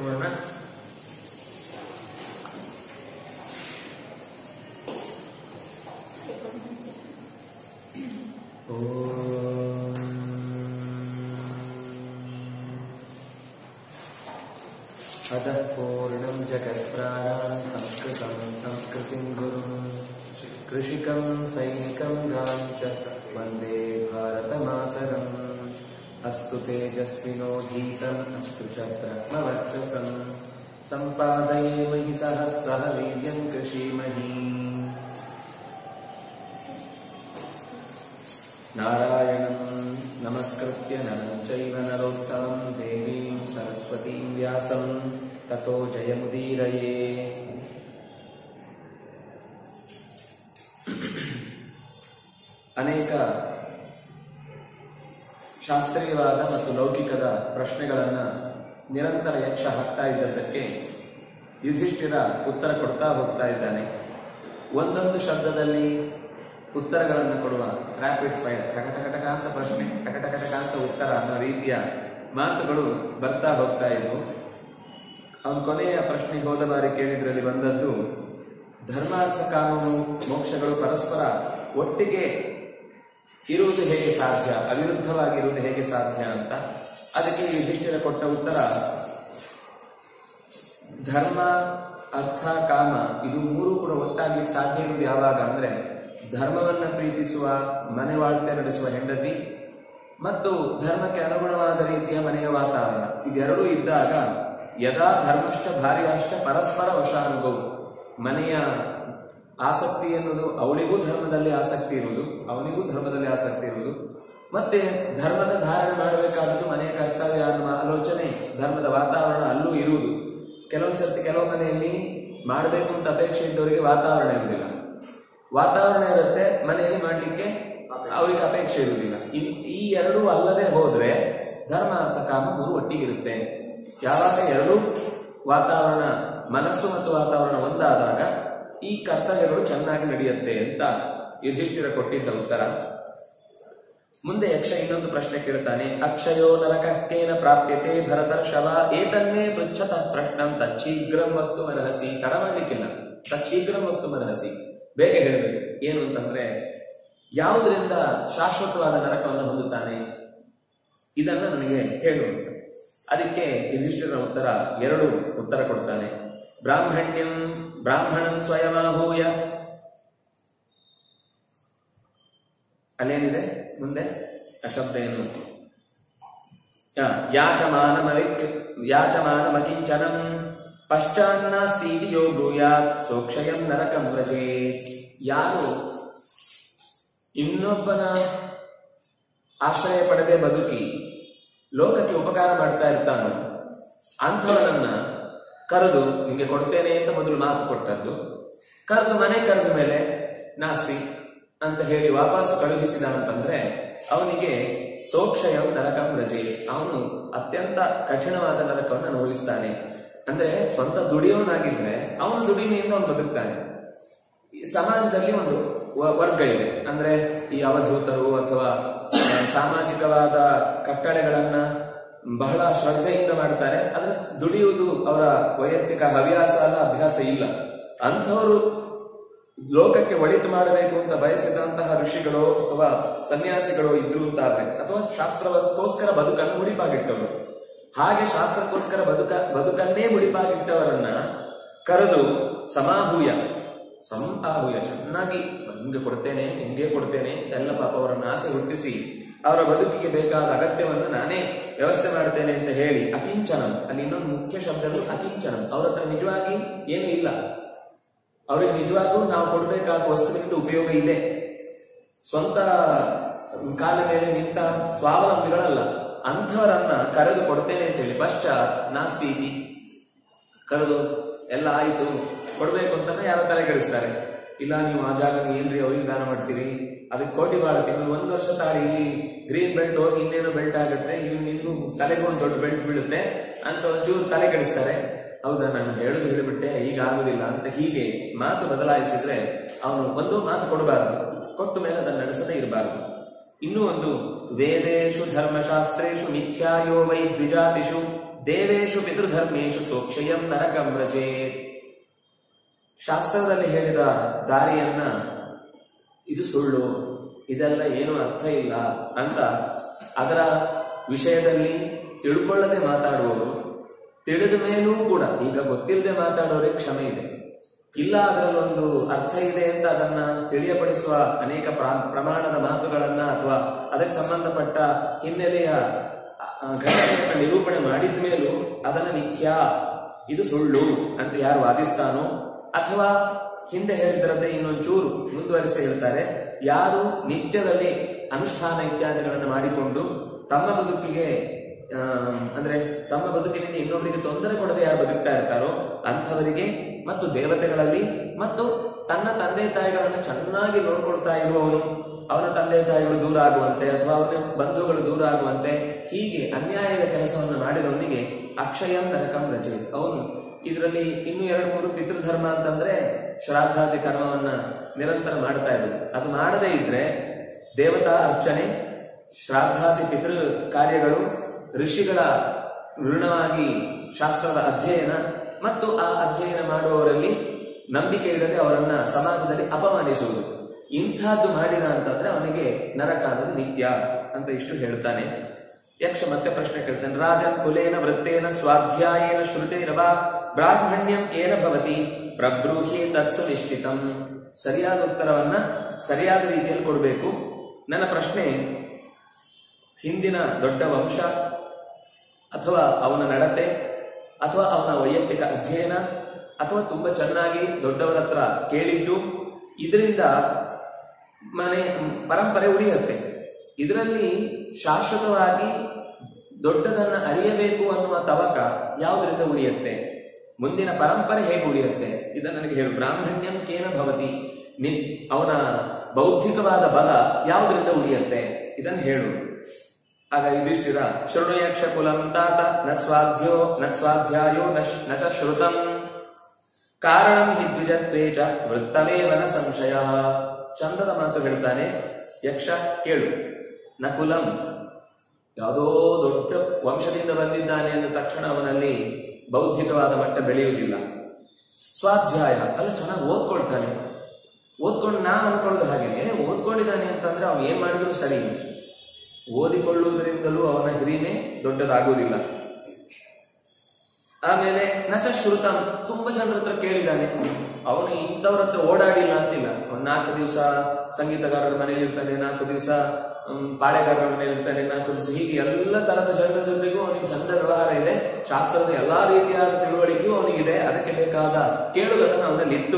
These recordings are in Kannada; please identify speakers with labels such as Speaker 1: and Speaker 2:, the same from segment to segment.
Speaker 1: ಶುರುವನ್ನ अतः पूर्णं जगत्प्राणां संस्कृतं संस्कृतिं गुरुं कृषिकं सैनिकं गां च वन्दे भारतमातरम् अस्तु तेजस्विनो धीतम् अस्तु च ब्रह्मवर्चसम् सम्पादयेमहि सह सह वीर्यम् कृषीमहि नारायणम् नमस्कृत्य नरम् चैव नरोत्तमम् देवीम् सरस्वतीम् व्यासम् ततो जयमुदीरये ಅನೇಕ ಶಾಸ್ತ್ರೀಯವಾದ ಮತ್ತು ಲೌಕಿಕದ ಪ್ರಶ್ನೆಗಳನ್ನ ನಿರಂತರ ಯಕ್ಷ ಹಾಕ್ತಾ ಇದ್ದದ್ದಕ್ಕೆ ಯುಧಿಷ್ಠಿರ ಉತ್ತರ ಕೊಡ್ತಾ ಹೋಗ್ತಾ ಇದ್ದಾನೆ ಒಂದೊಂದು ಶಬ್ದದಲ್ಲಿ ಉತ್ತರಗಳನ್ನು ಕೊಡುವ ರ್ಯಾಪಿಡ್ ಫೈರ್ ಟಕಟಕಟಕ ಅಂತ ಪ್ರಶ್ನೆ ಟಕಟಕಟಕ ಅಂತ ಉತ್ತರ ಅನ್ನೋ ರೀತಿಯ ಮಾತುಗಳು ಬರ್ತಾ ಹೋಗ್ತಾ ಇದ್ವು ಅವನ ಕೊನೆಯ ಪ್ರಶ್ನೆಗೆ ಹೋದ ಬಾರಿ ಕೇಳಿದ್ರಲ್ಲಿ ಬಂದದ್ದು ಧರ್ಮಾರ್ಥ ಕಾನೂನು ಮೋಕ್ಷಗಳು ಪರಸ್ಪರ ಒಟ್ಟಿಗೆ ಇರುವುದು ಹೇಗೆ ಸಾಧ್ಯ ಅವಿರುದ್ಧವಾಗಿರುವುದು ಹೇಗೆ ಸಾಧ್ಯ ಅಂತ ಅದಕ್ಕೆ ಯುಧಿಷ್ಠಿರ ಕೊಟ್ಟ ಉತ್ತರ ಧರ್ಮ ಅರ್ಥ ಕಾಮ ಇದು ಮೂರು ಕೂಡ ಒಟ್ಟಾಗ್ಲಿಕ್ಕೆ ಸಾಧ್ಯ ಇರುವುದು ಯಾವಾಗ ಅಂದ್ರೆ ಧರ್ಮವನ್ನ ಪ್ರೀತಿಸುವ ಮನೆ ವಾಳ್ತೆ ನಡೆಸುವ ಹೆಂಡತಿ ಮತ್ತು ಧರ್ಮಕ್ಕೆ ಅನುಗುಣವಾದ ರೀತಿಯ ಮನೆಯ ವಾತಾವರಣ ಇದೆರಡೂ ಇದ್ದಾಗ ಯದಾ ಧರ್ಮಶ್ಚ ಭಾರ್ಯಾಶ್ಚ ಪರಸ್ಪರ ವಶಾನುಭವ ಮನೆಯ ಆಸಕ್ತಿ ಎನ್ನುವುದು ಅವಳಿಗೂ ಧರ್ಮದಲ್ಲಿ ಆಸಕ್ತಿ ಇರುವುದು ಅವನಿಗೂ ಧರ್ಮದಲ್ಲಿ ಆಸಕ್ತಿ ಇರುವುದು ಮತ್ತೆ ಧರ್ಮದ ಧಾರಣೆ ಮಾಡಬೇಕಾದದ್ದು ಮನೆಯ ಕರ್ತವ್ಯ ಅನ್ನುವ ಆಲೋಚನೆ ಧರ್ಮದ ವಾತಾವರಣ ಅಲ್ಲೂ ಇರುವುದು ಕೆಲವೊಂದು ಸರ್ತಿ ಕೆಲವು ಮನೆಯಲ್ಲಿ ಮಾಡಬೇಕು ಅಂತ ಅಪೇಕ್ಷೆ ಇದ್ದವರಿಗೆ ವಾತಾವರಣ ಇರುವುದಿಲ್ಲ ವಾತಾವರಣ ಇರುತ್ತೆ ಮನೆಯಲ್ಲಿ ಮಾಡಲಿಕ್ಕೆ ಅವರಿಗೆ ಅಪೇಕ್ಷೆ ಇರುವುದಿಲ್ಲ ಇನ್- ಈ ಎರಡೂ ಅಲ್ಲದೆ ಹೋದ್ರೆ ಧರ್ಮ ಅರ್ಥ ಕಾಮ ಮೂರು ಒಟ್ಟಿಗಿರುತ್ತೆ ಯಾವಾಗ ಎರಡೂ ವಾತಾವರಣ ಮನಸ್ಸು ಮತ್ತು ವಾತಾವರಣ ಒಂದಾದಾಗ ಈ ಕರ್ತವ್ಯಗಳು ಚೆನ್ನಾಗಿ ನಡೆಯುತ್ತೆ ಅಂತ ಯುಧಿಷ್ಠಿರ ಕೊಟ್ಟಿದ್ದ ಉತ್ತರ ಮುಂದೆ ಯಕ್ಷ ಇನ್ನೊಂದು ಪ್ರಶ್ನೆ ಕೇಳ್ತಾನೆ ಅಕ್ಷಯೋ ನರಕಕ್ಕೇನ ಪ್ರಾಪ್ಯತೆ ಭರತರ್ಷವ ಏತನ್ನೇ ಪೃಚ್ಛತ ಪ್ರಶ್ನಂ ತಚ್ಛೀಘ್ರಂ ವಕ್ತು ಮನಹಸಿ ತಡ ಮಾಡ್ಲಿಕ್ಕಿಲ್ಲ ತಚ್ಛೀಘ್ರಂ ವಕ್ತು ಮನಹಸಿ ಬೇಗ ಹೇಳಬೇಕು ಏನು ಅಂತಂದ್ರೆ ಯಾವುದರಿಂದ ಶಾಶ್ವತವಾದ ನರಕವನ್ನು ಹೊಂದುತ್ತಾನೆ ಇದನ್ನ ನನಗೆ ಹೇಳು ಅಂತ ಅದಕ್ಕೆ ಯುಧಿಷ್ಠಿರನ ಉತ್ತರ ಎರಡು ಉತ್ತರ ಕೊಡ್ತಾನೆ ಬ್ರಾಹ್ಮಣ್ಯಂ ಬ್ರಾಹ್ಮಣಂ ಸ್ವಯಮಾಹೂಯ ಅಲ್ಲೇನಿದೆ ಮುಂದೆ ಆ ಶಬ್ದ ಏನು ಯಾ, ಯಾಚಮಾನಮವಿಕ್ ಯಾಚಮಾನಮಕಿಂಚನಂ ಪಶ್ಚಾನ್ನಾಸ್ತೀತಿ ಯೋ ಬ್ರೂಯಾತ್ ಸೋಕ್ಷಯಂ ನರಕಂ ವ್ರಜೇತ್ ಯಾರು ಇನ್ನೊಬ್ಬನ ಆಶ್ರಯ ಪಡೆದೇ ಬದುಕಿ ಲೋಕಕ್ಕೆ ಉಪಕಾರ ಮಾಡ್ತಾ ಇರ್ತಾನೋ ಅಂಥವನನ್ನ ಕರೆದು ನಿಂಗೆ ಕೊಡ್ತೇನೆ ಅಂತ ಮೊದಲು ಮಾತು ಕೊಟ್ಟದ್ದು ಕರೆದು ಮನೆ ಕರೆದ ಮೇಲೆ ನಾಸ್ತಿ ಅಂತ ಹೇಳಿ ವಾಪಸ್ ಕಳುಹಿಸಿದ ಅಂತಂದ್ರೆ ಅವನಿಗೆ ಸೋಕ್ಷಯ ನರಕಂ ರಜೆ ಅವನು ಅತ್ಯಂತ ಕಠಿಣವಾದ ನರಕವನ್ನು ಅನುಭವಿಸ್ತಾನೆ ಅಂದ್ರೆ ಸ್ವಂತ ದುಡಿಯೋನಾಗಿದ್ರೆ ಅವನ ದುಡಿಮೆಯಿಂದ ಅವನು ಬದುಕ್ತಾನೆ ಈ ಸಮಾಜದಲ್ಲಿ ಒಂದು ವ- ವರ್ಗ ಇದೆ ಅಂದ್ರೆ ಈ ಅವಧೂತರು ಅಥವಾ ಆ, ಸಾಮಾಜಿಕವಾದ ಕಟ್ಟಳೆಗಳನ್ನ ಬಹಳ ಶ್ರದ್ಧೆಯಿಂದ ಮಾಡ್ತಾರೆ ಆದ್ರೆ ದುಡಿಯುವುದು ಅವರ ವೈಯಕ್ತಿಕ ಹವ್ಯಾಸ ಅಲ್ಲ ಅಭ್ಯಾಸ ಇಲ್ಲ ಅಂಥವರು ಲೋಕಕ್ಕೆ ಒಳಿತು ಮಾಡಬೇಕು ಅಂತ ಬಯಸಿದಂತಹ ಋಷಿಗಳು ಅಥವಾ ಸನ್ಯಾಸಿಗಳು ಇದ್ರು ಅಂತಾದ್ರೆ ಅಥವಾ ಶಾಸ್ತ್ರಕ್ಕೋಸ್ಕರ ಬದುಕನ್ನು ಮುಡಿಪಾಗಿಟ್ಟವರು ಹಾಗೆ ಶಾಸ್ತ್ರಕ್ಕೋಸ್ಕರ ಬದುಕ ಬದುಕನ್ನೇ ಮುಡಿಪಾಗಿಟ್ಟವರನ್ನ ಕರೆದು ಸಮಾಹೂಯ ಸಂಪಾಹೂಯ ಚೆನ್ನಾಗಿ ನಿಮ್ಗೆ ಕೊಡ್ತೇನೆ ನಿಮ್ಗೆ ಕೊಡ್ತೇನೆ ಎಲ್ಲ ಪಾಪ ಅವರನ್ನ ಆಸೆ ಹುಟ್ಟಿಸಿ ಅವರ ಬದುಕಿಗೆ ಬೇಕಾದ ಅಗತ್ಯವನ್ನು ನಾನೇ ವ್ಯವಸ್ಥೆ ಮಾಡ್ತೇನೆ ಅಂತ ಹೇಳಿ ಅಕಿಂಚನಂ ಅಲ್ಲಿ ಇನ್ನೊಂದು ಮುಖ್ಯ ಶಬ್ದಗಳು ಅಕಿಂಚನಂ ಅವ್ರ ಹತ್ರ ನಿಜವಾಗಿ ಏನೂ ಇಲ್ಲ ಅವರಿಗೆ ನಿಜವಾಗೂ ನಾವು ಕೊಡಬೇಕಾದ ವಸ್ತುವಿನಿಂದ ಉಪಯೋಗ ಇದೆ ಸ್ವಂತ ಕಾಲ ಮೇಲೆ ನಿಂತ ಸ್ವಾವಲಂಬಿಗಳಲ್ಲ ಅಂಥವರನ್ನ ಕರೆದು ಕೊಡ್ತೇನೆ ಅಂತ ಹೇಳಿ ಪಶ್ಚಾತ್ ನಾಸ್ತಿ ಇತಿ. ಕರೆದು ಎಲ್ಲ ಆಯಿತು ಕೊಡ್ಬೇಕು ಅಂತ ಯಾರೋ ತಲೆಗೆಡಿಸ್ತಾರೆ ಇಲ್ಲ ನೀವು ಆ ಜಾಗ ಏನ್ರಿ ಅವ್ರಿಗೆ ದಾನ ಮಾಡ್ತೀರಿ ಅದಕ್ಕೆ ಕೋಟಿ ಬಾಳ ತಿಂಗಳು ಒಂದು ವರ್ಷ ತಾಳಿ ಇಲ್ಲಿ ಗ್ರೀನ್ ಬೆಲ್ಟ್ ಹೋಗಿ ಇನ್ನೇನೋ ಬೆಲ್ಟ್ ಆಗುತ್ತೆ ಇನ್ನು ಇನ್ನು ತಲೆಗೆ ಒಂದು ದೊಡ್ಡ ಬೆಲ್ಟ್ ಬೀಳುತ್ತೆ ಅಂತ ಒಂಚೂರು ತಲೆ ಕೆಡಿಸ್ತಾರೆ ಹೌದಾ ನಾನು ಹೇಳುದು ಹೇಳಿಬಿಟ್ಟೆ ಈಗ ಆಗುದಿಲ್ಲ ಅಂತ ಹೀಗೆ ಮಾತು ಬದಲಾಯಿಸಿದ್ರೆ ಅವನು ಒಂದು ಮಾತು ಕೊಡಬಾರದು ಕೊಟ್ಟ ಮೇಲೆ ಅದನ್ನು ನಡೆಸದೇ ಇರಬಾರದು ಇನ್ನೂ ಒಂದು ವೇದೇಶು ಧರ್ಮಶಾಸ್ತ್ರೇಶು ಮಿಥ್ಯಾಯೋ ವೈ ದ್ವಿಜಾತಿಷು ದೇವೇಶು ಪಿತೃಧರ್ಮೇಶು ಸೋಕ್ಷಯಂ ನರಕಂ ವ್ರಜೇ ಶಾಸ್ತ್ರದಲ್ಲಿ ಹೇಳಿದ ದಾರಿಯನ್ನ ಇದು ಸುಳ್ಳು ಇದೆಲ್ಲ ಏನು ಅರ್ಥ ಇಲ್ಲ ಅಂತ ಅದರ ವಿಷಯದಲ್ಲಿ ತಿಳ್ಕೊಳ್ಳದೆ ಮಾತಾಡುವವರು ತಿಳಿದ ಮೇಲೂ ಕೂಡ ಈಗ ಗೊತ್ತಿಲ್ಲದೆ ಮಾತಾಡೋರಿಗೆ ಕ್ಷಮೆ ಇದೆ ಇಲ್ಲ ಅದರಲ್ಲಿ ಒಂದು ಅರ್ಥ ಇದೆ ಅಂತ ಅದನ್ನ ತಿಳಿಯಪಡಿಸುವ ಅನೇಕ ಪ್ರಾ- ಪ್ರಮಾಣದ ಮಾತುಗಳನ್ನ ಅಥವಾ ಅದಕ್ಕೆ ಸಂಬಂಧಪಟ್ಟ ಹಿನ್ನೆಲೆಯ ಆ, ಘಟನೆಯನ್ನ ನಿರೂಪಣೆ ಮಾಡಿದ ಮೇಲೂ ಅದನ್ನ ಮಿಥ್ಯ ಇದು ಸುಳ್ಳು ಅಂತ ಯಾರು ವಾದಿಸ್ತಾನೋ ಅಥವಾ ಹಿಂದೆ ಹೇಳಿದ್ರದ್ದೇ ಇನ್ನೊಂಚೂರು ಮುಂದುವರಿಸಿ ಹೇಳ್ತಾರೆ ಯಾರು ನಿತ್ಯದಲ್ಲಿ ಅನುಷ್ಠಾನ ಇತ್ಯಾದಿಗಳನ್ನು ಮಾಡಿಕೊಂಡು ತಮ್ಮ ಬದುಕಿಗೆ ಆ, ಅಂದ್ರೆ ತಮ್ಮ ಬದುಕಿನಿಂದ ಇನ್ನೊಬ್ಬರಿಗೆ ತೊಂದರೆ ಕೊಡದೆ ಯಾರು ಬದುಕ್ತಾ ಇರ್ತಾರೋ ಅಂಥವರಿಗೆ ಮತ್ತು ದೇವತೆಗಳಲ್ಲಿ ಮತ್ತು ತನ್ನ ತಂದೆ ತಾಯಿಗಳನ್ನು ಚೆನ್ನಾಗಿ ನೋಡ್ಕೊಳ್ತಾ ಇರುವವನು ಅವನ ತಂದೆ ತಾಯಿಗಳು ದೂರ ಆಗುವಂತೆ ಅಥವಾ ಅವನ ಬಂಧುಗಳು ದೂರ ಆಗುವಂತೆ ಹೀಗೆ ಅನ್ಯಾಯದ ಕೆಲಸವನ್ನು ಮಾಡಿದವನಿಗೆ ಅಕ್ಷಯಂ ನರಕಂ ರಚಯಿತ್ ಅವನು ಇದರಲ್ಲಿ ಇನ್ನು ಎರಡು ಮೂರು ಪಿತೃಧರ್ಮ ಅಂತಂದ್ರೆ ಶ್ರಾದ್ದಾದಿ ಕರ್ಮವನ್ನ ನಿರಂತರ ಮಾಡ್ತಾ ಇರೋದು ಅದು ಮಾಡದೇ ಇದ್ರೆ ದೇವತಾ ಅರ್ಚನೆ ಶ್ರಾದ್ದಾದಿ ಪಿತೃ ಕಾರ್ಯಗಳು ಋಷಿಗಳ ಋಣವಾಗಿ ಶಾಸ್ತ್ರದ ಅಧ್ಯಯನ ಮತ್ತು ಆ ಅಧ್ಯಯನ ಮಾಡುವವರಲ್ಲಿ ನಂಬಿಕೆ ಇಡದೆ ಅವರನ್ನ ಸಮಾಜದಲ್ಲಿ ಅಪಮಾನಿಸುವುದು ಇಂಥದ್ದು ಮಾಡಿದ ಅಂತಂದ್ರೆ ಅವನಿಗೆ ನರಕ ಅನ್ನೋದು ನಿತ್ಯ ಅಂತ ಇಷ್ಟು ಹೇಳ್ತಾನೆ ಯಕ್ಷ ಮತ್ತೆ ಪ್ರಶ್ನೆ ಕೇಳ್ತಾನೆ ರಾಜನ್ ಕುಲೇನ ವೃತ್ತೇನ ಸ್ವಾಧ್ಯಾಯೇನ ಶ್ರುತೇರವ ಬ್ರಾಹ್ಮಣ್ಯಂ ಕೇನ ಭವತಿ ಪ್ರಬ್ರೂಹಿ ತತ್ಸು ನಿಶ್ಚಿತಂ ಸರಿಯಾದ ಉತ್ತರವನ್ನ ಸರಿಯಾದ ರೀತಿಯಲ್ಲಿ ಕೊಡಬೇಕು ನನ್ನ ಪ್ರಶ್ನೆ ಹಿಂದಿನ ದೊಡ್ಡ ವಂಶ ಅಥವಾ ಅವನ ನಡತೆ ಅಥವಾ ಅವನ ವೈಯಕ್ತಿಕ ಅಧ್ಯಯನ ಅಥವಾ ತುಂಬಾ ಚೆನ್ನಾಗಿ ದೊಡ್ಡವರ ಹತ್ರ ಕೇಳಿದ್ದು ಇದರಿಂದ ಮನೆ ಪರಂಪರೆ ಉಳಿಯುತ್ತೆ ಇದರಲ್ಲಿ ಶಾಶ್ವತವಾಗಿ ದೊಡ್ಡದನ್ನ ಅರಿಯಬೇಕು ಅನ್ನುವ ತವಕ ಯಾವುದರಿಂದ ಉಳಿಯುತ್ತೆ ಮುಂದಿನ ಪರಂಪರೆ ಹೇಗೆ ಉಳಿಯುತ್ತೆ ಇದನ್ನು ನನಗೆ ಹೇಳು ಬ್ರಾಹ್ಮಣ್ಯಂ ಕೇನ ಭವತಿ ನಿ ಅವನ ಬೌದ್ಧಿಕವಾದ ಬಲ ಯಾವುದರಿಂದ ಉಳಿಯುತ್ತೆ ಇದನ್ನು ಹೇಳು ಆಗ ಯುಧಿಷ್ಠಿರ ಶೃಣುಯಕ್ಷ ಕುಲಂ ತಾತ ನ ಸ್ವಾಧ್ಯ ನ ಸ್ವಾಧ್ಯಾಯೋ ನ ಶ್- ನ ಚ ಶ್ರುತಂ ಕಾರಣಂ ಹಿ ದ್ವಿಜತ್ವೇ ಚ ವೃತ್ತಮೇವ ನ ಸಂಶಯ ಚಂದದ ಮಾತು ಹೇಳ್ತಾನೆ ಯಕ್ಷ ಕೇಳು ನ ಕುಲಂ ಯಾವುದೋ ದೊಡ್ಡ ವಂಶದಿಂದ ಬಂದಿದ್ದಾನೆ ಅಂದ ತಕ್ಷಣ ಅವನಲ್ಲಿ ಬೌದ್ಧಿಕವಾದ ಮಟ್ಟ ಬೆಳೆಯುವುದಿಲ್ಲ ಸ್ವಾಧ್ಯಾಯ ಅಲ್ಲ ಚೆನ್ನಾಗಿ ಓದ್ಕೊಳ್ತಾನೆ ಓದ್ಕೊಂಡು ನಾ ಅನ್ಕೊಳ್ಳೋದು ಹಾಗೇನೆ ಓದ್ಕೊಂಡಿದ್ದಾನೆ ಅಂತಂದ್ರೆ ಅವನು ಏನ್ ಮಾಡಿದ್ರು ಸರಿ ಓದಿಕೊಳ್ಳುವುದರಿಂದಲೂ ಅವನ ಹಿರಿಮೆ ದೊಡ್ಡದಾಗುವುದಿಲ್ಲ ಆಮೇಲೆ ನಟ ಶ್ರುತ ತುಂಬಾ ಜನರ ಹತ್ರ ಕೇಳಿದ್ದಾನೆ ಅವನು ಇಂಥವ್ರ ಹತ್ರ ಓಡಾಡಿಲ್ಲ ಅಂತಿಲ್ಲ ಒಂದ್ ನಾಲ್ಕು ದಿವಸ ಸಂಗೀತಗಾರರ ಮನೇಲಿ ಇರ್ತಾನೆ ನಾಲ್ಕು ದಿವಸ ಪಾಳೆಗಾರರ ಮನೇಲಿ ಇರ್ತಾನೆ ನಾಲ್ಕು ದಿವಸ ಹೀಗೆ ಎಲ್ಲ ತರದ ಜನರ ಜೊತೆಗೂ ಅವನಿಗೆ ಚಂದ ವ್ಯವಹಾರ ಇದೆ ಶಾಸ್ತ್ರದ ಎಲ್ಲಾ ರೀತಿಯಾದ ತಿಳುವಳಿಕೆಯೂ ಅವನಿಗಿದೆ ಅದಕ್ಕೆ ಬೇಕಾದ ಕೇಳುವುದನ್ನು ಅವನಲ್ಲಿತ್ತು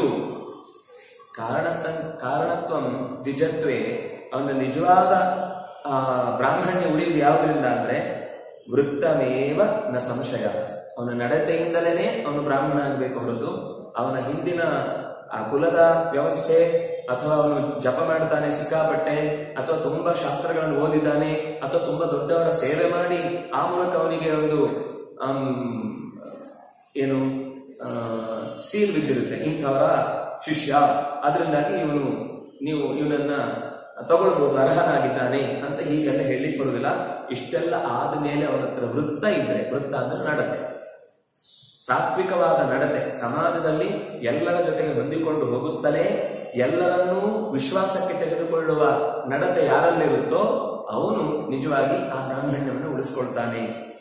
Speaker 1: ಕಾರಣತ ಕಾರಣತ್ವಂ ದ್ವಿಜತ್ವೇ ಅವನ ನಿಜವಾದ ಆ, ಬ್ರಾಹ್ಮಣ್ಯ ಉಳಿಯುವುದು ಯಾವುದರಿಂದ ಅಂದ್ರೆ ವೃತ್ತಮೇವ ನ ಸಂಶಯ ಅವನ ನಡತೆಯಿಂದಲೇ ಅವನು ಬ್ರಾಹ್ಮಣ ಆಗಬೇಕು ಹೊರತು ಅವನ ಹಿಂದಿನ ಆ ಕುಲದ ವ್ಯವಸ್ಥೆ ಅಥವಾ ಅವನು ಜಪ ಮಾಡ್ತಾನೆ ಸಿಕ್ಕಾಪಟ್ಟೆ ಅಥವಾ ತುಂಬಾ ಶಾಸ್ತ್ರಗಳನ್ನು ಓದಿದ್ದಾನೆ ಅಥವಾ ತುಂಬಾ ದೊಡ್ಡವರ ಸೇವೆ ಮಾಡಿ ಆ ಮೂಲಕ ಅವನಿಗೆ ಒಂದು ಆಮ್, ಏನು ಆ, ಸೀಲ್ ಬಿದ್ದಿರುತ್ತೆ ಇಂಥವರ ಶಿಷ್ಯ ಅದರಿಂದಾಗಿ ಇವನು ನೀವು ಇವನನ್ನ ತಗೊಳ್ಬಹುದು ಅರ್ಹನಾಗಿದ್ದಾನೆ ಅಂತ ಹೀಗೆಲ್ಲ ಹೇಳಲಿಕ್ಕೆ ಬರುವುದಿಲ್ಲ ಇಷ್ಟೆಲ್ಲ ಆದ್ಮೇಲೆ ಅವನ ಹತ್ರ ವೃತ್ತ ಇದ್ರೆ ವೃತ್ತ ಅಂದ್ರೆ ನಡತೆ ಸಾತ್ವಿಕವಾದ ನಡತೆ ಸಮಾಜದಲ್ಲಿ ಎಲ್ಲರ ಜೊತೆಗೆ ಹೊಂದಿಕೊಂಡು ಹೋಗುತ್ತಲೇ ಎಲ್ಲರನ್ನೂ ವಿಶ್ವಾಸಕ್ಕೆ ತೆಗೆದುಕೊಳ್ಳುವ ನಡತೆ ಯಾರಲ್ಲಿರುತ್ತೋ ಅವನು ನಿಜವಾಗಿ ಆ ಬ್ರಾಹ್ಮಣ್ಯವನ್ನು ಉಳಿಸ್ಕೊಳ್ತಾನೆ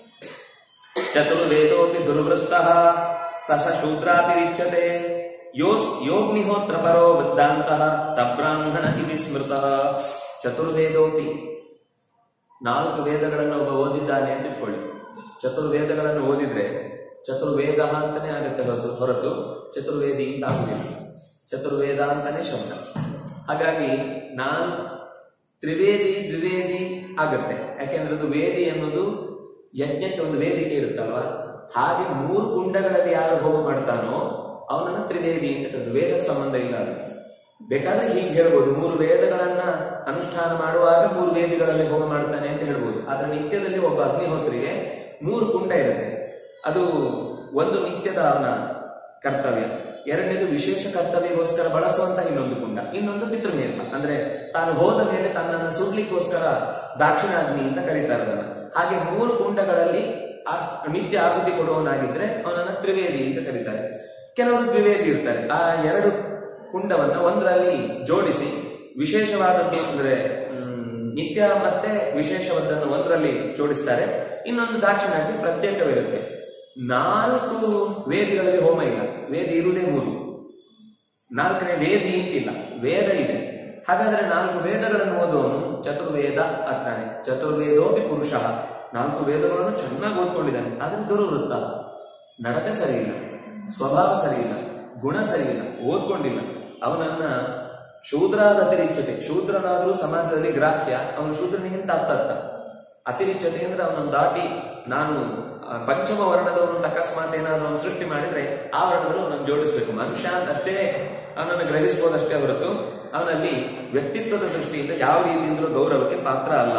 Speaker 1: ಚತುರ್ವೇದೋಪಿ ದುರ್ವೃತ್ತಃ ಸ ಸ ಶೂದ್ರಾತಿರಿಚ್ಯತೆ ಯೋ ಯೋಗ್ನಿಹೋತ್ರ ಪರೋ ವೃದ್ಧಾಂತಃ ಸಬ್ರಾಹ್ಮಣ ಇತಿ ಸ್ಮೃತಃ ಚತುರ್ವೇದೋಪಿ ನಾಲ್ಕು ವೇದಗಳನ್ನು ಒಬ್ಬ ಓದಿದ್ದಾನೆ ಅಂತ ಇಟ್ಕೊಳ್ಳಿ ಚತುರ್ವೇದಗಳನ್ನು ಓದಿದ್ರೆ ಚತುರ್ವೇದ ಅಂತಾನೆ ಆಗುತ್ತೆ ಹೊರತು- ಹೊರತು ಚತುರ್ವೇದಿ ಅಂತ ಆಗುದಿಲ್ಲ ಚತುರ್ವೇದ ಅಂತಾನೆ ಶಬ್ದ ಹಾಗಾಗಿ ನಾನು ತ್ರಿವೇದಿ ದ್ವಿವೇದಿ ಆಗುತ್ತೆ ಯಾಕೆಂದ್ರೆ ಅದು ವೇದಿ ಅನ್ನೋದು ಯಜ್ಞಕ್ಕೆ ಒಂದು ವೇದಿಕೆ ಇರುತ್ತಲ್ವಾ ಹಾಗೆ ಮೂರು ಕುಂಡಗಳಲ್ಲಿ ಯಾರು ಹೋಮ ಮಾಡ್ತಾನೋ ಅವನನ್ನ ತ್ರಿವೇದಿ ಅಂತ ಕರೆದು ವೇದಕ್ಕೆ ಸಂಬಂಧ ಇಲ್ಲ ಅದು. ಬೇಕಾದ್ರೆ ಹೀಗೆ ಹೇಳ್ಬೋದು ಮೂರು ವೇದಗಳನ್ನ ಅನುಷ್ಠಾನ ಮಾಡುವಾಗ ಮೂರು ವೇದಿಗಳಲ್ಲಿ ಹೋಮ ಮಾಡ್ತಾನೆ ಅಂತ ಹೇಳ್ಬೋದು ಆದ್ರೆ ನಿತ್ಯದಲ್ಲಿ ಒಬ್ಬ ಅಗ್ನಿಹೋತ್ರಿಗೆ ಮೂರು ಕುಂಡ ಇರುತ್ತೆ ಅದು ಒಂದು ನಿತ್ಯದ ಅವನ ಕರ್ತವ್ಯ ಎರಡನೇದು ವಿಶೇಷ ಕರ್ತವ್ಯಕ್ಕೋಸ್ಕರ ಬಳಸುವಂತ ಇನ್ನೊಂದು ಕುಂಡ ಇನ್ನೊಂದು ಪಿತೃಮೇಧ ಅಂದ್ರೆ ತಾನು ಹೋದ ಮೇಲೆ ತನ್ನನ್ನು ಸುಡ್ಲಿಕ್ಕೋಸ್ಕರ ದಾಕ್ಷಿಣಾಗ್ನಿ ಅಂತ ಕರೀತಾರೆ ಅದನ್ನ ಹಾಗೆ ಮೂರು ಕುಂಡಗಳಲ್ಲಿ ಆ ನಿತ್ಯ ಆಹುತಿ ಕೊಡುವವನಾಗಿದ್ರೆ ಅವನನ್ನ ತ್ರಿವೇದಿ ಅಂತ ಕರೀತಾರೆ ಕೆಲವರು ದ್ವಿವೇದಿ ಇರ್ತಾರೆ ಆ ಎರಡು ಕುಂಡವನ್ನ ಒಂದರಲ್ಲಿ ಜೋಡಿಸಿ ವಿಶೇಷವಾದದ್ದು ಅಂದ್ರೆ ಮ್, ನಿತ್ಯ ಮತ್ತೆ ವಿಶೇಷವಾದನ್ನು ಒಂದರಲ್ಲಿ ಜೋಡಿಸ್ತಾರೆ ಇನ್ನೊಂದು ದಾಕ್ಷಿಣಾಗ್ನಿ ಪ್ರತ್ಯೇಕವಿರುತ್ತೆ ನಾಲ್ಕು ವೇದಿಗಳಲ್ಲಿ ಹೋಮ ಇಲ್ಲ ವೇದಿ ಇರುವುದೇ ಮೂರು ನಾಲ್ಕನೇ ವೇದಿ ಅಂತಿಲ್ಲ ವೇದ ಇದೆ ಹಾಗಾದ್ರೆ ನಾಲ್ಕು ವೇದಗಳನ್ನು ಓದುವವನು ಚತುರ್ವೇದ ಆಗ್ತಾನೆ ಚತುರ್ವೇದೋಪಿ ಪುರುಷ ನಾಲ್ಕು ವೇದಗಳನ್ನು ಚೆನ್ನಾಗಿ ಓದ್ಕೊಂಡಿದ್ದಾನೆ ಆದ್ರೆ ದುರ್ವೃತ್ತ ನಡತೆ ಸರಿ ಇಲ್ಲ ಸ್ವಭಾವ ಸರಿ ಇಲ್ಲ ಗುಣ ಸರಿ ಇಲ್ಲ ಓದ್ಕೊಂಡಿಲ್ಲ ಅವನನ್ನ ಶೂದ್ರಾದ ಅತಿರಿಚ್ಯತೆ ಶೂದ್ರನಾದ್ರೂ ಸಮಾಜದಲ್ಲಿ ಗ್ರಾಹ್ಯ ಅವನು ಶೂದ್ರನಿಗಿಂತ ಅತ್ತತ್ತ ಅತಿರಿಚ್ಯತೆ ಅಂದ್ರೆ ಅವನನ್ನು ದಾಟಿ ನಾನು ಆ, ಪಂಚಮ ವರ್ಣದವನು ಅಂತ ಅಕಸ್ಮಾತ್ ಏನಾದ್ರು ಅವನು ಸೃಷ್ಟಿ ಮಾಡಿದ್ರೆ ಆ ವರ್ಣದಲ್ಲಿ ಅವನನ್ನು ಜೋಡಿಸ್ಬೇಕು ಮನುಷ್ಯ ಅಂತ ಅಷ್ಟೇ ಅವನನ್ನು ಗ್ರಹಿಸಬಹುದಷ್ಟೇ ಹೊರತು ಅವನಲ್ಲಿ ವ್ಯಕ್ತಿತ್ವದ ದೃಷ್ಟಿಯಿಂದ ಯಾವ ರೀತಿಯಿಂದಲೂ ಗೌರವಕ್ಕೆ ಪಾತ್ರ ಅಲ್ಲ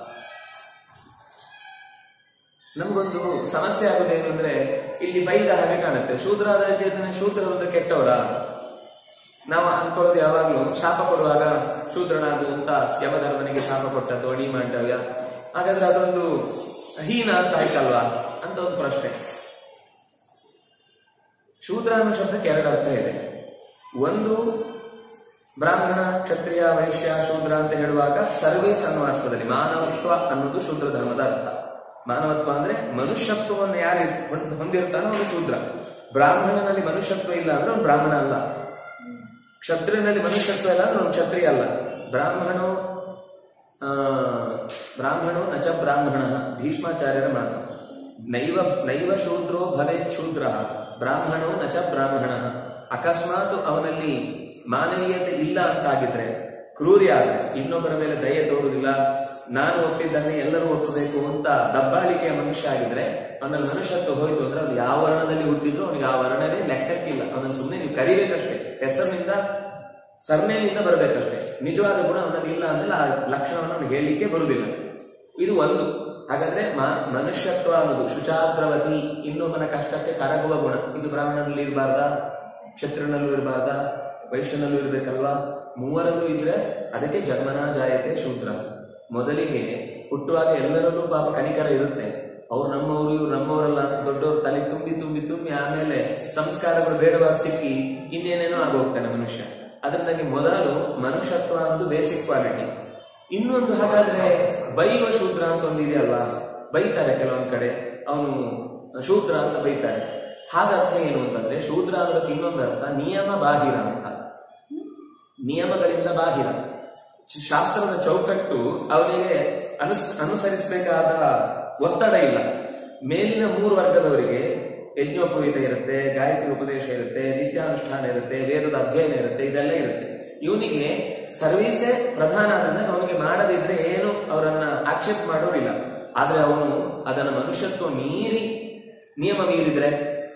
Speaker 1: ನಮಗೊಂದು ಸಮಸ್ಯೆ ಆಗೋದೇನು ಅಂದ್ರೆ ಇಲ್ಲಿ ಬೈದ ಹಾಗೆ ಕಾಣುತ್ತೆ ಶೂದ್ರಾದ ಚೇತನ ಶೂದ್ರ ಅಂದ್ರೆ ಕೆಟ್ಟವರ ನಾವು ಅನ್ಕೊಳ್ಳೋದು ಯಾವಾಗ್ಲೂ ಶಾಪ ಕೊಡುವಾಗ ಶೂದ್ರನಾದು ಅಂತ ಯಮಧರ್ಮನಿಗೆ ಶಾಪ ಕೊಟ್ಟದ್ದು ಅಡಿ ಮಾಂಡವ್ಯ ಹಾಗಾದ್ರೆ ಅದೊಂದು ಹೀನ ಅಂತ ಆಯ್ತಲ್ವಾ ಅಂತ ಒಂದು ಪ್ರಶ್ನೆ ಶೂದ್ರ ಅನ್ನೋ ಶಬ್ದಕ್ಕೆ ಎರಡು ಅರ್ಥ ಇದೆ ಒಂದು ಬ್ರಾಹ್ಮಣ ಕ್ಷತ್ರಿಯ ವೈಶ್ಯ ಶೂದ್ರ ಅಂತ ಹೇಳುವಾಗ ಸರ್ವಿಸ್ ಅನ್ನುವ ಅರ್ಥದಲ್ಲಿ ಮಾನವತ್ವ ಅನ್ನೋದು ಶೂದ್ರ ಧರ್ಮದ ಅರ್ಥ ಮಾನವತ್ವ ಅಂದ್ರೆ ಮನುಷ್ಯತ್ವವನ್ನು ಯಾರು ಹೊಂದ್- ಹೊಂದಿರ್ತಾನೋ ಅವನು ಶೂದ್ರ ಬ್ರಾಹ್ಮಣನಲ್ಲಿ ಮನುಷ್ಯತ್ವ ಇಲ್ಲ ಅಂದ್ರೆ ಅವನು ಬ್ರಾಹ್ಮಣ ಅಲ್ಲ ಕ್ಷತ್ರಿಯನಲ್ಲಿ ಮನುಷ್ಯತ್ವ ಇಲ್ಲ ಅಂದ್ರೆ ಅವನು ಕ್ಷತ್ರಿಯ ಅಲ್ಲ ಬ್ರಾಹ್ಮಣೋ ಆ, ಬ್ರಾಹ್ಮಣೋ ನಚ ಬ್ರಾಹ್ಮಣ ಭೀಷ್ಮಾಚಾರ್ಯರ ಮಾತು ನೈವ ನೈವ ಶೂದ್ರೋ ಭವೇತ್ ಶೂದ್ರ ಬ್ರಾಹ್ಮಣೋ ನಚ ಬ್ರಾಹ್ಮಣ ಅಕಸ್ಮಾತ್ ಅವನಲ್ಲಿ ಮಾನವೀಯತೆ ಇಲ್ಲ ಅಂತಾಗಿದ್ರೆ ಕ್ರೂರಿ ಆದ್ರೆ ಇನ್ನೊಬ್ಬರ ಮೇಲೆ ದಯೆ ತೋರುವುದಿಲ್ಲ ನಾನು ಒಪ್ಪಿದ್ದನ್ನೇ ಎಲ್ಲರೂ ಒಪ್ಪಬೇಕು ಅಂತ ದಬ್ಬಾಳಿಕೆಯ ಮನುಷ್ಯ ಆಗಿದ್ರೆ ಅವನಲ್ಲಿ ಮನುಷ್ಯತ್ವ ಹೋಯ್ತು ಅಂದ್ರೆ ಅವ್ನು ಯಾವ ವರ್ಣದಲ್ಲಿ ಹುಟ್ಟಿದ್ರು ಅವನಿಗೆ ಆ ವರ್ಣವೇ ಲೆಕ್ಕಕ್ಕಿಲ್ಲ ಅವನನ್ನು ಸುಮ್ಮನೆ ನೀವು ಕರಿಬೇಕಷ್ಟೇ ಹೆಸರಿನಿಂದ ಸರ್ನೇಮಿಂದ ಬರಬೇಕಷ್ಟೇ ನಿಜವಾದ ಗುಣ ಅವನಲ್ಲಿ ಇಲ್ಲ ಅಂದ್ರೆ ಆ ಲಕ್ಷಣವನ್ನು ಅವನು ಹೇಳಲಿಕ್ಕೆ ಬರುವುದಿಲ್ಲ ಇದು ಒಂದು ಹಾಗಾದ್ರೆ ಮ- ಮನುಷ್ಯತ್ವ ಅನ್ನೋದು ಶುಚಾದ್ರವತಿ ಇನ್ನೊಬ್ಬನ ಕಷ್ಟಕ್ಕೆ ಕರಗುವ ಗುಣ ಇದು ಬ್ರಾಹ್ಮಣನಲ್ಲಿ ಇರಬಾರ್ದಾ ಕ್ಷತ್ರಿಯನಲ್ಲೂ ಇರಬಾರ್ದಾ ವೈಶ್ಯನಲ್ಲೂ ಇರಬೇಕಲ್ವಾ ಮೂವರಲ್ಲೂ ಇದ್ರೆ ಅದಕ್ಕೆ ಜನ್ಮನ ಜಾಯತೆ ಶೂದ್ರ ಮೊದಲಿಗೆ ಹುಟ್ಟುವಾಗ ಎಲ್ಲರಲ್ಲೂ ಪಾಪ ಕನಿಕರ ಇರುತ್ತೆ ಅವ್ರು ನಮ್ಮವರು ಇವ್ರು ನಮ್ಮವರಲ್ಲ ಅಂತ ದೊಡ್ಡವರು ತಲೆ ತುಂಬಿ ತುಂಬಿ ತುಂಬಿ ಆಮೇಲೆ ಸಂಸ್ಕಾರಗಳು ಬೇಡವಾಗ ಸಿಕ್ಕಿ ಇನ್ನೇನೇನೋ ಆಗೋಗ್ತಾನೆ ಮನುಷ್ಯ ಅದರಿಂದಾಗಿ ಮೊದಲು ಮನುಷ್ಯತ್ವ ಅನ್ನೋದು ಬೇಸಿಕ್ ಕ್ವಾಲಿಟಿ ಇನ್ನೊಂದು ಹಾಗಾದ್ರೆ ಬೈಯುವ ಶೂದ್ರ ಅಂತ ಒಂದು ಇದೆಯಲ್ವಾ ಬೈತಾರೆ ಕೆಲವೊಂದ್ ಕಡೆ ಅವನು ಶೂದ್ರ ಅಂತ ಬೈತಾರೆ ಹಾಗರ್ಥ ಏನು ಅಂತಂದ್ರೆ ಶೂದ್ರ ಅನ್ನೋದಕ್ಕೆ ಇನ್ನೊಂದು ಅರ್ಥ ನಿಯಮ ಬಾಹಿರ ಅಂತ ನಿಯಮಗಳಿಂದ ಬಾಹಿರ ಶಾಸ್ತ್ರದ ಚೌಕಟ್ಟು ಅವನಿಗೆ ಅನುಸ್ ಅನುಸರಿಸಬೇಕಾದ ಒತ್ತಡ ಇಲ್ಲ ಮೇಲಿನ ಮೂರು ವರ್ಗದವರಿಗೆ ಯಜ್ಞೋಪವೀತ ಇರುತ್ತೆ ಗಾಯತ್ರಿ ಉಪದೇಶ ಇರುತ್ತೆ ನಿತ್ಯಾನುಷ್ಠಾನ ಇರುತ್ತೆ ವೇದದ ಅಧ್ಯಯನ ಇರುತ್ತೆ ಇದೆಲ್ಲ ಇರುತ್ತೆ ಇವನಿಗೆ ಸರ್ವೀಸೇ ಪ್ರಧಾನ ಆದಂದಾಗ ಅವನಿಗೆ ಮಾಡದಿದ್ರೆ ಏನು ಅವರನ್ನ ಆಕ್ಷೇಪ ಮಾಡೋರಿಲ್ಲ ಆದ್ರೆ ಅವನು ಅದನ್ನ ಮನುಷ್ಯತ್ವ ಮೀರಿ ನಿಯಮ ಮೀರಿದ್ರೆ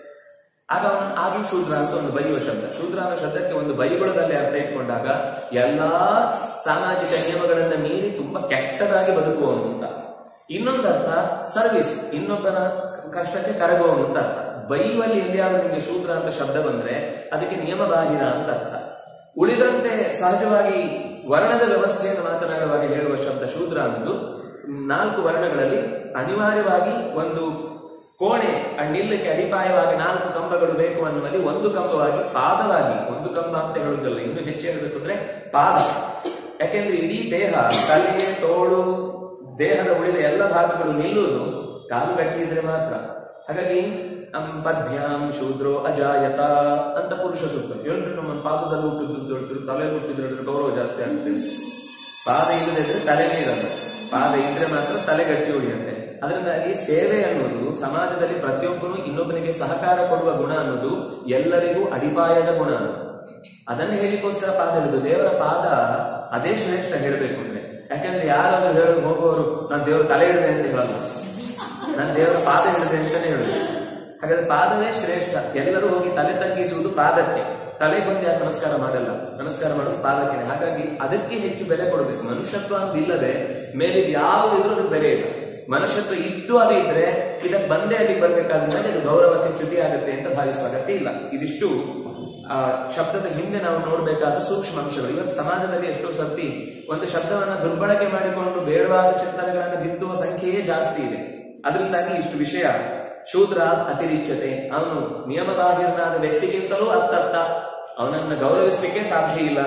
Speaker 1: ಆಗ ಅವನು ಆಗಲೂ ಶೂದ್ರ ಅಂತ ಒಂದು ಬೈಯುವ ಶಬ್ದ ಶೂದ್ರ ಅನ್ನೋ ಶಬ್ದಕ್ಕೆ ಒಂದು ಬೈಗುಳದಲ್ಲಿ ಅರ್ಥ ಇಟ್ಕೊಂಡಾಗ ಎಲ್ಲಾ ಸಾಮಾಜಿಕ ನಿಯಮಗಳನ್ನ ಮೀರಿ ತುಂಬಾ ಕೆಟ್ಟದಾಗಿ ಬದುಕುವವನು ಅಂತ ಇನ್ನೊಂದು ಅರ್ಥ ಸರ್ವಿಸ್ ಇನ್ನೊಬ್ಬನ ಕಷ್ಟಕ್ಕೆ ಕರಗುವವನು ಅಂತ ಅರ್ಥ ಬೈಯುವಲ್ಲಿ ಎಲ್ಲಿಯಾದ್ರೂ ನಿಮಗೆ ಶೂದ್ರ ಅಂತ ಶಬ್ದ ಬಂದ್ರೆ ಅದಕ್ಕೆ ನಿಯಮ ಬಾಹಿರ ಅಂತ ಅರ್ಥ ಉಳಿದಂತೆ ಸಹಜವಾಗಿ ವರ್ಣದ ವ್ಯವಸ್ಥೆಯನ್ನು ಮಾತನಾಡುವಾಗ ಹೇಳುವ ಶಬ್ದ ಶೂದ್ರ ಅನ್ನೋದು ನಾಲ್ಕು ವರ್ಣಗಳಲ್ಲಿ ಅನಿವಾರ್ಯವಾಗಿ ಒಂದು ಕೋಣೆ ಆ ನಿಲ್ಲಕ್ಕೆ ಅಡಿಪಾಯವಾಗಿ ನಾಲ್ಕು ಕಂಬಗಳು ಬೇಕು ಅನ್ನುವಲ್ಲಿ ಒಂದು ಕಂಬವಾಗಿ ಪಾದವಾಗಿ ಒಂದು ಕಂಬ ಅಂತ ಹೇಳುವುದಲ್ಲ ಇನ್ನು ಹೆಚ್ಚು ಹೇಳಬೇಕು ಅಂದ್ರೆ ಪಾದ ಯಾಕೆಂದ್ರೆ ಇಡೀ ದೇಹ ತಲೆ ತೋಳು ದೇಹದ ಉಳಿದ ಎಲ್ಲ ಭಾಗಗಳು ನಿಲ್ಲುವುದು ಕಾಲು ಗಟ್ಟಿ ಇದ್ರೆ ಮಾತ್ರ ಹಾಗಾಗಿ ಅಂ ಪದ್ಭ್ಯಾಂ ಶೂದ್ರೋ ಅಜಾಯತ ಅಂತ ಪುರುಷ ಸೂಕ್ತ ಏನ್ರಿ ನಮ್ಮ ಪಾದದಲ್ಲಿ ಹುಟ್ಟಿದ್ದು ಅಂತ ಹೇಳ್ತೀರಿ ತಲೆ ಹುಟ್ಟಿದ್ರೆ ಗೌರವ ಜಾಸ್ತಿ ಆಗ್ತದೆ ಪಾದ ಇಲ್ಲದೆ ಇದ್ರೆ ತಲೆನೇ ಇರಲ್ಲ ಪಾದ ಇದ್ರೆ ಮಾತ್ರ ತಲೆ ಗಟ್ಟಿ ಉಳಿಯುತ್ತೆ ಅದರಿಂದಾಗಿ ಸೇವೆ ಅನ್ನೋದು ಸಮಾಜದಲ್ಲಿ ಪ್ರತಿಯೊಬ್ಬನು ಇನ್ನೊಬ್ಬನಿಗೆ ಸಹಕಾರ ಕೊಡುವ ಗುಣ ಅನ್ನೋದು ಎಲ್ಲರಿಗೂ ಅಡಿಪಾಯದ ಗುಣ ಅದನ್ನ ಹೇಳಿಕೋಸ್ಕರ ಪಾದ ಇರುವುದು ದೇವರ ಪಾದ ಅದೇ ಶ್ರೇಷ್ಠ ಹೇಳಬೇಕು ಅಂದ್ರೆ ಯಾಕಂದ್ರೆ ಯಾರಾದ್ರೂ ಹೇಳ ಹೋಗುವವರು ನಾನು ದೇವರ ತಲೆ ಹಿಡಿದೆ ಅಂತ ಹೇಳಲ್ಲ ನಾನು ದೇವರ ಪಾದ ಹಿಡಿದೆ ಅಂತಾನೆ ಹೇಳುದು ಹಾಗಾದ್ರೆ ಪಾದವೇ ಶ್ರೇಷ್ಠ ಎಲ್ಲರೂ ಹೋಗಿ ತಲೆ ತಗ್ಗಿಸುವುದು ಪಾದಕ್ಕೆ ತಲೆ ಬಂದು ಯಾರು ನಮಸ್ಕಾರ ಮಾಡಲ್ಲ ನಮಸ್ಕಾರ ಮಾಡೋದು ಪಾದಕ್ಕೆ ಹಾಗಾಗಿ ಅದಕ್ಕೆ ಹೆಚ್ಚು ಬೆಲೆ ಕೊಡಬೇಕು ಮನುಷ್ಯತ್ವ ಅಂತ ಇಲ್ಲದೆ ಮೇಲೆ ಯಾವುದು ಇದ್ರೂ ಅದಕ್ಕೆ ಬೆಲೆ ಇಲ್ಲ ಮನುಷ್ಯತ್ವ ಇದ್ದು ಅದು ಇದ್ರೆ ಇದಕ್ಕೆ ಬಂದೇ ಅಲ್ಲಿಗೆ ಬರ್ಬೇಕಾದ್ರೆ ಇದು ಗೌರವಕ್ಕೆ ಚ್ಯುತಿ ಆಗುತ್ತೆ ಅಂತ ಭಾವಿಸುವ ಅಗತ್ಯ ಇಲ್ಲ ಇದಿಷ್ಟು ಆ ಶಬ್ದದ ಹಿಂದೆ ನಾವು ನೋಡಬೇಕಾದ ಸೂಕ್ಷ್ಮ ಅಂಶಗಳು ಇವತ್ತು ಸಮಾಜದಲ್ಲಿ ಎಷ್ಟೋ ಸರ್ತಿ ಒಂದು ಶಬ್ದವನ್ನ ದುರ್ಬಳಕೆ ಮಾಡಿಕೊಂಡು ಬೇಡವಾದ ಚಿಂತನೆಗಳನ್ನು ಬಿತ್ತುವ ಸಂಖ್ಯೆಯೇ ಜಾಸ್ತಿ ಇದೆ ಅದರಿಂದಾಗಿ ಇಷ್ಟು ವಿಷಯ ಶೂದ್ರ ಅತಿರಿಚ್ಯತೆ ಅವನು ನಿಯಮಬಾಹಿರನಾದ ವ್ಯಕ್ತಿಗಿಂತಲೂ ಅರ್ಥರ್ಥ ಅವನನ್ನ ಗೌರವಿಸಲಿಕ್ಕೆ ಸಾಧ್ಯ ಇಲ್ಲ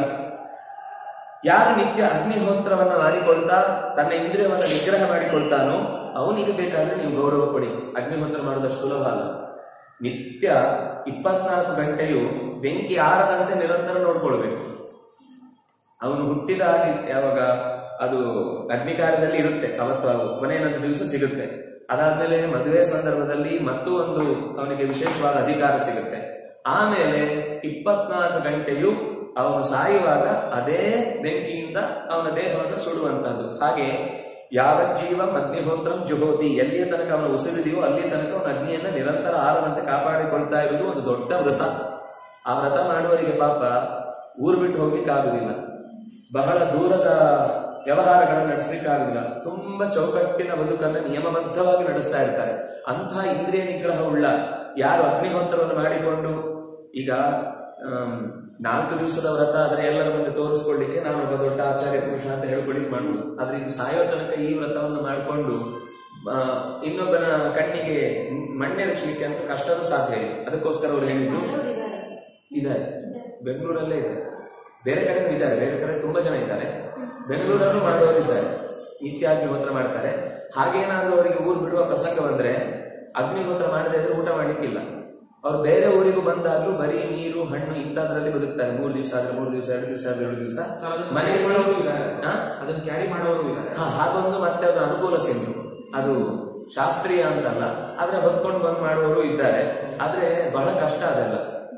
Speaker 1: ಯಾರು ನಿತ್ಯ ಅಗ್ನಿಹೋತ್ರವನ್ನ ಮಾಡಿಕೊಳ್ತಾ ತನ್ನ ಇಂದ್ರಿಯವನ್ನ ನಿಗ್ರಹ ಮಾಡಿಕೊಳ್ತಾನೋ ಅವನಿಗೆ ಬೇಕಾದ್ರೆ ನೀವು ಗೌರವ ಕೊಡಿ ಅಗ್ನಿಹೋತ್ರ ಮಾಡೋದಷ್ಟು ಸುಲಭ ಅಲ್ಲ ನಿತ್ಯ ಇಪ್ಪತ್ನಾಲ್ಕು ಗಂಟೆಯು ಬೆಂಕಿ ಆರದಂತೆ ನಿರಂತರ ನೋಡ್ಕೊಳ್ಬೇಕು ಅವನು ಹುಟ್ಟಿದ ಹಾಗೆ ಯಾವಾಗ ಅದು ಅಗ್ನಿಕಾರ್ಯದಲ್ಲಿ ಇರುತ್ತೆ ಅವತ್ತು ಅದು ಕೊನೆಯ ದಿವಸ ಸಿಗುತ್ತೆ ಅದಾದ್ಮೇಲೆ ಮದುವೆ ಸಂದರ್ಭದಲ್ಲಿ ಮತ್ತೂ ಒಂದು ಅವನಿಗೆ ವಿಶೇಷವಾದ ಅಧಿಕಾರ ಸಿಗುತ್ತೆ ಆಮೇಲೆ ಇಪ್ಪತ್ನಾಲ್ಕು ಗಂಟೆಯು ಅವನು ಸಾಯುವಾಗ ಅದೇ ಬೆಂಕಿಯಿಂದ ಅವನ ದೇಹವನ್ನು ಸುಡುವಂತಹದ್ದು ಹಾಗೆ ಯಾವ ಜೀವ ಅಗ್ನಿಹೋತ್ರಂ ಜುಹೋತಿ ಎಲ್ಲಿಯ ತನಕ ಅವನು ಉಸಿರಿದೆಯೋ ಅಲ್ಲಿ ತನಕ ಅವನ ಅಗ್ನಿಯನ್ನ ನಿರಂತರ ಆರದಂತೆ ಕಾಪಾಡಿಕೊಳ್ತಾ ಇರುವುದು ಒಂದು ದೊಡ್ಡ ವ್ರತ ಆ ವ್ರತ ಮಾಡುವವರಿಗೆ ಪಾಪ ಊರು ಬಿಟ್ಟು ಹೋಗ್ಲಿಕ್ಕಾಗುದಿಲ್ಲ ಬಹಳ ದೂರದ ವ್ಯವಹಾರಗಳನ್ನು ನಡೆಸಲಿಕ್ಕಾಗುದಿಲ್ಲ ತುಂಬಾ ಚೌಕಟ್ಟಿನ ಬದುಕನ್ನು ನಿಯಮಬದ್ಧವಾಗಿ ನಡೆಸ್ತಾ ಇರ್ತಾರೆ ಅಂತಹ ಇಂದ್ರಿಯ ನಿಗ್ರಹ ಉಳ್ಳ ಯಾರು ಅಗ್ನಿಹೋತ್ರವನ್ನು ಮಾಡಿಕೊಂಡು ಈಗ ಆಮ್, ನಾಲ್ಕು ದಿವಸದ ವ್ರತ ಆದ್ರೆ ಎಲ್ಲರ ಮುಂದೆ ತೋರಿಸ್ಕೊಳ್ಳಿಕ್ಕೆ ನಾನು ಒಬ್ಬ ದೊಡ್ಡ ಆಚಾರ್ಯ ಪುರುಷ ಅಂತ ಹೇಳ್ಕೊಳ್ಳಿಕ್ ಮಾಡುದು ಆದ್ರೆ ಇದು ಸಾಯೋ ತನಕ ಈ ವ್ರತವನ್ನು ಮಾಡಿಕೊಂಡು ಆ, ಇನ್ನೊಬ್ಬನ ಕಣ್ಣಿಗೆ ಮಣ್ಣೆರಚಲಿಕ್ಕೆ ಅಂತ ಕಷ್ಟದ ಸಾಧ್ಯ ಇದೆ ಅದಕ್ಕೋಸ್ಕರ ಅವ್ರು ಹೇಳಿದ್ರು ಇದ್ದಾರೆ ಬೆಂಗಳೂರಲ್ಲೇ ಇದೆ ಬೇರೆ ಕಡೆ ಇದ್ದಾರೆ ಬೇರೆ ಕಡೆ ತುಂಬಾ ಜನ ಇದ್ದಾರೆ ಬೆಂಗಳೂರಲ್ಲೂ ಮಾಡುವವರು ಇದ್ದಾರೆ ನಿತ್ಯ ಅಗ್ನಿಹೋತ್ರ ಮಾಡ್ತಾರೆ ಹಾಗೇನಾದ್ರೂ ಅವರಿಗೆ ಊರು ಬಿಡುವ ಪ್ರಸಂಗ ಬಂದ್ರೆ ಅಗ್ನಿಹೋತ್ರ ಮಾಡದೇ ಇದ್ರೆ ಊಟ ಮಾಡ್ಲಿಕ್ಕಿಲ್ಲ ಅವ್ರು ಬೇರೆ ಊರಿಗೂ ಬಂದಾಗ್ಲೂ ಬರೀ ನೀರು ಹಣ್ಣು ಇಂಥದ್ರಲ್ಲಿ ಬದುಕ್ತಾರೆ ಮೂರು ದಿವಸ ಆದ್ರೆ ಮೂರು ದಿವಸ ಎರಡು ದಿವಸ ಆದ್ರೆ ಎರಡು ದಿವಸ
Speaker 2: ಮನೆಯಲ್ಲಿ ಮಾಡೋರು ಇದ್ದಾರೆ
Speaker 1: ಹಾ?
Speaker 2: ಅದನ್ನ ಕ್ಯಾರಿ ಮಾಡೋರು ಇದ್ದಾರೆ
Speaker 1: ಹಾ, ಹಾಗೊಂದು ಮತ್ತೆ ಅದು ಅನುಕೂಲ ಸಿಂಧು ಅದು ಶಾಸ್ತ್ರೀಯ ಅಂತಲ್ಲ ಆದ್ರೆ ಹೊತ್ಕೊಂಡು ಬಂದ್ ಮಾಡುವವರು ಇದ್ದಾರೆ ಆದ್ರೆ ಬಹಳ ಕಷ್ಟ ಅದೆಲ್ಲ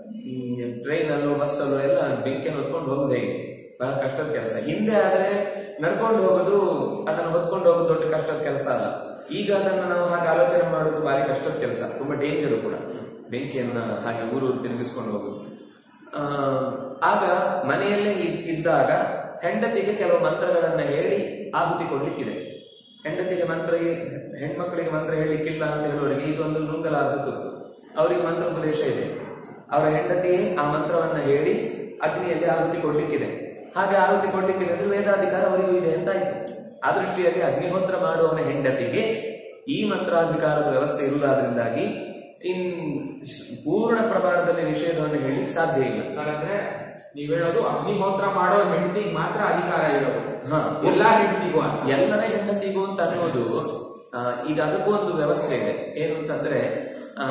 Speaker 1: ಟ್ರೈನ್ ಅಲ್ಲೋ ಬಸ್ ಅಲ್ಲೋ ಎಲ್ಲ ಬೆಂಕಿ ಹೊತ್ಕೊಂಡು ಹೋಗೋದು ಹೇಗೆ ಬಹಳ ಕಷ್ಟದ ಕೆಲಸ ಹಿಂದೆ ಆದ್ರೆ ನಡ್ಕೊಂಡು ಹೋಗೋದು ಅದನ್ನ ಹೊತ್ಕೊಂಡು ಹೋಗೋದು ದೊಡ್ಡ ಕಷ್ಟದ ಕೆಲಸ ಅಲ್ಲ ಈಗ ಅದನ್ನ ನಾವು ಹಾಗೆ ಆಲೋಚನೆ ಮಾಡೋದು ಭಾರಿ ಕಷ್ಟದ ಕೆಲಸ ತುಂಬಾ ಡೇಂಜರ್ ಕೂಡ ಬೆಂಕಿಯನ್ನ ಹಾಗೆ ಊರೂರು ತಿರುಗಿಸ್ಕೊಂಡು ಹೋಗೋದು ಆ, ಆಗ ಮನೆಯಲ್ಲೇ ಇದ್- ಇದ್ದಾಗ ಹೆಂಡತಿಗೆ ಕೆಲವು ಮಂತ್ರಗಳನ್ನ ಹೇಳಿ ಆಹುತಿ ಕೊಡ್ಲಿಕ್ಕಿದೆ ಹೆಂಡತಿಗೆ ಮಂತ್ರ ಹೆಣ್ಮಕ್ಳಿಗೆ ಮಂತ್ರ ಹೇಳಿಕ್ಕಿಲ್ಲ ಅಂತ ಹೇಳುವವರಿಗೆ ಇದೊಂದು ನುಂಗಲಾರದ ತುತ್ತು ಅವರಿಗೆ ಮಂತ್ರ ಉಪದೇಶ ಇದೆ ಅವರ ಹೆಂಡತಿ ಆ ಮಂತ್ರವನ್ನ ಹೇಳಿ ಅಗ್ನಿಯಲ್ಲಿ ಆಹುತಿ ಕೊಡ್ಲಿಕ್ಕಿದೆ ಹಾಗೆ ಆಹುತಿ ಕೊಡ್ಲಿಕ್ಕಿದೆ ಅಂದ್ರೆ ವೇದಾಧಿಕಾರ ಅವರಿಗೂ ಇದೆ ಅಂತ ಆಯ್ತು ಆ ದೃಷ್ಟಿಯಲ್ಲಿ ಅಗ್ನಿಹೋತ್ರ ಮಾಡುವವನ ಹೆಂಡತಿಗೆ ಈ ಮಂತ್ರಾಧಿಕಾರದ ವ್ಯವಸ್ಥೆ ಇರುವುದಾದ್ರಿಂದಾಗಿ ಇನ್ ಪೂರ್ಣ ಪ್ರಮಾಣದಲ್ಲಿ ನಿಷೇಧವನ್ನು ಹೇಳಲಿಕ್ಕೆ ಸಾಧ್ಯ ಇಲ್ಲ
Speaker 2: ಹಾಗಾದ್ರೆ ನೀವ್ ಹೇಳೋದು ಅಗ್ನಿಹೋತ್ರ ಮಾಡೋ ಹೆಂಡತಿಗೆ ಮಾತ್ರ ಅಧಿಕಾರ ಇರೋದು
Speaker 1: ಹಾ.
Speaker 2: ಎಲ್ಲಾ ಹೆಂಡತಿಗೂ ಅಂತ
Speaker 1: ಎಲ್ಲರ ಹೆಂಡತಿಗೂ ಅಂತ ಅನ್ನೋದು ಆ, ಈಗ ಅದಕ್ಕೂ ಒಂದು ವ್ಯವಸ್ಥೆ ಇದೆ ಏನು ಅಂತಂದ್ರೆ ಆ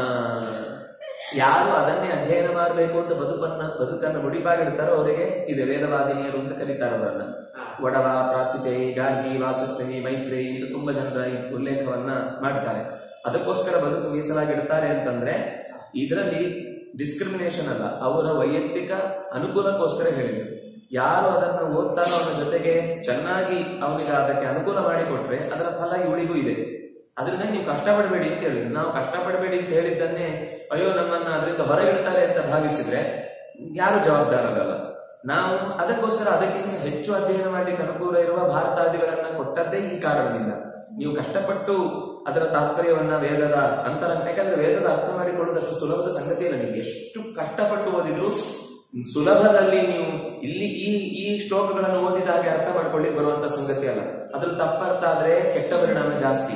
Speaker 1: ಯಾರು ಅದನ್ನೇ ಅಧ್ಯಯನ ಮಾಡಬೇಕು ಅಂತ ಬದುಕನ್ನ ಬದುಕನ್ನು ಮುಡಿಪಾಗಿಡ್ತಾರೋ ಅವರಿಗೆ ಇದೆ ವೇದವಾದಿನಿಯರು ಅಂತ ಕರೀತಾರೆ ಅವರನ್ನ
Speaker 2: ಹಾ.
Speaker 1: ಒಡವ ಪ್ರಾರ್ಥಿತೇಯಿ ಗಾರ್ಗಿ ವಾಚಸ್ಪತಿ ಮೈತ್ರಿ ಅಂತ ತುಂಬಾ ಜನರ ಈ ಉಲ್ಲೇಖವನ್ನ ಮಾಡ್ತಾರೆ ಅದಕ್ಕೋಸ್ಕರ ಬದುಕು ಮೀಸಲಾಗಿಡ್ತಾರೆ ಅಂತಂದ್ರೆ ಇದರಲ್ಲಿ ಡಿಸ್ಕ್ರಿಮಿನೇಷನ್ ಅಲ್ಲ ಅವರ ವೈಯಕ್ತಿಕ ಅನುಕೂಲಕ್ಕೋಸ್ಕರ ಹೇಳಿದ್ರು ಯಾರು ಅದನ್ನು ಓದ್ತಾನೋ ಅವನ ಜೊತೆಗೆ ಚೆನ್ನಾಗಿ ಅವನಿಗೆ ಅದಕ್ಕೆ ಅನುಕೂಲ ಮಾಡಿಕೊಟ್ರೆ ಅದರ ಫಲ ಇವಳಿಗೂ ಇದೆ ಅದರಿಂದ ನೀವು ಕಷ್ಟಪಡಬೇಡಿ ಅಂತ ಹೇಳಿದ್ರು ನಾವು ಕಷ್ಟಪಡಬೇಡಿ ಅಂತ ಹೇಳಿದ್ದನ್ನೇ ಅಯ್ಯೋ ನಮ್ಮನ್ನ ಅದರಿಂದ ಹೊರಗಿಡ್ತಾರೆ ಅಂತ ಭಾವಿಸಿದ್ರೆ ಯಾರು ಜವಾಬ್ದಾರರಲ್ಲ ನಾವು ಅದಕ್ಕೋಸ್ಕರ ಅದಕ್ಕಿಂತ ಹೆಚ್ಚು ಅಧ್ಯಯನ ಮಾಡಲಿಕ್ಕೆ ಅನುಕೂಲ ಇರುವ ಭಾರತಾದಿಗಳನ್ನ ಕೊಟ್ಟದ್ದೇ ಈ ಕಾರಣದಿಂದ ನೀವು ಕಷ್ಟಪಟ್ಟು ಅದರ ತಾತ್ಪರ್ಯವನ್ನ ವೇದದ ಅಂತರ ಯಾಕಂದ್ರೆ ವೇದದ ಅರ್ಥ ಮಾಡಿಕೊಳ್ಳುವುದಷ್ಟು ಸುಲಭದ ಸಂಗತಿ ಇಲ್ಲ ನಿಮ್ಗೆ ಎಷ್ಟು ಕಷ್ಟಪಟ್ಟು ಓದಿದ್ರು ಸುಲಭದಲ್ಲಿ ನೀವು ಇಲ್ಲಿ ಈ ಈ ಶ್ಲೋಕಗಳನ್ನು ಓದಿದ ಹಾಗೆ ಅರ್ಥ ಮಾಡ್ಕೊಳ್ಳಿ ಬರುವಂತ ಸಂಗತಿ ಅಲ್ಲ ಅದ್ರ ತಪ್ಪರ್ಥ ಆದ್ರೆ ಕೆಟ್ಟ ಪರಿಣಾಮ ಜಾಸ್ತಿ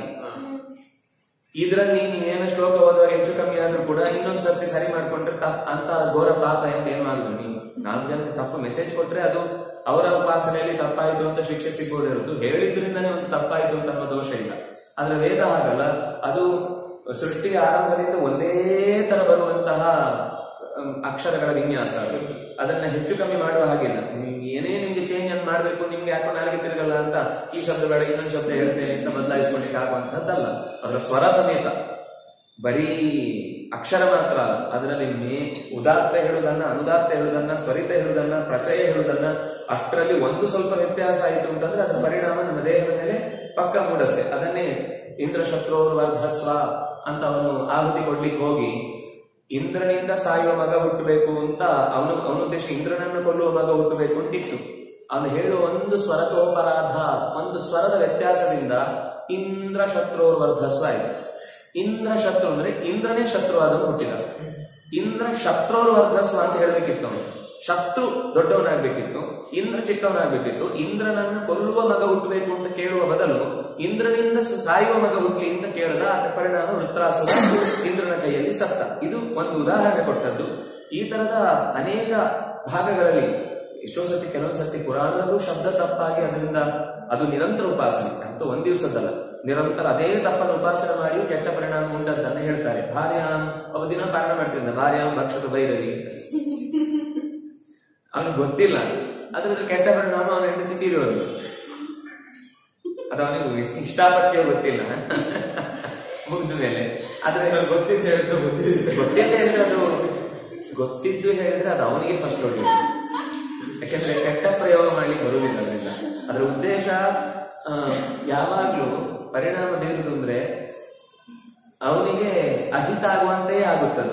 Speaker 1: ಇದರಲ್ಲಿ ನೀವೇನೋ ಶ್ಲೋಕ ಓದುವಾಗ ಹೆಚ್ಚು ಕಮ್ಮಿ ಆದ್ರೂ ಕೂಡ ಇನ್ನೊಂದ್ ಸರ್ತಿ ಸರಿ ಮಾಡ್ಕೊಂಡ್ರೆ ತಪ್ಪ ಅಂತ ಘೋರ ಪಾಪ ಅಂತ ಏನು ಮಾಡುದು ನೀವು ನಾಲ್ಕು ಜನಕ್ಕೆ ತಪ್ಪು ಮೆಸೇಜ್ ಕೊಟ್ರೆ ಅದು ಅವರ ಉಪಾಸನೆಯಲ್ಲಿ ತಪ್ಪಾಯಿತು ಅಂತ ಶಿಕ್ಷೆ ಸಿಗ್ಬೋದೇ ಹೊರತು ಹೇಳಿದ್ರಿಂದನೇ ಒಂದು ತಪ್ಪಾಯಿತು ಅಂತ ಅನ್ನೋ ದೋಷ ಇಲ್ಲ ಆದ್ರೆ ವೇದ ಹಾಗಲ್ಲ ಅದು ಸೃಷ್ಟಿಯ ಆರಂಭದಿಂದ ಒಂದೇ ತರ ಬರುವಂತಹ ಅಮ್, ಅಕ್ಷರಗಳ ವಿನ್ಯಾಸ ಅದು ಅದನ್ನ ಹೆಚ್ಚು ಕಮ್ಮಿ ಮಾಡುವ ಹಾಗಿಲ್ಲ ನಿಮ್ಗೆ ಏನೇ ನಿಮ್ಗೆ ಚೇಂಜ್ ಅನ್ನು ಮಾಡ್ಬೇಕು ನಿಮ್ಗೆ ಯಾಕೋ ನಾಲ್ಗೆ ತಿರುಗಲ್ಲ ಅಂತ ಈ ಶಬ್ದ ಬೇಡ ಇನ್ನೊಂದು ಶಬ್ದ ಹೇಳ್ತೇನೆ ಅಂತ ಬದಲಾಯಿಸ್ಕೊಳ್ಲಿಕ್ಕೆ ಆಗುವಂತಹದ್ದಲ್ಲ ಅದರ ಸ್ವರ ಸಮೇತ ಬರೀ ಅಕ್ಷರ ಮಾತ್ರ ಅಲ್ಲ ಅದರಲ್ಲಿ ಮೇ ಉದಾತ್ತ ಹೇಳುವುದನ್ನ ಅನುದಾತ್ತ ಹೇಳುವುದನ್ನ ಸ್ವರಿತ ಹೇಳುವುದನ್ನ ಪ್ರಚಯ ಹೇಳುವುದನ್ನ ಅಷ್ಟರಲ್ಲಿ ಒಂದು ಸ್ವಲ್ಪ ವ್ಯತ್ಯಾಸ ಆಯಿತು ಅಂತಂದ್ರೆ ಅದರ ಪರಿಣಾಮ ನಮ್ಮ ದೇಹದ ಮೇಲೆ ಪಕ್ಕ ಮೂಡುತ್ತೆ ಅದನ್ನೇ ಇಂದ್ರ ಶತ್ರುವರು ವರ್ಧಸ್ವ ಅಂತ ಅವನು ಆಹುತಿ ಕೊಡ್ಲಿಕ್ಕೆ ಹೋಗಿ ಇಂದ್ರನಿಂದ ಸಾಯುವ ಮಗ ಹುಟ್ಟಬೇಕು ಅಂತ ಅವನು ಅವನ ಉದ್ದೇಶ ಇಂದ್ರನನ್ನು ಕೊಲ್ಲುವ ಮಗ ಹುಟ್ಟಬೇಕು ಅಂತಿತ್ತು ಅವನು ಹೇಳುವ ಒಂದು ಸ್ವರತೋಪರಾಧ ಒಂದು ಸ್ವರದ ವ್ಯತ್ಯಾಸದಿಂದ ಇಂದ್ರ ಶತ್ರುವರು ವರ್ಧಸ್ವ ಆಯಿತು ಇಂದ್ರ ಶತ್ರು ಅಂದ್ರೆ ಇಂದ್ರನೇ ಶತ್ರು ಆದವನು ಹುಟ್ಟಿದ ಇಂದ್ರ ಶತ್ರುವರು ವರ್ಧಸ್ವ ಅಂತ ಹೇಳಬೇಕಿತ್ತು ಅವನು ಶತ್ರು ದೊಡ್ಡವನಾಗ್ಬೇಕಿತ್ತು ಇಂದ್ರ ಚಿಕ್ಕವನಾಗ್ಬೇಕಿತ್ತು ಇಂದ್ರನನ್ನು ಕೊಲ್ಲುವ ಮಗ ಹುಟ್ಟಬೇಕು ಅಂತ ಕೇಳುವ ಬದಲು ಇಂದ್ರನಿಂದ ಸಾಯುವ ಮಗ ಹುಟ್ಟಲಿ ಅಂತ ಕೇಳದ ಅದರ ಪರಿಣಾಮ ವೃತ್ರಾಸುರ ಇಂದ್ರನ ಕೈಯಲ್ಲಿ ಸತ್ತ ಇದು ಒಂದು ಉದಾಹರಣೆ ಕೊಟ್ಟದ್ದು ಈ ತರದ ಅನೇಕ ಭಾಗಗಳಲ್ಲಿ ಎಷ್ಟೋ ಸತಿ ಕೆಲವೊಂದು ಸತಿ ಪುರಾಣದಲ್ಲೂ ಶಬ್ದ ತಪ್ಪಾಗಿ ಅದರಿಂದ ಅದು ನಿರಂತರ ಉಪಾಸನೆ ಅಂತ ಒಂದ್ ದಿವಸದಲ್ಲ ನಿರಂತರ ಅದೇ ತಪ್ಪನ್ನು ಉಪಾಸನೆ ಮಾಡಿಯೂ ಕೆಟ್ಟ ಪರಿಣಾಮ ಉಂಟಂತನ್ನ ಹೇಳ್ತಾರೆ ಭಾರ್ಯಾಂ ಅವ ದಿನ ಪಾರಣ ಮಾಡ್ತಿದ್ದ ಭಾರ್ಯಾಂ ಭಕ್ಷಕ ಭೈರವಿ ಅಂತ ಅವನಿಗೆ ಗೊತ್ತಿಲ್ಲ ಅದ್ರದ್ದು ಕೆಟ್ಟ ಪರಿಣಾಮ ಅವನ ಹೆಂಡತಿ ತೀರಿರೋದು ಅದು ಅವನಿಗೆ ಇಷ್ಟಾಪತ್ಯ ಗೊತ್ತಿಲ್ಲ ಮುಗಿದ ಮೇಲೆ ಆದ್ರೆ
Speaker 2: ನನಗೆ ಗೊತ್ತಿದ್ದು ಹೇಳಿದ್ದು ಗೊತ್ತಿದೆ
Speaker 1: ಗೊತ್ತಿದ್ದೇ ಹೇಳಿದ್ರೆ ಅದು ಗೊತ್ತಿದ್ದು ಹೇಳಿದ್ರೆ ಅದು ಅವನಿಗೆ ಫಸ್ಟ್ ಹೊಡೆಯುತ್ತೆ ಯಾಕಂದ್ರೆ ಕೆಟ್ಟ ಪ್ರಯೋಗ ಮಾಡ್ಲಿಕ್ಕೆ ಬರುವುದಿಲ್ಲ ಅದರಿಂದ ಅದರ ಉದ್ದೇಶ ಆ, ಯಾವಾಗ್ಲೂ ಪರಿಣಾಮ ಬೀರುದು ಅಂದ್ರೆ ಅವನಿಗೆ ಅಹಿತ ಆಗುವಂತೆಯೇ ಆಗುತ್ತದೆ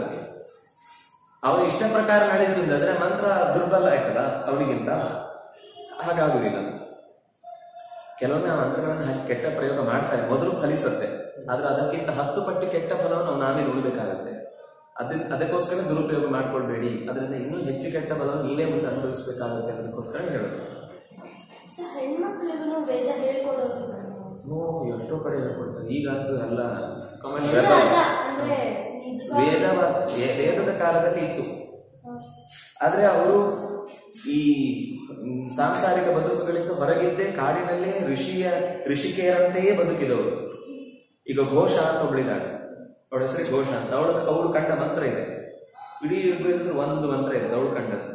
Speaker 1: ಅವನ ಇಷ್ಟ ಪ್ರಕಾರ ನಡೆದ್ರಿಂದ ಅಂದ್ರೆ ಮಂತ್ರ ದುರ್ಬಲ ಆಯ್ತದ ಅವನಿಗಿಂತ ಹಾಗಾಗುದಿಲ್ಲ ಕೆಲವೊಮ್ಮೆ ಆ ಮಂತ್ರಗಳನ್ನು ಹಾಕಿ ಕೆಟ್ಟ ಪ್ರಯೋಗ ಮಾಡ್ತಾರೆ ಮೊದಲು ಫಲಿಸುತ್ತೆ ಆದ್ರೆ ಅದಕ್ಕಿಂತ ಹತ್ತು ಪಟ್ಟು ಕೆಟ್ಟ ಫಲವನ್ನು ನಾವು ನಾವೇ ನೋಡ್ಬೇಕಾಗತ್ತೆ ಅದನ್ನ ಅದಕ್ಕೋಸ್ಕರ ದುರುಪಯೋಗ ಮಾಡ್ಕೊಳ್ಬೇಡಿ ಅದರಿಂದ ಇನ್ನೂ ಹೆಚ್ಚು ಕೆಟ್ಟ ಫಲವನ್ನು ನೀವೇ ಮುಂದೆ ಅನುಭವಿಸಬೇಕಾಗುತ್ತೆ ಅನ್ನೋದಕ್ಕೋಸ್ಕರ ಹೇಳೋದು
Speaker 3: ಸರ್ ಹೆಣ್ಮಕ್ಳಿಗೂ ವೇದ ಹೇಳ್ಕೊಡೋದಿಲ್ಲ
Speaker 1: ನೋ ಎಷ್ಟೋ ಕಡೆ ಹೇಳ್ಕೊಡ್ತಾರೆ ಈಗಂತೂ ಎಲ್ಲ
Speaker 2: Commercial.
Speaker 3: ಇಲ್ಲ, ಅಲ್ಲ, ಅಂದ್ರೆ ನಿಜವಾಗ್ಲೂ-
Speaker 1: ವೇದ ವೇದದ ಕಾಲದಲ್ಲಿ ಇತ್ತು
Speaker 3: ಹ.
Speaker 1: ಆದ್ರೆ ಅವರು ಈ ಮ್, ಸಾಂಸಾರಿಕ ಬದುಕುಗಳಿಂದ ಹೊರಗಿದ್ದೇ ಕಾಡಿನಲ್ಲೇ ಋಷಿಯ ಋಷಿಕೆಯರಂತೆಯೇ ಬದುಕಿದವರು ಈಗ ಘೋಷ ಅಂತ ಒಬ್ಬಳಿದ್ದಾಳೆ ಅವಳ ಹೆಸರು ಘೋಷ ಅಂತ ಅವಳು ಅವಳು ಕಂಡ ಮಂತ್ರ ಇದೆ ಇಡೀ ಋಗ್ವೇದದಲ್ಲಿ ಒಂದು ಮಂತ್ರ ಇದೆ ಅವಳು ಕಂಡದ್ದು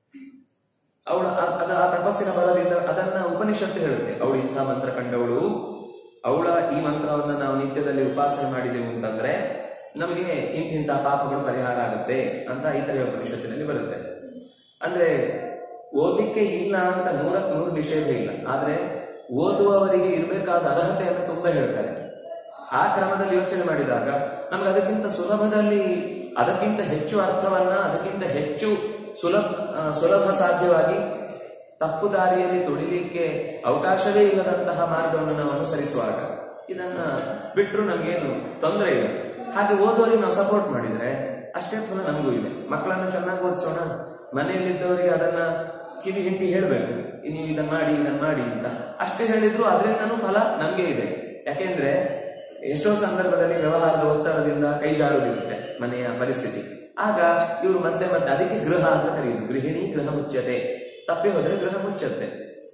Speaker 1: ಅವಳು ಅ- ಅದ ಆ ತಪಸ್ಸಿನ ಬಲದಿಂದ ಅದನ್ನ ಉಪನಿಷತ್ತು ಹೇಳುತ್ತೆ ಅವಳು ಇಂಥ ಮಂತ್ರ ಕಂಡವಳು ಅವಳ ಈ ಮಂತ್ರವನ್ನ ನಾವು ನಿತ್ಯದಲ್ಲಿ ಉಪಾಸನೆ ಮಾಡಿದೆವು ಅಂತಂದ್ರೆ ನಮಗೆ ಇಂತಿಂತ ಪಾಪಗಳು ಪರಿಹಾರ ಆಗುತ್ತೆ ಅಂತ ಇತರ ಉಪನಿಷತ್ತಿನಲ್ಲಿ ಬರುತ್ತೆ ಅಂದ್ರೆ ಓದಲಿಕ್ಕೆ ಇಲ್ಲ ಅಂತ ನೂರಕ್ಕೆ ನೂರು ನಿಷೇಧ ಇಲ್ಲ ಆದ್ರೆ ಓದುವವರಿಗೆ ಇರಬೇಕಾದ ಅರ್ಹತೆಯನ್ನು ತುಂಬಾ ಹೇಳ್ತಾರೆ ಆ ಕ್ರಮದಲ್ಲಿ ಯೋಚನೆ ಮಾಡಿದಾಗ ನಮ್ಗೆ ಅದಕ್ಕಿಂತ ಸುಲಭದಲ್ಲಿ ಅದಕ್ಕಿಂತ ಹೆಚ್ಚು ಅರ್ಥವನ್ನ ಅದಕ್ಕಿಂತ ಹೆಚ್ಚು ಸುಲಭ ಆ, ಸುಲಭ ಸಾಧ್ಯವಾಗಿ ತಪ್ಪು ದಾರಿಯಲ್ಲಿ ತುಳಿಲಿಕ್ಕೆ ಅವಕಾಶವೇ ಇಲ್ಲದಂತಹ ಮಾರ್ಗವನ್ನು ನಾವು ಅನುಸರಿಸುವಾಗ ಇದನ್ನ ಬಿಟ್ಟರು ನಮಗೇನು ತೊಂದರೆ ಇಲ್ಲ ಹಾಗೆ ಓದೋರಿಗೆ ನಾವು ಸಪೋರ್ಟ್ ಮಾಡಿದ್ರೆ ಅಷ್ಟೇ ಫಲ ನಮಗೂ ಇದೆ ಮಕ್ಕಳನ್ನು ಚೆನ್ನಾಗಿ ಓದಿಸೋಣ ಮನೆಯಲ್ಲಿದ್ದವರಿಗೆ ಅದನ್ನ ಕಿವಿ ಹಿಂಡಿ ಹೇಳ್ಬೇಕು ನೀವು ಇದನ್ನ ಮಾಡಿ ಇದನ್ನ ಮಾಡಿ ಅಂತ ಅಷ್ಟೇ ಹೇಳಿದ್ರು ಅದರಿಂದನೂ ಫಲ ನಮ್ಗೆ ಇದೆ ಯಾಕೆಂದ್ರೆ ಎಷ್ಟೋ ಸಂದರ್ಭದಲ್ಲಿ ವ್ಯವಹಾರದ ಒತ್ತಡದಿಂದ ಕೈ ಜಾರುದಿರುತ್ತೆ ಮನೆಯ ಪರಿಸ್ಥಿತಿ ಆಗ ಇವರು ಮತ್ತೆ ಮತ್ತೆ ಅದಕ್ಕೆ ಗೃಹ ಅಂತ ಕರೆಯುದು ಗೃಹಿಣಿ ಗೃಹ ಮುಚ್ಚತೆ ತಪ್ಪಿ ಹೋದ್ರೆ ಗೃಹ ಮುಚ್ಚತ್ತೆ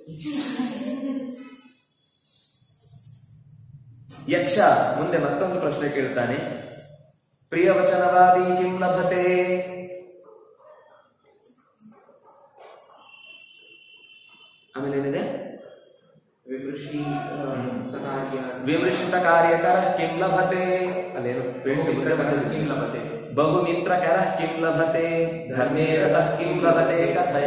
Speaker 1: ಯಕ್ಷ ಮುಂದೆ ಮತ್ತೊಂದು ಪ್ರಶ್ನೆ ಕೇಳ್ತಾನೆ ಪ್ರಿಯವಚನವಾದಿ ಕಿಂ ಲಭತೆ ಆಮೇಲೆ ಏನಿದೆ
Speaker 2: ವಿಮೃಶಿ ಕಾರ್ಯ
Speaker 1: ವಿಮೃಶಿತ ಕಾರ್ಯಕರ ಕಿಂ ಲಭತೆ ಅಲ್ಲೇನು ಪೇಂಟ್ ಮುಂದೆ ಬಂದದ್ದು.
Speaker 2: ಕಿಂ ಲಭತೆ
Speaker 1: ಬಹುಮಿತ್ರಕರ ಕಿಂ ಲಭತೆ ಧರ್ಮೇ ರತಃ ಕಿಂ ಲಭತೆ ಕಥಯ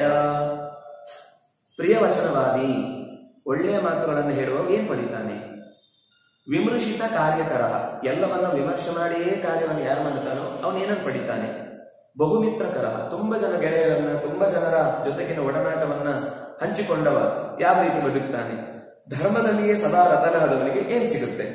Speaker 1: ಪ್ರಿಯವಚನವಾದಿ ಒಳ್ಳೆಯ ಮಾತುಗಳನ್ನು ಹೇಳುವ ಏನ್ ಪಡಿತಾನೆ ವಿಮರ್ಶಿತ ಕಾರ್ಯಕರ ಎಲ್ಲವನ್ನ ವಿಮರ್ಶೆ ಮಾಡಿಯೇ ಕಾರ್ಯವನ್ನು ಯಾರು ಮಾಡ್ತಾನೋ ಅವನು ಏನನ್ನು ಪಡಿತಾನೆ ಬಹುಮಿತ್ರಕರ ತುಂಬಾ ಜನ ಗೆಳೆಯರನ್ನ ತುಂಬಾ ಜನರ ಜೊತೆಗಿನ ಒಡನಾಟವನ್ನ ಹಂಚಿಕೊಂಡವ ಯಾವ ರೀತಿ ಬದುಕ್ತಾನೆ ಧರ್ಮದಲ್ಲಿಯೇ ಸದಾ ರತನಹದವನಿಗೆ ಏನ್ ಸಿಗುತ್ತೆ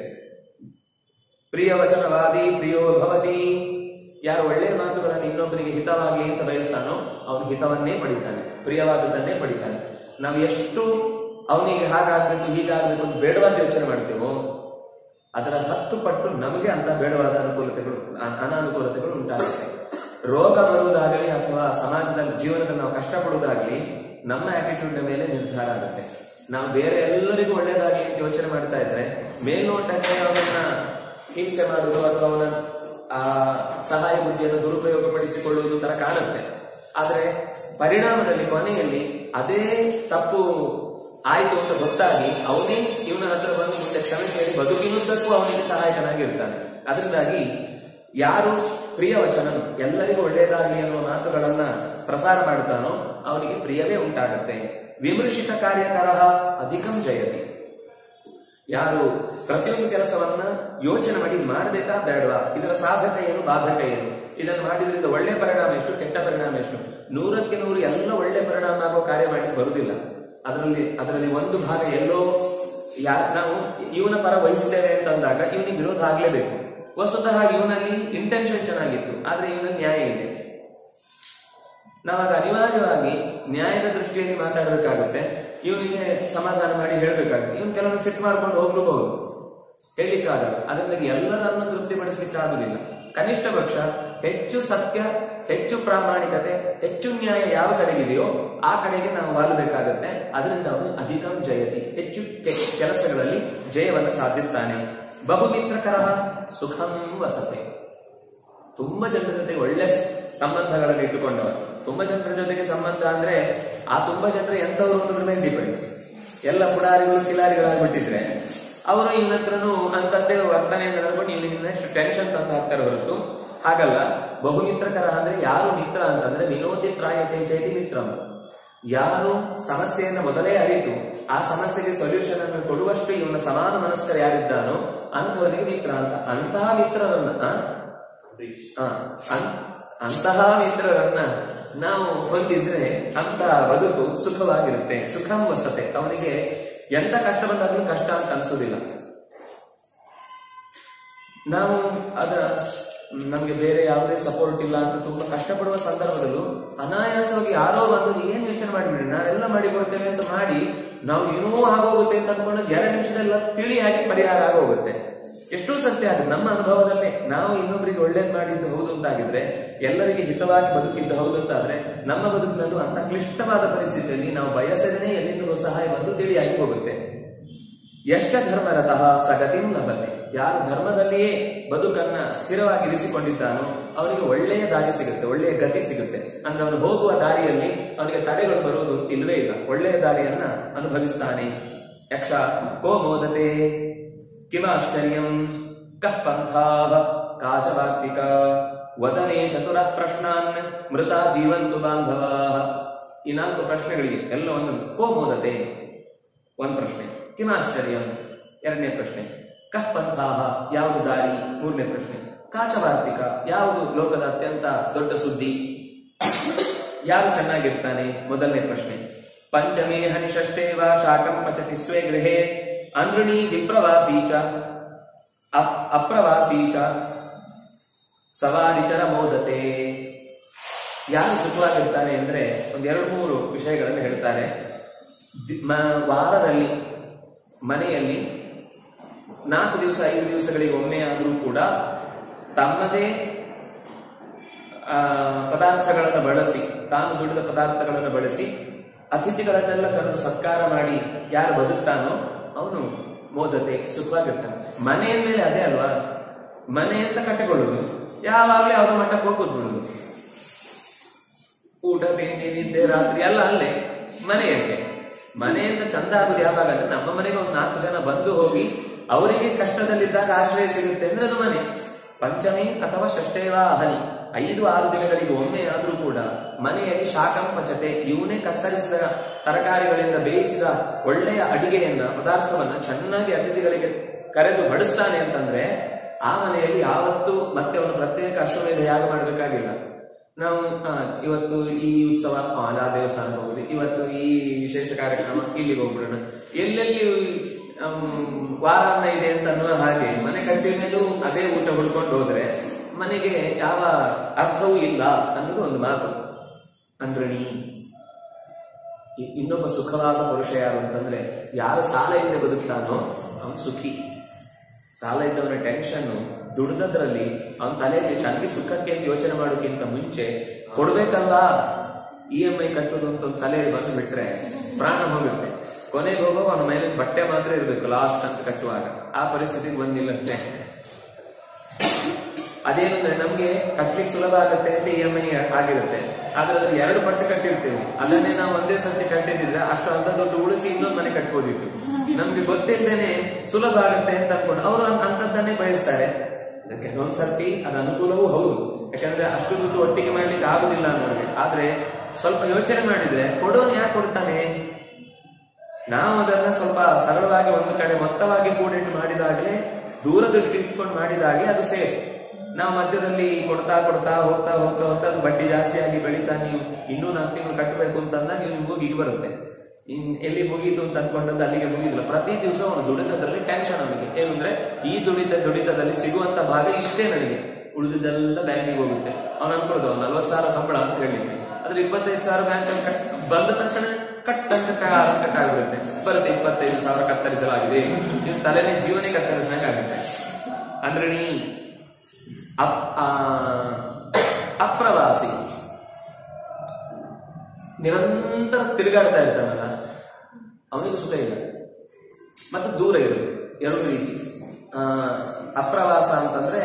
Speaker 1: ಪ್ರಿಯವಚನವಾದಿ ಪ್ರಿಯೋ ಭವತಿ ಯಾರು ಒಳ್ಳೆಯ ಮಾತುಗಳನ್ನು ಇನ್ನೊಬ್ಬರಿಗೆ ಹಿತವಾಗಿ ಅಂತ ಬಯಸ್ತಾನೋ ಅವನು ಹಿತವನ್ನೇ ಪಡಿತಾನೆ ಪ್ರಿಯವಾದದ್ದನ್ನೇ ಪಡಿತಾನೆ ನಾವು ಎಷ್ಟು ಅವನಿಗೆ ಹಾಗಾಗ್ಬೇಕು ಹೀಗಾಗ್ಬೇಕು ಅಂತ ಬೇಡವಾದ ಯೋಚನೆ ಮಾಡ್ತೇವೋ ಅದರ ಹತ್ತು ಪಟ್ಟು ನಮಗೆ ಅಂತ ಬೇಡವಾದ ಅನುಕೂಲತೆಗಳು ಅ- ಅನಾನುಕೂಲತೆಗಳು ಉಂಟಾಗುತ್ತೆ ರೋಗ ಬರುವುದಾಗಲಿ ಅಥವಾ ಸಮಾಜದಲ್ಲಿ ಜೀವನದಲ್ಲಿ ನಾವು ಕಷ್ಟಪಡುವುದಾಗಲಿ ನಮ್ಮ ಆಟಿಟ್ಯೂಡ್ ಮೇಲೆ ನಿರ್ಧಾರ ಆಗುತ್ತೆ ನಾವು ಬೇರೆ ಎಲ್ಲರಿಗೂ ಒಳ್ಳೇದಾಗಲಿ ಅಂತ ಯೋಚನೆ ಮಾಡ್ತಾ ಇದ್ರೆ ಮೇಲ್ನೋಟಕ್ಕೆ ಅವನನ್ನ ಹಿಂಸೆ ಮಾಡುವುದು ಅಥವಾ ಅವನ ಆ ಸಹಾಯ ಬುದ್ಧಿಯನ್ನು ದುರುಪಯೋಗಪಡಿಸಿಕೊಳ್ಳುವುದು ತರ ಕಾಣುತ್ತೆ ಆದ್ರೆ ಪರಿಣಾಮದಲ್ಲಿ ಕೊನೆಯಲ್ಲಿ ಅದೇ ತಪ್ಪು ಆಯ್ತು ಅಂತ ಗೊತ್ತಾಗಿ ಅವನೇ ಇವನ ಹತ್ರ ಬಂದು ಮುಂದೆ ಕ್ಷಮೆ ಕೇಳಿ ಬದುಕಿನುದ್ದಕ್ಕೂ ಅವನಿಗೆ ಸಹಾಯಕನಾಗಿರ್ತಾನೆ ಅದರಿಂದಾಗಿ ಯಾರು ಪ್ರಿಯ ವಚನ ಎಲ್ಲರಿಗೂ ಒಳ್ಳೆಯದಾಗಲಿ ಅನ್ನುವ ಮಾತುಗಳನ್ನ ಪ್ರಸಾರ ಮಾಡ್ತಾನೋ ಅವನಿಗೆ ಪ್ರಿಯವೇ ಉಂಟಾಗುತ್ತೆ ವಿಮರ್ಶಿತ ಕಾರ್ಯಕರ ಅಧಿಕಂ ಜಯತಿ ಯಾರು ಪ್ರತಿಯೊಂದು ಕೆಲಸವನ್ನ ಯೋಚನೆ ಮಾಡಿ ಇದ್ ಮಾಡ್ಬೇಕಾ ಬೇಡವಾ ಇದರ ಸಾಧಕ ಏನು ಬಾಧಕ ಏನು ಇದನ್ನು ಮಾಡಿದ್ರಿಂದ ಒಳ್ಳೆ ಪರಿಣಾಮ ಎಷ್ಟು ಕೆಟ್ಟ ಪರಿಣಾಮ ಎಷ್ಟು ನೂರಕ್ಕೆ ನೂರು ಎಲ್ಲ ಒಳ್ಳೆ ಪರಿಣಾಮ ಆಗೋ ಕಾರ್ಯ ಮಾಡಲಿಕ್ಕೆ ಬರುವುದಿಲ್ಲ ಅದರಲ್ಲಿ ಅದರಲ್ಲಿ ಒಂದು ಭಾಗ ಎಲ್ಲೋ ಯಾ ನಾವು ಇವನ ಪರ ವಹಿಸ್ತೇವೆ ಅಂತ ಅಂದಾಗ ಇವನಿಗೆ ವಿರೋಧ ಆಗ್ಲೇಬೇಕು ವಸ್ತುತಃ ಇವನಲ್ಲಿ ಇಂಟೆನ್ಷನ್ ಚೆನ್ನಾಗಿತ್ತು ಆದ್ರೆ ಇವನಲ್ಲಿ ನ್ಯಾಯ ಇದೆ ನಾವಾಗ ಅನಿವಾರ್ಯವಾಗಿ ನ್ಯಾಯದ ದೃಷ್ಟಿಯಲ್ಲಿ ಮಾತಾಡಬೇಕಾಗುತ್ತೆ ಇವನಿಗೆ ಸಮಾಧಾನ ಮಾಡಿ ಹೇಳ್ಬೇಕಾಗುತ್ತೆ ಇವನು ಕೆಲವೊಂದು ಸಿಟ್ಟು ಮಾಡ್ಕೊಂಡು ಹೋಗ್ಲೂಬಹುದು ಹೇಳಿಕ್ಕಾಗಲ್ಲ ಅದರಿಂದಾಗಿ ಎಲ್ಲರನ್ನು ತೃಪ್ತಿಪಡಿಸಲಿಕ್ಕೆ ಆಗುದಿಲ್ಲ ಕನಿಷ್ಠ ಪಕ್ಷ ಹೆಚ್ಚು ಸತ್ಯ ಹೆಚ್ಚು ಪ್ರಾಮಾಣಿಕತೆ ಹೆಚ್ಚು ನ್ಯಾಯ ಯಾವ ಕಡೆಗಿದೆಯೋ ಆ ಕಡೆಗೆ ನಾವು ವಾಲಬೇಕಾಗತ್ತೆ ಅದರಿಂದ ಅವನು ಅಧಿಕಂ ಜಯತಿ ಹೆಚ್ಚು ಕೆ- ಕೆಲಸಗಳಲ್ಲಿ ಜಯವನ್ನು ಸಾಧಿಸ್ತಾನೆ ಬಹುಮಿತ್ರಕರ ಸುಖಂ ವಸತೆ ತುಂಬಾ ಜನರ ಜೊತೆ ಒಳ್ಳೆ ಸಂಬಂಧಗಳನ್ನು ಇಟ್ಟುಕೊಂಡವ ತುಂಬಾ ಜನರ ಜೊತೆಗೆ ಸಂಬಂಧ ಅಂದ್ರೆ ಆ ತುಂಬಾ ಜನರು ಎಂತವರು ಅನ್ನೋದ್ರ ಮೇಲೆ ಡಿಪೆಂಡ್ ಎಲ್ಲ ಪುಡಾರಿಗಳು ಕಿಲಾರಿಗಳಾಗ್ಬಿಟ್ಟಿದ್ರೆ ಅವರು ಇವನ ಹತ್ರನು ಅಂತದ್ದೇ ವರ್ತನೆ ನಡ್ಕೊಂಡು ಇವನಿಗೆ ಟೆನ್ಷನ್ ತಂದು ಹಾಕ್ತಾರೆ ಹೊರತು ಹಾಗಲ್ಲ ಬಹುಮಿತ್ರಕರ ಅಂದ್ರೆ ಯಾರು ಮಿತ್ರ ಅಂತಂದ್ರೆ ವಿನೋದಿ ತ್ರಾಯತೆ ಚೈತಿ ಮಿತ್ರಂ ಯಾರು ಸಮಸ್ಯೆಯನ್ನು ಮೊದಲೇ ಅರಿತು ಆ ಸಮಸ್ಯೆಗೆ ಸೊಲ್ಯೂಷನ್ ಅನ್ನು ಕೊಡುವಷ್ಟು ಇವನ ಸಮಾನ ಮನಸ್ಕರು ಯಾರಿದ್ದಾನೋ ಅಂಥವರಿಗೆ ಮಿತ್ರ ಅಂತ ಅಂತಹ ಮಿತ್ರರನ್ನ ಆ? ಆ, ಅಂ- ಅಂತಹ ಮಿತ್ರರನ್ನ ನಾವು ಹೊಂದಿದ್ರೆ ಅಂತಹ ಬದುಕು ಸುಖವಾಗಿರುತ್ತೆ ಸುಖಂ ವಸತೆ ಅವನಿಗೆ ಎಂತ ಕಷ್ಟ ಬಂದಾಗಲೂ ಕಷ್ಟ ಅಂತ ಅನ್ಸೋದಿಲ್ಲ ನಾವು ಅದ ನಮ್ಗೆ ಬೇರೆ ಯಾವುದೇ ಸಪೋರ್ಟ್ ಇಲ್ಲ ಅಂತ ತುಂಬಾ ಕಷ್ಟಪಡುವ ಸಂದರ್ಭದಲ್ಲೂ ಅನಾಯಾಸವಾಗಿ ಯಾರೋ ಬಂದು ನೀವೇನ್ ಯೋಚನೆ ಮಾಡಿಬಿಡಿ ನಾವೆಲ್ಲ ಮಾಡಿ ಕೊಡ್ತೇವೆ ಅಂತ ಮಾಡಿ ನಾವು ಏನೋ ಆಗೋಗುತ್ತೆ ಅಂತ ಅನ್ಕೊಂಡು ಎರಡು ನಿಮಿಷದಲ್ಲ ತಿಳಿಯಾಗಿ ಪರಿಹಾರ ಆಗೋಗುತ್ತೆ ಎಷ್ಟೋ ಸತ್ಯ ಆಗುತ್ತೆ ನಮ್ಮ ಅನುಭವದಲ್ಲೇ ನಾವು ಇನ್ನೊಬ್ಬರಿಗೆ ಒಳ್ಳೇದ್ ಮಾಡಿದ್ದು ಹೌದು ಅಂತಾಗಿದ್ರೆ ಎಲ್ಲರಿಗೆ ಹಿತವಾಗಿ ಬದುಕಿದ್ದು ಹೌದು ಅಂತಾದ್ರೆ ನಮ್ಮ ಬದುಕಿನಲ್ಲೂ ಅಂತ ಕ್ಲಿಷ್ಟವಾದ ಪರಿಸ್ಥಿತಿಯಲ್ಲಿ ನಾವು ಬಯಸದೇ ಎಲ್ಲಿಂದಲೂ ಸಹಾಯ ಬಂದು ತಿಳಿಯಾಗಿ ಹೋಗುತ್ತೆ ಎಷ್ಟ ಧರ್ಮರತಃ ಸಗತಿಂ ಲಭತೆ ಯಾರು ಧರ್ಮದಲ್ಲಿಯೇ ಬದುಕನ್ನ ಸ್ಥಿರವಾಗಿರಿಸಿಕೊಂಡಿದ್ದಾನೋ ಅವನಿಗೆ ಒಳ್ಳೆಯ ದಾರಿ ಸಿಗುತ್ತೆ ಒಳ್ಳೆಯ ಗತಿ ಸಿಗುತ್ತೆ ಅಂದ್ರೆ ಅವನು ಹೋಗುವ ದಾರಿಯಲ್ಲಿ ಅವನಿಗೆ ತಡೆಗಳು ಬರುವುದು ಇಲ್ಲವೇ ಇಲ್ಲ ಒಳ್ಳೆಯ ದಾರಿಯನ್ನ ಅನುಭವಿಸ್ತಾನೆ ಯಕ್ಷ ಕೋ ಮೋದತೆ ಕಿಮಾಶ್ಚರ್ಯಂ ಕಃ ಪಂಥಾ ಕಾಚವಾರ್ತಿಕ ವದನೆ ಚತುರ ಪ್ರಶ್ನಾನ್ ಮೃತ ಜೀವಂತು ಬಾಂಧವಾ ಈ ನಾಲ್ಕು ಪ್ರಶ್ನೆಗಳಿಗೆ ಎಲ್ಲವನ್ನು ಕೋ ಮೋದತೆ ಒಂದ್ ಪ್ರಶ್ನೆ ಕಿಮಾಶ್ಚರ್ಯ ಎರಡನೇ ಪ್ರಶ್ನೆ ಕಃ ಪಂಥಾಹ ಯಾವುದು ದಾರಿ ಮೂರನೇ ಪ್ರಶ್ನೆ ಕಾಚವಾರ್ತಿಕ ಯಾವುದು ಲೋಕದ ಅತ್ಯಂತ ದೊಡ್ಡ ಸುದ್ದಿ ಯಾರು ಚೆನ್ನಾಗಿರ್ತಾನೆ ಮೊದಲನೇ ಪ್ರಶ್ನೆ ಪಂಚಮೇ ಹನಿಷಷ್ಟೇವ ಶಾಕಂ ಪಚತಿ ಸ್ವೇ ಗೃಹೇ ಅಂದ್ರಣಿ ವಿಪ್ರವಾಸಿ ಚ ಅಪ್- ಅಪ್ರವಾಸಿ ಚ ಸವಾರಿಚರ ಮೋದತೆ ಯಾರು ಸುಖವಾಗಿರ್ತಾನೆ ಅಂದ್ರೆ ಒಂದ್ ಎರಡು ಮೂರು ವಿಷಯಗಳನ್ನು ಹೇಳ್ತಾರೆ ದಿ- ಮ- ವಾರದಲ್ಲಿ ಮನೆಯಲ್ಲಿ ನಾಲ್ಕು ದಿವಸ ಐದು ದಿವಸಗಳಿಗೆ ಒಮ್ಮೆ ಆದರೂ ಕೂಡ ತಮ್ಮದೇ ಆ, ಪದಾರ್ಥಗಳನ್ನು ಬಳಸಿ ತಾನು ದುಡಿದ ಪದಾರ್ಥಗಳನ್ನು ಬಳಸಿ ಅತಿಥಿಗಳನ್ನೆಲ್ಲ ಕರೆದು ಸತ್ಕಾರ ಮಾಡಿ ಯಾರು ಬದುಕ್ತಾನೋ ಅವನು ಮೋದತೆ ಸುಖವಾಗಿರ್ತಾನೆ ಮನೆಯ ಮೇಲೆ ಅದೇ ಅಲ್ವಾ ಮನೆ ಅಂತ ಕಟ್ಟಿಕೊಳ್ಳುವುದು ಯಾವಾಗಲೇ ಅವರ ಮಟ್ಟಕ್ಕೆ ಹೋಗಿ ಕೂತ್ಬಿಡುದು ಊಟ ತಿಂಡಿ ನಿದ್ದೆ ರಾತ್ರಿ ಎಲ್ಲ ಅಲ್ಲೇ ಮನೆಯಕ್ಕೆ ಮನೆಯಿಂದ ಚಂದ ಆಗುದು ಯಾವಾಗ ಅಂದ್ರೆ ನಮ್ಮ ಮನೆಗೆ ಒಂದು ನಾಲ್ಕು ಜನ ಬಂದು ಹೋಗಿ ಅವರಿಗೆ ಕಷ್ಟದಲ್ಲಿದ್ದಾಗ ಆಶ್ರಯ ಸಿಗುತ್ತೆ ಅಂದ್ರೆ ಅದು ಮನೆ ಪಂಚಮಿ ಅಥವಾ ಷಷ್ಟೇವ ಹನಿ ಐದು ಆರು ದಿನಗಳಿಗೆ ಒಮ್ಮೆ ಆದ್ರೂ ಕೂಡ ಮನೆಯಲ್ಲಿ ಶಾಕಂ ಪಚತೆ ಇವನೇ ಕತ್ತರಿಸಿದ ತರಕಾರಿಗಳಿಂದ ಬೇಯಿಸಿದ ಒಳ್ಳೆಯ ಅಡಿಗೆಯನ್ನ ಪದಾರ್ಥವನ್ನ ಚೆನ್ನಾಗಿ ಅತಿಥಿಗಳಿಗೆ ಕರೆದು ಬಡಿಸ್ತಾನೆ ಅಂತಂದ್ರೆ ಆ ಮನೆಯಲ್ಲಿ ಯಾವತ್ತೂ ಮತ್ತೆ ಅವನು ಪ್ರತ್ಯೇಕ ಅಶ್ವಮೇಧ ಯಾಗ ಮಾಡಬೇಕಾಗಿಲ್ಲ ನಾವು ಆ, ಇವತ್ತು ಈ ಉತ್ಸವ ಆ, ಆ ದೇವಸ್ಥಾನಕ್ಕೆ ಹೋಗುದು ಇವತ್ತು ಈ ವಿಶೇಷ ಕಾರ್ಯಕ್ರಮ ಇಲ್ಲಿಗೆ ಹೋಗ್ಬಿಡೋಣ ಎಲ್ಲೆಲ್ಲಿ ಆಮ್, ವಾರಾನ್ನ ಇದೆ ಅಂತ ಅನ್ನುವ ಹಾಗೆ ಮನೆ ಕಟ್ಟಿದ ಮೇಲೂ ಅದೇ ಊಟ ಹುಡ್ಕೊಂಡು ಹೋದ್ರೆ ಮನೆಗೆ ಯಾವ ಅರ್ಥವೂ ಇಲ್ಲ ಅನ್ನೋದು ಒಂದು ಮಾತು ಅಂದ್ರಣಿ ಇ- ಇನ್ನೊಬ್ಬ ಸುಖವಾದ ಪುರುಷ ಯಾರು ಅಂತಂದ್ರೆ ಯಾರು ಸಾಲ ಇಲ್ಲದೆ ಬದುಕ್ತಾನೋ ಅವನು ಸುಖಿ ಸಾಲ ಇದ್ದವನ ಟೆನ್ಷನ್ ದುಡ್ದದ್ರಲ್ಲಿ ಅವನ ತಲೆಯಲ್ಲಿ ತನಗೆ ಸುಖಕ್ಕೆ ಅಂತ ಯೋಚನೆ ಮಾಡೋಕ್ಕಿಂತ ಮುಂಚೆ ಕೊಡ್ಬೇಕಲ್ಲ ಇ ಎಂ ಐ ಕಟ್ಟೋದು ಅಂತ ಒಂದು ತಲೆಯಲ್ಲಿ ಬಂದು ಬಿಟ್ರೆ ಪ್ರಾಣ ಹೋಗುತ್ತೆ ಕೊನೆಗೆ ಹೋಗೋ ಅವನ ಮೇಲೆ ಬಟ್ಟೆ ಮಾತ್ರ ಇರಬೇಕು ಲಾಸ್ಟ್ ಅಂತ ಕಟ್ಟುವಾಗ ಆ ಪರಿಸ್ಥಿತಿಗೆ ಬಂದಿಲ್ಲಂತೆ ಅದೇನಂದ್ರೆ ನಮ್ಗೆ ಕಟ್ಲಿಕ್ಕೆ ಸುಲಭ ಆಗುತ್ತೆ ಅಂತ ಇ ಎಂ ಐ ಆಗಿರುತ್ತೆ ಆದ್ರೆ ಅದ್ರ ಎರಡು ಪಟ್ಟು ಕಟ್ಟಿರ್ತೀವಿ ಅದನ್ನೇ ನಾವು ಒಂದೇ ಸರ್ತಿ ಕಟ್ಟಿದ್ರೆ ಅಷ್ಟು ಅರ್ಧ ದುಡ್ಡು ಉಳಿಸಿ ಇನ್ನೊಂದು ಮನೆ ಕಟ್ಬೋದಿತ್ತು ನಮ್ಗೆ ಗೊತ್ತಿದ್ದೇನೆ ಸುಲಭ ಆಗುತ್ತೆ ಅಂತ ಅನ್ಕೊಂಡು ಅವರು ಅಂತದ್ದನ್ನೇ ಬಯಸ್ತಾರೆ ಇದಕ್ಕೆ ಕೆಲವೊಂದ್ ಸರ್ತಿ ಅದು ಅನುಕೂಲವೂ ಹೌದು ಯಾಕಂದ್ರೆ ಅಷ್ಟು ದುಡ್ಡು ಒಟ್ಟಿಗೆ ಮಾಡ್ಲಿಕ್ಕೆ ಆಗುದಿಲ್ಲ ಅನ್ನೋರಿಗೆ ಆದ್ರೆ ಸ್ವಲ್ಪ ಯೋಚನೆ ಮಾಡಿದ್ರೆ ಕೊಡೋನು ಯಾಕೆ ಕೊಡ್ತಾನೆ ನಾವು ಅದನ್ನ ಸ್ವಲ್ಪ ಸರಳವಾಗಿ ಒಂದು ಕಡೆ ಮೊತ್ತವಾಗಿ ಕೂಡಿಟ್ಟು ಮಾಡಿದಾಗಲೇ ದೂರದೃಷ್ಟಿ ಇಟ್ಕೊಂಡು ಮಾಡಿದಾಗೆ ಅದು ಸೇಫ್ ನಾವು ಮಧ್ಯದಲ್ಲಿ ಕೊಡ್ತಾ ಕೊಡ್ತಾ ಹೋಗ್ತಾ ಹೋಗ್ತಾ ಹೋಗ್ತಾ ಅದು ಬಡ್ಡಿ ಜಾಸ್ತಿ ಆಗಿ ಬೆಳೀತಾ ನೀವು ಇನ್ನೂ ನಾಲ್ಕು ತಿಂಗಳು ಕಟ್ಟಬೇಕು ಅಂತಂದಾಗ ನೀವು ಮುಗಿಗೆ ಬರುತ್ತೆ ಇನ್ ಎಲ್ಲಿ ಮುಗೀತು ಅಂತ ಅನ್ಕೊಂಡದ್ದು ಅಲ್ಲಿಗೆ ಮುಗಿದಿಲ್ಲ ಪ್ರತಿ ದಿವಸ ಅವನು ದುಡಿತದಲ್ಲಿ ಟೆನ್ಷನ್ ಅವನಿಗೆ ಏನಂದ್ರೆ ಈ ದುಡಿತ ದುಡಿತದಲ್ಲಿ ಸಿಗುವಂತ ಭಾಗ ಇಷ್ಟೇ ನನಗೆ ಉಳಿದಿದ್ದೆಲ್ಲ ಬ್ಯಾಂಕಿಗೆ ಹೋಗುತ್ತೆ ಅವನು ಅನ್ಕೊಳ್ಳೋದು ಅವ್ನು ನಲ್ವತ್ತು ಸಾವಿರ ಸಂಬಳ ಅಂತ ಹೇಳಲಿಕ್ಕೆ ಅದು ಅಂದ್ರೆ ಇಪ್ಪತ್ತೈದು ಸಾವಿರ ಬ್ಯಾಂಕ್ ಕಟ್ ಬಂದ ತಕ್ಷಣ ಕಟ್ ಅಂತ ಕಟ್ ಆಗಿಬಿಡುತ್ತೆ ಬರುತ್ತೆ ಇಪ್ಪತ್ತೈದು ಸಾವಿರ ಕತ್ತರಿಸಲಾಗಿದೆ ನೀವು ತಲೆನೇ ಜೀವನೇ ಕತ್ತರಿಸಿದಂಗೆ ಆಗುತ್ತೆ ಅಂದ್ರೆ ನೀ ಅಪ್- ಆ, ಅಪ್ರವಾಸಿ ನಿರಂತರ ತಿರುಗಾಡ್ತಾ ಇರ್ತಾನಲ್ಲ ಅವನಿಗೂ ಸುಖ ಇಲ್ಲ ಮತ್ತು ದೂರ ಇರು ಎರಡು ರೀತಿ ಆ, ಅಪ್ರವಾಸ ಅಂತಂದ್ರೆ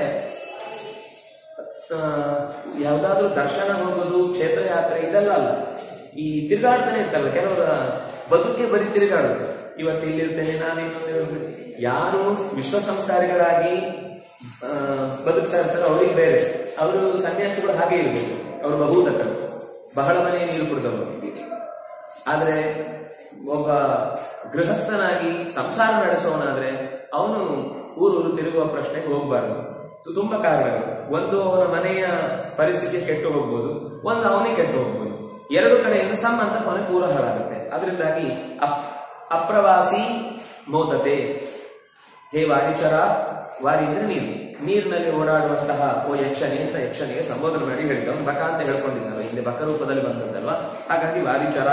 Speaker 1: ಆ, ಯಾವ್ದಾದ್ರೂ ದರ್ಶನ ಹೋಗೋದು ಕ್ಷೇತ್ರ ಯಾತ್ರೆ ಇದೆಲ್ಲ ಅಲ್ಲ ಈ ತಿರುಗಾಡ್ತಾನೆ ಇರ್ತಲ್ಲ ಕೆಲವರ ಬದುಕೆ ಬರೀ ತಿರುಗಾಡೋದು ಇವತ್ತು ಇಲ್ಲಿರ್ತೇನೆ ನಾನು ಇನ್ನೊಂದು ಯಾರು ವಿಶ್ವ ಸಂಸಾರಿಗಳಾಗಿ ಆ, ಬದುಕ್ತಾ ಇರ್ತಾರೋ ಅವ್ರಿಗೆ ಬೇರೆ ಅವರು ಸನ್ಯಾಸಿಗಳು ಹಾಗೆ ಇರ್ಬೇಕು ಅವರು ಬಹುದಕರು ಬಹಳ ಮನೆ ನೀರು ಕುಡಿದವರು ಆದ್ರೆ ಒಬ್ಬ ಗೃಹಸ್ಥನಾಗಿ ಸಂಸಾರ ನಡೆಸೋನಾದ್ರೆ ಅವನು ಊರೂರು ತಿರುಗುವ ಪ್ರಶ್ನೆಗೆ ಹೋಗ್ಬಾರ್ದು ಇದು ತುಂಬಾ ಕಾರಣಗಳು ಒಂದು ಅವನ ಮನೆಯ ಪರಿಸ್ಥಿತಿ ಕೆಟ್ಟು ಹೋಗ್ಬೋದು ಒಂದು ಅವನಿಗೆ ಕೆಟ್ಟು ಹೋಗ್ಬೋದು ಎರಡು ಕಡೆಯಿಂದ ಸಂಬಂಧ ಅವನಿಗೆ ಪೂರ ಹಾಳಾಗುತ್ತೆ ಅದರಿಂದಾಗಿ ಅಪ್ ಅಪ್ರವಾಸಿ ಮೋದತೆ ಹೇ ವಾರಿಚರ ವಾರಿ ಅಂದ್ರೆ ನೀರು ನೀರಿನಲ್ಲಿ ಓಡಾಡುವಂತಹ ಓ ಯಕ್ಷಣೆ ಅಂತ ಯಕ್ಷನಿಗೆ ಸಂಬೋಧನೆ ಮಾಡಿ ಹೇಳಿದ ಅವ್ನು ಬಕ ಅಂತ ಹೇಳ್ಕೊಂಡಿದ್ದಲ್ಲ ಹಿಂದೆ ಬಕ ರೂಪದಲ್ಲಿ ಬಂದದ್ದಲ್ವಾ ಹಾಗಾಗಿ ವಾರಿಚರ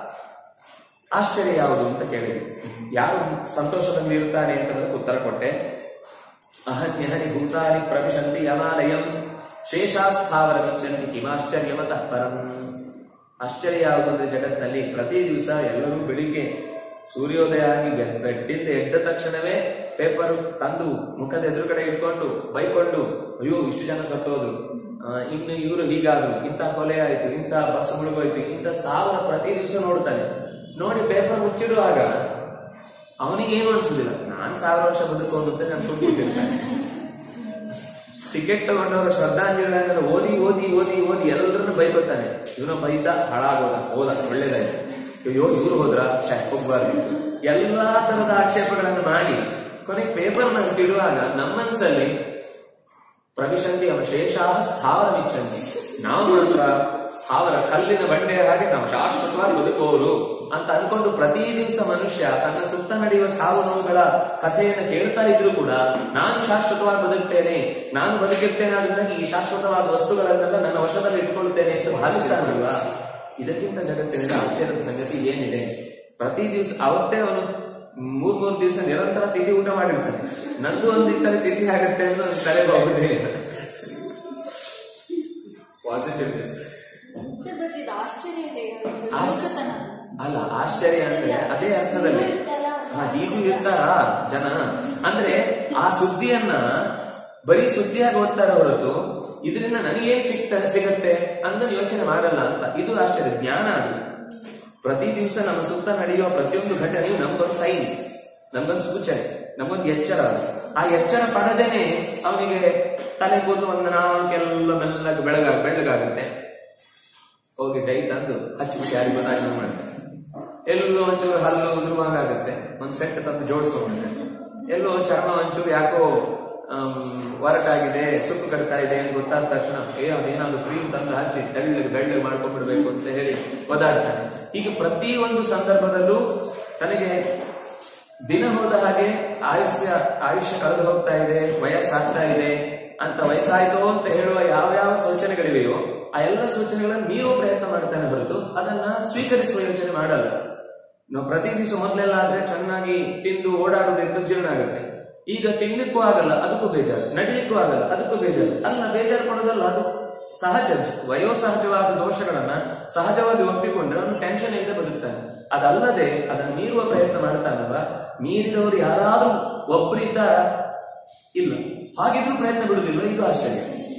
Speaker 1: ಆಶ್ಚರ್ಯ ಯಾವುದು ಅಂತ ಕೇಳಿದೆ ಯಾರು ಸಂತೋಷದಲ್ಲಿ ಇರ್ತಾನೆ ಅಂತ ಅದಕ್ಕೆ ಉತ್ತರ ಕೊಟ್ಟೆ ಅಹನ್ಯಹನಿ ಭೂತಾನಿ ಪ್ರವಿಶಂತಿ ಯಮಾಲಯಂ ಶೇಷಾಸ್ಥಾವರ ವಿಚ್ಚಂತಿ ಕಿಮಾಶ್ಚರ್ಯವತಃ ಪರಂ ಆಶ್ಚರ್ಯ ಯಾವುದು ಅಂದ್ರೆ ಜಗತ್ತಿನಲ್ಲಿ ಪ್ರತಿ ದಿವಸ ಎಲ್ಲರೂ ಬೆಳಿಗ್ಗೆ ಸೂರ್ಯೋದಯ ಆಗಿ ಬೆ- ಬೆಡ್ಡಿಂದ ಎದ್ದ ತಕ್ಷಣವೇ ಪೇಪರ್ ತಂದು ಮುಖದ ಎದುರುಗಡೆ ಇಟ್ಕೊಂಡು ಬೈಕೊಂಡು ಅಯ್ಯೋ ಇಷ್ಟು ಜನ ಸತ್ತೋದ್ರು ಆ, ಇನ್ನು ಇವರು ಹೀಗಾದ್ರು ಇಂಥ ಕೊಲೆ ಆಯ್ತು ಇಂಥ ಬಸ್ ಮುಳುಗೋಯ್ತು ಇಂಥ ಸಾವಿರ ಪ್ರತಿ ದಿವಸ ನೋಡ್ತಾನೆ ನೋಡಿ ಪೇಪರ್ ಮುಚ್ಚಿಡುವಾಗ ಅವನಿಗೇನು ಅನ್ಸುದಿಲ್ಲ ನಾನ್ ಸಾವಿರ ವರ್ಷ ಬದುಕೋದು ಅಂತ ನಾನು ತುಂಬಿಟ್ಟಿರ್ತಾನೆ ಟಿಕೆಟ್ ತಗೊಂಡವರು ಶ್ರದ್ಧಾಂಜಲಿಗಳನ್ನು ಓದಿ ಓದಿ ಓದಿ ಓದಿ ಎಲ್ಲರನ್ನು ಬೈಕೋತಾನೆ ಇವನ ಬೈದ ಹಾಳಾಗೋದ ಹೋದ ಒಳ್ಳೇದಾಯ್ತು ಅಯ್ಯೋ ಇವ್ರು ಹೋದ್ರ ಛೆ, ಹೋಗ್ಬಾರ್ದು ಎಲ್ಲಾ ತರದ ಆಕ್ಷೇಪಗಳನ್ನು ಮಾಡಿ ಕೊನೆಗೆ ಪೇಪರ್ ನಲ್ಲಿ ಇಡುವಾಗ ನಮ್ಮ ಮನಸ್ಸಲ್ಲಿ ಪ್ರವಿಶಂತಿ ಅವಶೇಷ ಸ್ಥಾವರ ಮಿಚ್ಚಂತಿ ನಾವು ಮಾತ್ರ ಸ್ಥಾವರ ಕಲ್ಲಿನ ಬಂಡೆಯ ಹಾಗೆ ನಾವು ಶಾಶ್ವತವಾಗಿ ಬದುಕುವವರು ಅಂತ ಅನ್ಕೊಂಡು ಪ್ರತಿ ದಿವಸ ಮನುಷ್ಯ ತನ್ನ ಸುತ್ತ ನಡೆಯುವ ಸಾವು ನೋವುಗಳ ಕಥೆಯನ್ನು ಕೇಳ್ತಾ ಇದ್ರು ಕೂಡ ನಾನು ಶಾಶ್ವತವಾಗಿ ಬದುಕ್ತೇನೆ ನಾನು ಬದುಕಿರ್ತೇನೆ ಅದರಿಂದಾಗಿ ಈ ಶಾಶ್ವತವಾದ ವಸ್ತುಗಳನ್ನೆಲ್ಲ ನನ್ನ ವಶದಲ್ಲಿ ಇಟ್ಕೊಳ್ತೇನೆ ಅಂತ ಭಾವಿಸ್ತಾನಲ್ವಾ ಇದಕ್ಕಿಂತ ಜಗತ್ತಿನ ಆಶ್ಚರ್ಯದ ಸಂಗತಿ ಏನಿದೆ ಪ್ರತಿ ದಿವಸ ಅವತ್ತೇ ಅವನು ಮೂರ್ ಮೂರ್ ದಿವಸ ನಿರಂತರ ತಿಥಿ ಊಟ ಮಾಡಿರ್ತಾನೆ ನಂದು ಒಂದು ಈ ತರ ತಿಥಿ ಆಗುತ್ತೆ ಅಂತ ನನ್ನ ತಲೆಗೆ ಹೋಗುದೇ ಇಲ್ಲ
Speaker 2: ಪಾಸಿಟಿವ್ನೆಸ್
Speaker 3: ಮತ್ತೆ ಬಗ್ಗೆ ಇದು ಆಶ್ಚರ್ಯ ಹೇಗೆ ಆಗುತ್ತೆ?
Speaker 1: ಆಶ್ಚರ್ಯ-
Speaker 3: ಮೂರ್ಖತನ.
Speaker 1: ಅಲ್ಲ ಆಶ್ಚರ್ಯ ಅಂದ್ರೆ ಅದೇ ಅರ್ಥದಲ್ಲಿ ಹಾ ಹೀಗೂ ಇರ್ತಾರ ಜನ ಅಂದ್ರೆ ಆ ಸುದ್ದಿಯನ್ನ ಬರೀ ಸುದ್ದಿಯಾಗಿ ಓದ್ತಾರೆ ಹೊರತು ಇದರಿಂದ ನನಗೇನ್ ಸಿಗ್ತ ಸಿಗತ್ತೆ ಅಂತ ಯೋಚನೆ ಮಾಡಲ್ಲ ಅಂತ ಇದು ಆಶ್ಚರ್ಯ ಜ್ಞಾನ ಅದು ಪ್ರತಿ ದಿವಸ ನಮ್ಮ ಸುತ್ತ ನಡೆಯುವ ಪ್ರತಿಯೊಂದು ಘಟನೆಯು ನಮ್ಗೊಂದು ಸೈನ್ ನಮ್ಗೊಂದು ಸೂಚನೆ ನಮ್ಗೊಂದು ಎಚ್ಚರ ಅದು. ಆ ಎಚ್ಚರ ಪಡದೇನೆ ಅವನಿಗೆ ತಲೆ ಕೂದಲು ಒಂದು ನಾಲ್ಕೆಲ್ಲ ಮೆಲ್ಲಗೆ ಬೆಳಗ ಬೆಳ್ಳಗಾಗುತ್ತೆ ಹೋಗಿ ಡೈ ತಂದು ಹಚ್ಚಿಬಿಟ್ಟು ಯಾರಿಗೂ ಗೊತ್ತಾಗಿ ಮಾಡ್ತಾರೆ ಎಲ್ಲೋ ಒಂಚೂರು ಹಲ್ಲು ಉದುರುವಾಗ ಆಗುತ್ತೆ ಒಂದು ಸೆಟ್ ತಂದು ಜೋಡಿಸ್ಕೊಂಡ್ರೆ ಎಲ್ಲೋ ಚರ್ಮ ಒಂಚೂರು ಯಾಕೋ ಆಮ್, ಒರಟಾಗಿದೆ ಸುಕ್ಕು ಕಟ್ತಾ ಇದೆ ಅಂತ ಗೊತ್ತಾದ ತಕ್ಷಣ ಏ ಅದೇನಾದ್ರು ಕ್ರೀಮ್ ತಂದು ಹಚ್ಚಿ ತೆಳ್ಳಗೆ ಬೆಳ್ಳಗೆ ಮಾಡ್ಕೊಂಡ್ಬಿಡ್ಬೇಕು ಅಂತ ಹೇಳಿ ಒದಾಡ್ತಾನೆ ಹೀಗೆ ಪ್ರತಿ ಒಂದು ಸಂದರ್ಭದಲ್ಲೂ ತನಗೆ ದಿನ ಹೋದ ಹಾಗೆ ಆಯುಷ್ಯ ಆಯುಷ್ಯ ಕಳೆದು ಹೋಗ್ತಾ ಇದೆ ವಯಸ್ಸಾಗ್ತಾ ಇದೆ ಅಂತ ವಯಸ್ಸಾಯ್ತು ಅಂತ ಹೇಳುವ ಯಾವ ಯಾವ ಸೂಚನೆಗಳಿವೆಯೋ ಆ ಎಲ್ಲ ಸೂಚನೆಗಳನ್ನು ಮೀರುವ ಪ್ರಯತ್ನ ಮಾಡ್ತಾನೆ ಹೊರತು ಅದನ್ನ ಸ್ವೀಕರಿಸುವ ಯೋಚನೆ ಮಾಡಲ್ಲ ನಾವು ಪ್ರತಿ ದಿವಸ ಮೊದಲೆಲ್ಲ ಆದ್ರೆ ಚೆನ್ನಾಗಿ ತಿಂದು ಓಡಾಡೋದ್ರಿಂದ ಜೀರ್ಣ ಆಗುತ್ತೆ ಈಗ ತಿನ್ಲಿಕ್ಕೂ ಆಗಲ್ಲ ಅದಕ್ಕೂ ಬೇಜಾರು ನಡಿಲಿಕ್ಕೂ ಆಗಲ್ಲ ಅದಕ್ಕೂ ಬೇಜಾರು ಅಲ್ಲ ಬೇಜಾರು ಪಡೋದಲ್ಲ ಅದು ಸಹಜ ವಯೋಸಹಜವಾದ ದೋಷಗಳನ್ನ ಸಹಜವಾಗಿ ಒಪ್ಪಿಕೊಂಡ್ರೆ ಅವನು ಟೆನ್ಷನ್ ಇಲ್ಲದೆ ಬದುಕ್ತಾನೆ ಅದಲ್ಲದೆ ಅದನ್ನು ಮೀರುವ ಪ್ರಯತ್ನ ಮಾಡ್ತಾನಲ್ವ ಮೀರಿದವರು ಯಾರಾದ್ರೂ ಒಬ್ಬರಿದ್ದಾರ ಇಲ್ಲ ಹಾಗಿದ್ರೂ ಪ್ರಯತ್ನ ಬಿಡುದಿಲ್ಲ ಇದು ಆಶ್ಚರ್ಯ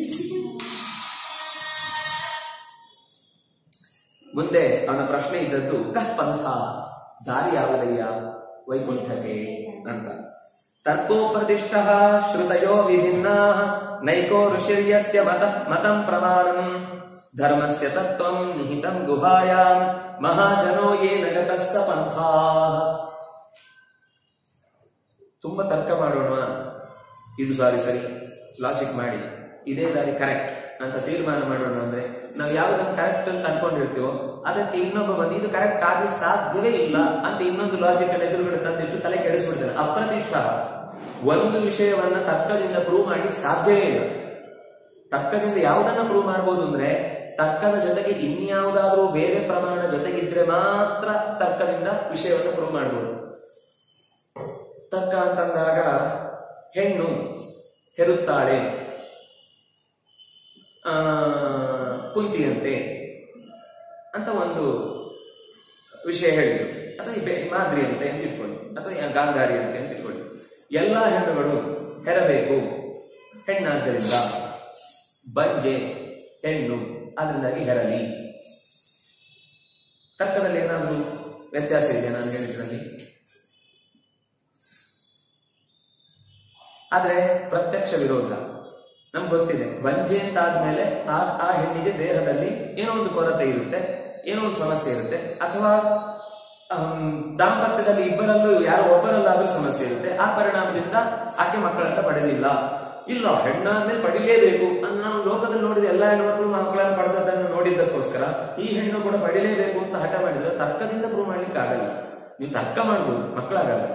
Speaker 1: ಮುಂದೆ ಅವನ ಪ್ರಶ್ನೆ ಇದ್ದದ್ದು ಕಃ ಪಂಥ ದಾರಿ ಯಾವುದಯ್ಯ ವೈಕುಂಠಕ್ಕೆ ಅಂತ ತರ್ಕೋಪ್ರತಿಷ್ಠ ಶ್ರುತಯೋ ವಿಭಿನ್ನ ನೈಕೋ ಋಷಿರ್ಯಸ್ಯ ಮತ ಮತಂ ಪ್ರಮಾಣಂ ಧರ್ಮಸ್ಯ ತತ್ವಂ ನಿಹಿತಂ ಗುಹಾಯಾಂ ಮಹಾಜನೋ ಯೇನ ಗತಃ ಸ ಪಂಥಾ ತುಂಬಾ ತರ್ಕ ಮಾಡೋಣ ಇದು ಸಾರಿ ಸರಿ ಲಾಜಿಕ್ ಮಾಡಿ ಇದೇ ದಾರಿ ಕರೆಕ್ಟ್ ಅಂತ ತೀರ್ಮಾನ ಮಾಡೋಣ ಅಂದ್ರೆ ನಾವು ಯಾವ್ದನ್ನ ಕರೆಕ್ಟ್ ಅಂತ ಅನ್ಕೊಂಡಿರ್ತೀವೋ ಅದಕ್ಕೆ ಇನ್ನೊಬ್ಬ ಬಂದು ಇದು ಕರೆಕ್ಟ್ ಆಗ್ಲಿಕ್ಕೆ ಸಾಧ್ಯವೇ ಇಲ್ಲ ಅಂತ ಇನ್ನೊಂದು ಲಾಜಿಕ್ ಅನ್ನು ಎದುರುಗಡೆ ತಂದಿಟ್ಟು ತಲೆ ಕೆಡಿಸ್ಬಿಡ್ತಾನೆ ಅಪ್ರತಿಷ್ಠ ಒಂದು ವಿಷಯವನ್ನ ತರ್ಕದಿಂದ ಪ್ರೂವ್ ಮಾಡ್ಲಿಕ್ಕೆ ಸಾಧ್ಯವೇ ಇಲ್ಲ ತರ್ಕದಿಂದ ಯಾವುದನ್ನ ಪ್ರೂವ್ ಮಾಡಬಹುದು ಅಂದ್ರೆ ತರ್ಕದ ಜೊತೆಗೆ ಇನ್ಯಾವುದಾದ್ರೂ ಬೇರೆ ಪ್ರಮಾಣ ಜೊತೆಗಿದ್ರೆ ಮಾತ್ರ ತರ್ಕದಿಂದ ವಿಷಯವನ್ನು ಪ್ರೂವ್ ಮಾಡಬಹುದು ತರ್ಕ ಅಂತಂದಾಗ ಹೆಣ್ಣು ಹೆರುತ್ತಾಳೆ ಆ, ಕುಂತಿಯಂತೆ ಅಂತ ಒಂದು ವಿಷಯ ಹೇಳಿದ್ರು ಅಥವಾ ಈ ಬೆ- ಮಾದ್ರಿಯಂತೆ ಅಂತ ಇಟ್ಕೊಳ್ಳಿ ಅಥವಾ ಈ ಗಾಂಧಾರಿಯಂತೆ ಅಂತ ಇಟ್ಕೊಳ್ಳಿ ಎಲ್ಲಾ ಹೆಣ್ಣುಗಳು ಹೆರಬೇಕು ಹೆಣ್ಣಾದ್ದರಿಂದ ಬಂಜೆ ಹೆಣ್ಣು ಅದರಿಂದಾಗಿ ಹೆರಲಿ ತರ್ಕದಲ್ಲಿ ಏನಾದರೂ ವ್ಯತ್ಯಾಸ ಇದೆಯಾ ನಾನು ಹೇಳಿದ್ರಲ್ಲಿ ಆದ್ರೆ ಪ್ರತ್ಯಕ್ಷ ವಿರೋಧ ನಮ್ಗೆ ಗೊತ್ತಿದೆ ಬಂಜೆ ಅಂತ ಆದ್ಮೇಲೆ ಆ ಆ ಹೆಣ್ಣಿಗೆ ದೇಹದಲ್ಲಿ ಏನೋ ಒಂದು ಕೊರತೆ ಇರುತ್ತೆ ಏನೋ ಒಂದು ಸಮಸ್ಯೆ ಇರುತ್ತೆ ಅಥವಾ ಆಮ್, ದಾಂಪತ್ಯದಲ್ಲಿ ಇಬ್ಬರಲ್ಲೂ ಯಾರೋ ಒಬ್ಬರಲ್ಲಾದ್ರೂ ಸಮಸ್ಯೆ ಇರುತ್ತೆ ಆ ಪರಿಣಾಮದಿಂದ ಆಕೆ ಮಕ್ಕಳನ್ನ ಪಡೆದಿಲ್ಲ ಇಲ್ಲ ಹೆಣ್ಣಾದ್ಮೇಲೆ ಪಡಿಲೇಬೇಕು ಅಂತ ನಾವು ಲೋಕದಲ್ಲಿ ನೋಡಿದ ಎಲ್ಲಾ ಹೆಣ್ಮಕ್ಳು ಮಕ್ಕಳನ್ನು ಪಡೆದದ್ದನ್ನು ನೋಡಿದ್ದಕ್ಕೋಸ್ಕರ ಈ ಹೆಣ್ಣು ಕೂಡ ಪಡಿಲೇಬೇಕು ಅಂತ ಹಠ ಮಾಡಿದ್ರೆ ತರ್ಕದಿಂದ ಪ್ರೂವ್ ಮಾಡ್ಲಿಕ್ಕೆ ಆಗಲ್ಲ ನೀವು ತರ್ಕ ಮಾಡ್ಬೋದು ಮಕ್ಕಳಾಗಲ್ಲ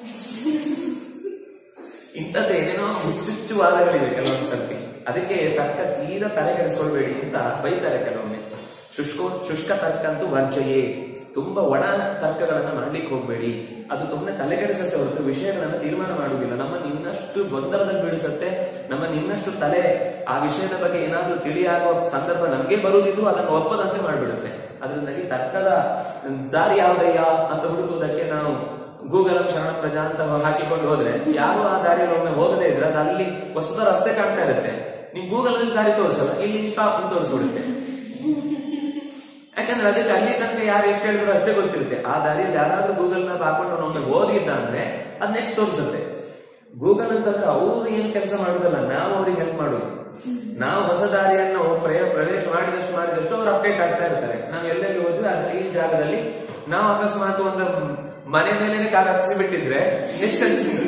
Speaker 1: ಇಂಥದ್ದು ಏನೇನೋ ಹುಚ್ಚುಚ್ಚು ವಾದಗಳಿವೆ ಕೆಲವೊಂದು ಸರ್ತಿ ಅದಕ್ಕೆ ತರ್ಕ ತೀರಾ ತಲೆಗೆಡಿಸ್ಕೊಳ್ಬೇಡಿ ಅಂತ ಬೈತಾರೆ ಕೆಲವೊಮ್ಮೆ ಶುಷ್ಕ ಶುಷ್ಕ ತರ್ಕ ಅಂತೂ ವರ್ಜಯೇ ತುಂಬಾ ಒಣ ತರ್ಕಗಳನ್ನ ಮಾಡ್ಲಿಕ್ಕೆ ಹೋಗ್ಬೇಡಿ ಅದು ತುಂಬಾ ತಲೆಗೆಡಿಸುತ್ತೆ ಹೊರತು ವಿಷಯಗಳನ್ನ ತೀರ್ಮಾನ ಮಾಡುವುದಿಲ್ಲ ನಮ್ಮನ್ನು ಇನ್ನಷ್ಟು ಗೊಂದಲದಲ್ಲಿ ಬೀಳಿಸುತ್ತೆ ನಮ್ಮನ್ನು ಇನ್ನಷ್ಟು ತಲೆ ಆ ವಿಷಯದ ಬಗ್ಗೆ ಏನಾದ್ರೂ ತಿಳಿಯಾಗುವ ಸಂದರ್ಭ ನಮಗೆ ಬರುವುದಿದ್ರು ಅದನ್ನು ಒಪ್ಪದಂತೆ ಮಾಡಿಬಿಡುತ್ತೆ ಅದರಿಂದಾಗಿ ತರ್ಕದ ದಾರಿ ಯಾವುದಯ್ಯ ಅಂತ ಹುಡುಕುವುದಕ್ಕೆ ನಾವು ಗೂಗಲ್ ಶರಣ ಪ್ರಜಾ ಅಂತ ಹಾಕಿಕೊಂಡು ಹೋದ್ರೆ ಯಾರು ಆ ದಾರಿಯಲ್ಲಿ ಒಮ್ಮೆ ಹೋಗದೇ ಇದ್ರೆ ಅದು ಅಲ್ಲಿ ವಸ್ತುತ ರಸ್ತೆ ಕಾಣ್ತಾ ಇರುತ್ತೆ ನೀವು ಗೂಗಲ್ ಅಲ್ಲಿ ದಾರಿ ತೋರಿಸಲ್ಲ ಇಲ್ಲಿ ಸ್ಟಾಪ್ ಅಂತ ತೋರಿಸ್ಬಿಡುತ್ತೆ ಯಾಕಂದ್ರೆ ಅದಕ್ಕೆ ಅಲ್ಲಿ ತನಕ ಯಾರು ಎಷ್ಟು ಹೇಳಿದ್ರು ಅಷ್ಟೇ ಗೊತ್ತಿರುತ್ತೆ ಆ ದಾರಿಯಲ್ಲಿ ಯಾರಾದ್ರೂ ಗೂಗಲ್ ಮ್ಯಾಪ್ ಹಾಕೊಂಡು ಒಮ್ಮೆ ಹೋಗಿದ್ದ ಅಂದ್ರೆ ಅದ್ ನೆಕ್ಸ್ಟ್ ತೋರಿಸುತ್ತೆ ಗೂಗಲ್ ಅಂತಂದ್ರೆ ಅವ್ರು ಏನ್ ಕೆಲಸ ಮಾಡುದಲ್ಲ ನಾವು ಅವ್ರಿಗೆ ಹೆಲ್ಪ್ ಮಾಡೋದು ನಾವು ಹೊಸ ದಾರಿಯನ್ನು ಪ್ರಯ- ಪ್ರವೇಶ ಮಾಡಿದಷ್ಟು ಮಾಡಿದಷ್ಟು ಅವ್ರು ಅಪ್ಡೇಟ್ ಆಗ್ತಾ ಇರ್ತಾರೆ ನಾವು ಎಲ್ಲೆಲ್ಲಿ ಹೋದ್ವಿ ಅದ್- ಈ ಜಾಗದಲ್ಲಿ ನಾವು ಅಕಸ್ಮಾತ್ ಒಂದು ಮನೆ ಮೇಲೆ ಕಾರ್ ಹತ್ತಿಸಿ ಬಿಟ್ಟಿದ್ರೆ ನೆಕ್ಸ್ಟ್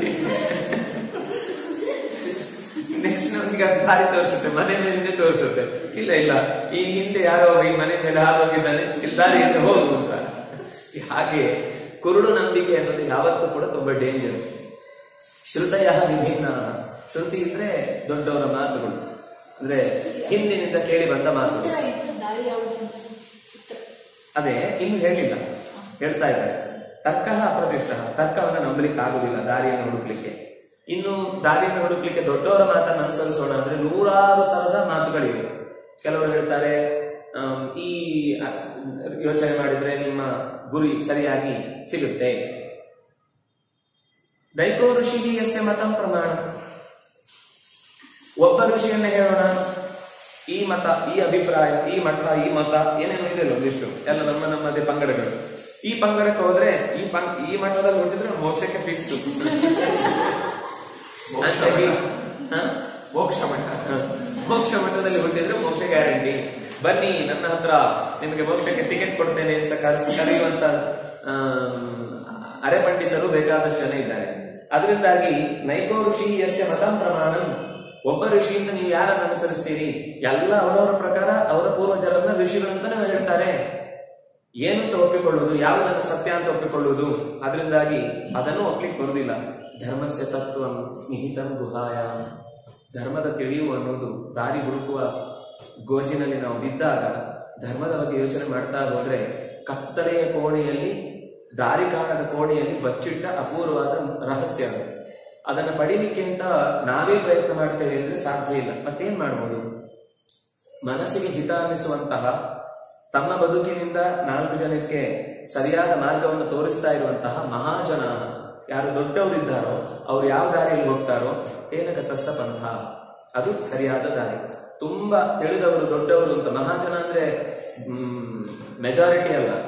Speaker 1: ನೆಕ್ಸ್ಟ್ ನಮ್ಗೆ ಅದು ದಾರಿ ತೋರಿಸುತ್ತೆ ಮನೆ ಮೇಲೆ ತೋರಿಸುತ್ತೆ ಇಲ್ಲ ಇಲ್ಲ ಈ ಹಿಂದೆ ಯಾರೋ ಈ ಮನೆ ಮೇಲೆ ಹಾರೋಗಿದ್ದಾನೆ ಇಲ್ಲಿ ದಾರಿಯಿಂದ ಹೋಗು ಅಂತ ಹಾಗೆ ಕುರುಡು ನಂಬಿಕೆ ಅನ್ನೋದು ಯಾವತ್ತೂ ಕೂಡ ತುಂಬಾ ಡೇಂಜರ್ ಶ್ರುತಯ ವಿಭಿನ್ನ ಶ್ರುತಿ ಇದ್ರೆ ದೊಡ್ಡವರ ಮಾತುಗಳು ಅಂದ್ರೆ ಹಿಂದಿನಿಂದ ಕೇಳಿ ಬಂದ ಮಾತುಗಳು
Speaker 3: ಉತ್ತರ ಇದ್ರೆ ದಾರಿ ಯಾವುದು ಅಂತ ಉತ್ತರ
Speaker 1: ಅದೇ ಇನ್ನು ಹೇಳಿಲ್ಲ ಹೇಳ್ತಾ ಇದ್ದಾರೆ ತರ್ಕ ಅಪ್ರತಿಷ್ಠ ತರ್ಕವನ್ನು ನಂಬಲಿಕ್ಕೆ ಆಗುದಿಲ್ಲ ದಾರಿಯನ್ನು ಹುಡುಕ್ಲಿಕ್ಕೆ ಇನ್ನು ದಾರಿಯನ್ನು ಹುಡುಕ್ಲಿಕ್ಕೆ ದೊಡ್ಡವರ ಮಾತನ್ನು ಅನುಸರಿಸೋಣ ಅಂದ್ರೆ ನೂರಾರು ತರದ ಮಾತುಗಳಿವೆ ಕೆಲವರು ಹೇಳ್ತಾರೆ ಆಮ್, ಈ ಅ, ಯೋಚನೆ ಮಾಡಿದ್ರೆ ನಿಮ್ಮ ಗುರಿ ಸರಿಯಾಗಿ ಸಿಗುತ್ತೆ ದೈಕೋ ಋಷಿ ಯಸ್ಯ ಮತಂ ಪ್ರಮಾಣ ಒಬ್ಬ ಋಷಿಯನ್ನ ಹೇಳೋಣ ಈ ಮತ ಈ ಅಭಿಪ್ರಾಯ ಈ ಮತ ಈ ಮತ ಏನೇನು ಇದೆ ಒಂದಿಷ್ಟು ಎಲ್ಲ ನಮ್ಮ ನಮ್ಮದೇ ಪಂಗಡಗಳು ಈ ಪಂಗಡಕ್ಕೆ ಹೋದ್ರೆ ಈ ಪಂ- ಈ ಮಠದಲ್ಲಿ ಹುಟ್ಟಿದ್ರೆ ಮೋಕ್ಷಕ್ಕೆ ಫಿಕ್ಸ್
Speaker 2: ಮೋಕ್ಷ ಮಠ. ಮೋಕ್ಷ ಮಠ
Speaker 1: ಮೋಕ್ಷ ಮಠದಲ್ಲಿ ಹುಟ್ಟಿದ್ರೆ ಮೋಕ್ಷ ಗ್ಯಾರಂಟಿ ಬನ್ನಿ ನನ್ನ ಹತ್ರ ನಿಮಗೆ ಮೋಕ್ಷಕ್ಕೆ ಟಿಕೆಟ್ ಕೊಡ್ತೇನೆ ಅಂತ ಕರೆಸಿ ಕರೆಯುವಂತ ಆಮ್, ಅರೆ ಪಂಡಿತರು ಬೇಕಾದಷ್ಟು ಜನ ಇದ್ದಾರೆ ಅದರಿಂದಾಗಿ ನೈಕೋ ಋಷಿ ಯಸ್ಯ ಮತಂ ಪ್ರಮಾಣಂ ಒಬ್ಬ ಋಷಿಯಿಂದ ನೀವು ಯಾರನ್ನು ಅನುಸರಿಸ್ತೀರಿ ಎಲ್ಲ ಅವರವರ ಪ್ರಕಾರ ಅವರ ಪೂರ್ವಜರನ್ನ ಋಷಿಗಳಂತಾನೆ ಹೇಳ್ತಾರೆ ಏನು ಅಂತ ಒಪ್ಪಿಕೊಳ್ಳುವುದು ಯಾವುದನ್ನು ಸತ್ಯ ಅಂತ ಒಪ್ಪಿಕೊಳ್ಳುವುದು ಅದರಿಂದಾಗಿ ಅದನ್ನು ಒಪ್ಲಿಕ್ಕೆ ಬರುವುದಿಲ್ಲ ಧರ್ಮಸ್ಯ ತತ್ವ ನಿಹಿತಂ ಗುಹಾಯ ಧರ್ಮದ ತಿಳಿಯುವ ಅನ್ನೋದು ದಾರಿ ಹುಡುಕುವ ಗೋಜಿನಲ್ಲಿ ನಾವು ಬಿದ್ದಾಗ ಧರ್ಮದ ಬಗ್ಗೆ ಯೋಚನೆ ಮಾಡ್ತಾ ಹೋದ್ರೆ ಕತ್ತಲೆಯ ಕೋಣೆಯಲ್ಲಿ ದಾರಿ ಕಾಣದ ಕೋಣೆಯಲ್ಲಿ ಬಚ್ಚಿಟ್ಟ ಅಪೂರ್ವವಾದ ರಹಸ್ಯ ಅದು ಅದನ್ನ ಪಡಿಲಿಕ್ಕೆ ಅಂತ ನಾವೇ ಪ್ರಯತ್ನ ಮಾಡ್ತೇವೆ ಅಂದ್ರೆ ಸಾಧ್ಯ ಇಲ್ಲ ಮತ್ತೇನ್ ಮಾಡ್ಬೋದು ಮನಸ್ಸಿಗೆ ಹಿತ ಅನ್ನಿಸುವಂತಹ ತಮ್ಮ ಬದುಕಿನಿಂದ ನಾಲ್ಕು ಜನಕ್ಕೆ ಸರಿಯಾದ ಮಾರ್ಗವನ್ನು ತೋರಿಸ್ತಾ ಇರುವಂತಹ ಮಹಾಜನ ಯಾರು ದೊಡ್ಡವರಿದ್ದಾರೋ ಅವ್ರು ಯಾವ ದಾರಿಯಲ್ಲಿ ಹೋಗ್ತಾರೋ ತೇನಕ ತಸ್ಸ ಪಂಥ ಅದು ಸರಿಯಾದ ದಾರಿ ತುಂಬಾ ತಿಳಿದವರು ದೊಡ್ಡವರು ಅಂತ ಮಹಾಜನ ಅಂದ್ರೆ ಮೆಜಾರಿಟಿ ಅಲ್ಲ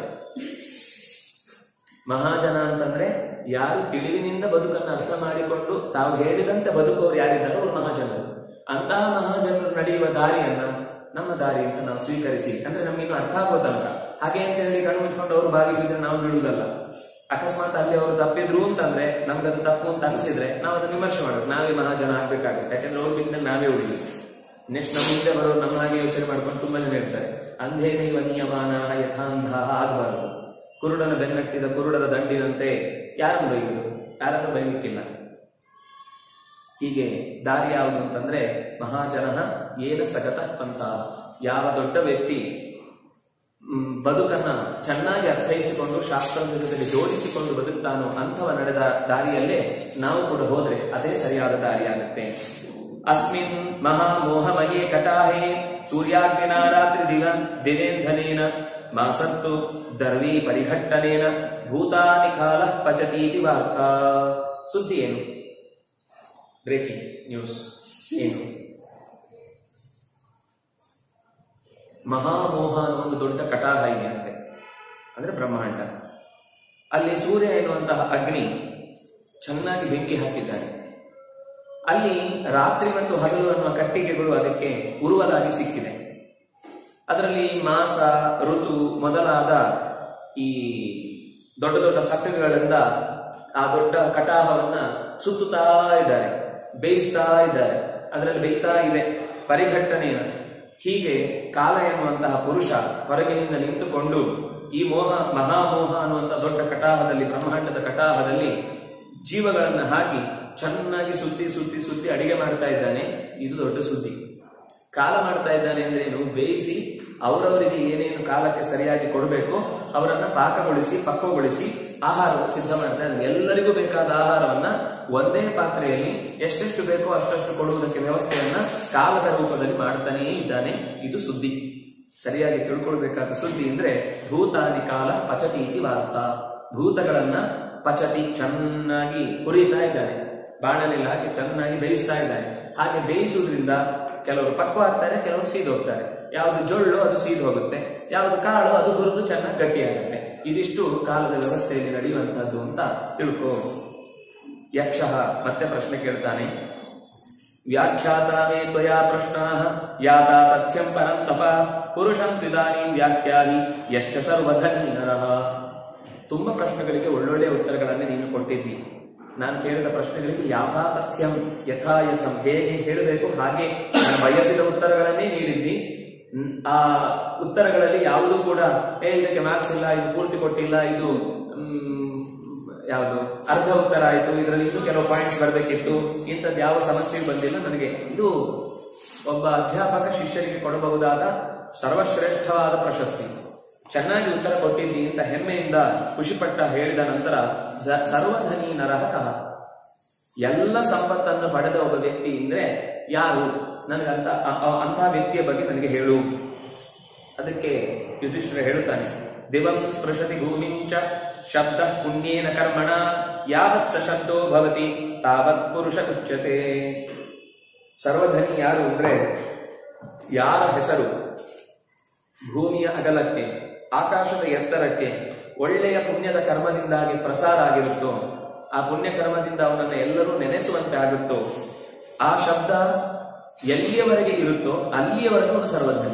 Speaker 1: ಮಹಾಜನ ಅಂತಂದ್ರೆ ಯಾರು ತಿಳಿವಿನಿಂದ ಬದುಕನ್ನು ಅರ್ಥ ಮಾಡಿಕೊಂಡು ತಾವು ಹೇಳಿದಂತೆ ಬದುಕುವವರು ಯಾರಿದ್ದಾರೋ ಅವರು ಮಹಾಜನರು ಅಂತಹ ಮಹಾಜನರು ನಡೆಯುವ ದಾರಿಯನ್ನ ನಮ್ಮ ದಾರಿ ಅಂತ ನಾವು ಸ್ವೀಕರಿಸಿ ಅಂದ್ರೆ ನಮ್ಗೆ ಇನ್ನು ಅರ್ಥ ಆಗೋ ತನಕ ಹಾಗೆ ಅಂತ ಹೇಳಿ ಕಣ್ಣು ಮುಚ್ಕೊಂಡು ಅವರು ಭಾಗಿಸಿದ್ರೆ ನಾವು ಬಿಡುವುದಲ್ಲ ಅಕಸ್ಮಾತ್ ಅಲ್ಲಿ ಅವರು ತಪ್ಪಿದ್ರು ಅಂತಂದ್ರೆ ನಮ್ಗದು ತಪ್ಪು ಅಂತ ಅನಿಸಿದ್ರೆ ನಾವು ಅದನ್ನ ವಿಮರ್ಶೆ ಮಾಡೋದು ನಾವೇ ಮಹಾಜನ ಆಗ್ಬೇಕಾಗುತ್ತೆ ಯಾಕಂದ್ರೆ ಅವ್ರು ಬಿದ್ದ ನಾವೇ ಉಳಿದು ನೆಕ್ಸ್ಟ್ ನಮ್ಮ ಮುಂದೆ ಬರೋರು ನಮ್ಮ ಹಾಗೆ ಯೋಚನೆ ಮಾಡ್ಕೊಂಡು ತುಂಬಾ ಜನ ಇರ್ತಾರೆ ಅಂಧೇನೈವ ನಿಯಮಾನ ಯಥಾಂಧ ಆಗಬಾರದು ಕುರುಡನ ಬೆನ್ನಟ್ಟಿದ ಕುರುಡರ ದಂಡಿನಂತೆ ಯಾರನ್ನು ಬೈಯುವುದು ಯಾರನ್ನು ಬೈಲಿಕ್ಕಿಲ್ಲ ಹೀಗೆ ದಾರಿ ಯಾವುದು ಅಂತಂದ್ರೆ ಮಹಾಜನ ಏನ ಸಗತ ಪಂಥ ಯಾವ ದೊಡ್ಡ ವ್ಯಕ್ತಿ ಮ್, ಬದುಕನ್ನ ಚೆನ್ನಾಗಿ ಅರ್ಥೈಸಿಕೊಂಡು ಶಾಸ್ತ್ರದ ಜೊತೆಗೆ ಜೋಡಿಸಿಕೊಂಡು ಬದುಕ್ತಾನೋ ಅಂಥವ ನಡೆದ ದಾರಿಯಲ್ಲೇ ನಾವು ಕೂಡ ಹೋದ್ರೆ ಅದೇ ಸರಿಯಾದ ದಾರಿಯಾಗುತ್ತೆ ಅಸ್ಮಿನ್ ಮಹಾಮೋಹಮಯೇ ಕಟಾಹೇ ಸೂರ್ಯಾಗ್ನಿನ ರಾತ್ರಿ ದಿನ ದಿನೇಂಧನೇನ ಮಾಸತ್ತು ದರ್ವಿ ಪರಿಘಟ್ಟನೇನ ಭೂತಾನಿ ಕಾಲ ಪಚತೀತಿ ವಾರ್ತಾ ಸುದ್ದಿ ಏನು ಬ್ರೇಕಿಂಗ್ ನ್ಯೂಸ್ ಏನು ಮಹಾಮೋಹ ಅನ್ನೋ ಒಂದು ದೊಡ್ಡ ಕಟಾಹ ಇದೆ ಅಂತೆ ಅಂದ್ರೆ ಬ್ರಹ್ಮಾಂಡ ಅಲ್ಲಿ ಸೂರ್ಯ ಎನ್ನುವಂತಹ ಅಗ್ನಿ ಚೆನ್ನಾಗಿ ಬೆಂಕಿ ಹಾಕಿದ್ದಾರೆ ಅಲ್ಲಿ ರಾತ್ರಿ ಮತ್ತು ಹಗಲು ಅನ್ನುವ ಕಟ್ಟಿಗೆಗಳು ಅದಕ್ಕೆ ಉರುವಲಾಗಿ ಸಿಕ್ಕಿದೆ ಅದರಲ್ಲಿ ಮಾಸ ಋತು ಮೊದಲಾದ ಈ ದೊಡ್ಡ ದೊಡ್ಡ ಸಕ್ಕಗಳಿಂದ ಆ ದೊಡ್ಡ ಕಟಾಹವನ್ನ ಸುತ್ತುತ್ತಾ ಇದ್ದಾರೆ ಬೇಯಿಸ್ತಾ ಇದ್ದಾರೆ ಅದರಲ್ಲಿ ಬೇಯ್ತಾ ಇದೆ ಪರಿಘಟ್ಟನೆಯ ಹೀಗೆ ಕಾಲ ಎನ್ನುವಂತಹ ಪುರುಷ ಹೊರಗಿನಿಂದ ನಿಂತುಕೊಂಡು ಈ ಮೋಹ ಮಹಾಮೋಹ ಅನ್ನುವಂತಹ ದೊಡ್ಡ ಕಟಾಹದಲ್ಲಿ ಬ್ರಹ್ಮಾಂಡದ ಕಟಾಹದಲ್ಲಿ ಜೀವಗಳನ್ನ ಹಾಕಿ ಚೆನ್ನಾಗಿ ಸುತ್ತಿ ಸುತ್ತಿ ಸುತ್ತಿ ಅಡಿಗೆ ಮಾಡ್ತಾ ಇದ್ದಾನೆ ಇದು ದೊಡ್ಡ ಸುದ್ದಿ ಕಾಲ ಮಾಡ್ತಾ ಇದ್ದಾನೆ ಅಂದ್ರೆ ಏನು ಬೇಯಿಸಿ ಅವರವರಿಗೆ ಏನೇನು ಕಾಲಕ್ಕೆ ಸರಿಯಾಗಿ ಕೊಡಬೇಕು ಅವರನ್ನ ಪಾಕಗೊಳಿಸಿ ಪಕ್ವಗೊಳಿಸಿ ಆಹಾರವನ್ನು ಸಿದ್ಧ ಮಾಡ್ತಾ ಇದ್ದಾನೆ ಎಲ್ಲರಿಗೂ ಬೇಕಾದ ಆಹಾರವನ್ನ ಒಂದೇ ಪಾತ್ರೆಯಲ್ಲಿ ಎಷ್ಟೆಷ್ಟು ಬೇಕೋ ಅಷ್ಟಷ್ಟು ಕೊಡುವುದಕ್ಕೆ ವ್ಯವಸ್ಥೆಯನ್ನ ಕಾಲದ ರೂಪದಲ್ಲಿ ಮಾಡ್ತಾನೇ ಇದ್ದಾನೆ ಇದು ಸುದ್ದಿ ಸರಿಯಾಗಿ ತಿಳ್ಕೊಳ್ಬೇಕಾದ ಸುದ್ದಿ ಅಂದ್ರೆ ಭೂತಾನಿ ಕಾಲ ಪಚತೀತಿ ವಾರ್ತಾ ಭೂತಗಳನ್ನ ಪಚತಿ ಚೆನ್ನಾಗಿ ಹುರಿತಾ ಇದ್ದಾನೆ ಬಾಣಲೆಲ್ಲ ಹಾಕಿ ಚೆನ್ನಾಗಿ ಬೇಯಿಸ್ತಾ ಇದ್ದಾನೆ ಹಾಗೆ ಬೇಯಿಸುವುದರಿಂದ ಕೆಲವರು ಪಕ್ವ ಆಗ್ತಾರೆ ಕೆಲವರು ಸೀದು ಹೋಗ್ತಾರೆ ಯಾವುದು ಜೊಳ್ಳು ಅದು ಸೀದು ಹೋಗುತ್ತೆ ಯಾವುದು ಕಾಳು ಅದು ಹುರಿದು ಚೆನ್ನಾಗಿ ಗಟ್ಟಿಯಾಗುತ್ತೆ ಇದಿಷ್ಟು ಕಾಲದ ವ್ಯವಸ್ಥೆಯಲ್ಲಿ ನಡೆಯುವಂತಹದ್ದು ಅಂತ ತಿಳ್ಕೋ ಯಕ್ಷ ಮತ್ತೆ ಪ್ರಶ್ನೆ ಕೇಳ್ತಾನೆ ವ್ಯಾಖ್ಯಾತಾನೇ ತ್ವಯಾ ಪ್ರಶ್ನಾ ಯಾತಾ ತಥ್ಯಂ ಪರಂ ತಪ ಪುರುಷಂ ತ್ವಿದಾನೀಂ ವ್ಯಾಖ್ಯಾನಿ ಯಶ್ಚ ಸರ್ವಧನಿ ನರಃ ತುಂಬಾ ಪ್ರಶ್ನೆಗಳಿಗೆ ಒಳ್ಳೊಳ್ಳೆ ಉತ್ತರಗಳನ್ನೇ ನೀನು ಕೊಟ್ಟಿದ್ದಿ ನಾನು ಕೇಳಿದ ಪ್ರಶ್ನೆಗಳಿಗೆ ಯಾಥಾ ತಥ್ಯಂ ಯಥಾ ಯಥಂ ಹೇಗೆ ಹೇಳಬೇಕು ಹಾಗೆ ನಾನು ಬಯಸಿದ ಉತ್ತರಗಳನ್ನೇ ನೀಡಿದ್ದಿ ಹ್ಮ್, ಆ ಉತ್ತರಗಳಲ್ಲಿ ಯಾವುದೂ ಕೂಡ ಏ ಇದಕ್ಕೆ ಮಾರ್ಕ್ಸ್ ಇಲ್ಲ ಇದು ಪೂರ್ತಿ ಕೊಟ್ಟಿಲ್ಲ ಇದು ಮ್, ಯಾವುದು ಅರ್ಧ ಉತ್ತರ ಆಯ್ತು ಇದರಲ್ಲಿ ಇನ್ನೂ ಕೆಲವು ಪಾಯಿಂಟ್ಸ್ ಬರಬೇಕಿತ್ತು ಇಂಥದ್ದು ಯಾವ ಸಮಸ್ಯೆಯೂ ಬಂದಿಲ್ಲ ನನಗೆ ಇದು ಒಬ್ಬ ಅಧ್ಯಾಪಕ ಶಿಷ್ಯರಿಗೆ ಕೊಡಬಹುದಾದ ಸರ್ವಶ್ರೇಷ್ಠವಾದ ಪ್ರಶಸ್ತಿ ಚೆನ್ನಾಗಿ ಉತ್ತರ ಕೊಟ್ಟಿದ್ದಿ ಅಂತ ಹೆಮ್ಮೆಯಿಂದ ಖುಷಿಪಟ್ಟ ಹೇಳಿದ ನಂತರ ದ- ಸರ್ವಧನಿ ನರಹ ಎಲ್ಲ ಸಂಪತ್ತನ್ನು ಪಡೆದ ಒಬ್ಬ ವ್ಯಕ್ತಿ ಅಂದ್ರೆ ಯಾರು ನನಗಂತ ಅ- ಅ- ಅಂತಹ ವ್ಯಕ್ತಿಯ ಬಗ್ಗೆ ನನಗೆ ಹೇಳು ಅದಕ್ಕೆ ಯುಧಿಷ್ಠಿರ ಹೇಳುತ್ತಾನೆ ದಿವಂ ಸ್ಪೃಶತಿ ಭೂಮಿಂಚ ಶಬ್ದ ಪುಣ್ಯೇನ ಕರ್ಮಣ ಯಾವತ್ ಸ ಶಬ್ದೋ ಭವತಿ ತಾವತ್ ಪುರುಷ ಉಚ್ಯತೆ ಸರ್ವಧನಿ ಯಾರು ಅಂದ್ರೆ ಯಾರ ಹೆಸರು ಭೂಮಿಯ ಅಗಲಕ್ಕೆ ಆಕಾಶದ ಎತ್ತರಕ್ಕೆ ಒಳ್ಳೆಯ ಪುಣ್ಯದ ಕರ್ಮದಿಂದಾಗಿ ಪ್ರಸಾರ ಆಗಿರುತ್ತೋ ಆ ಪುಣ್ಯ ಕರ್ಮದಿಂದ ಅವನನ್ನು ಎಲ್ಲರೂ ನೆನೆಸುವಂತೆ ಆಗುತ್ತೋ ಆ ಶಬ್ದ ಎಲ್ಲಿಯವರೆಗೆ ಇರುತ್ತೋ ಅಲ್ಲಿಯವರೆಗೂ ಅವನು ಸರ್ವಧನಿ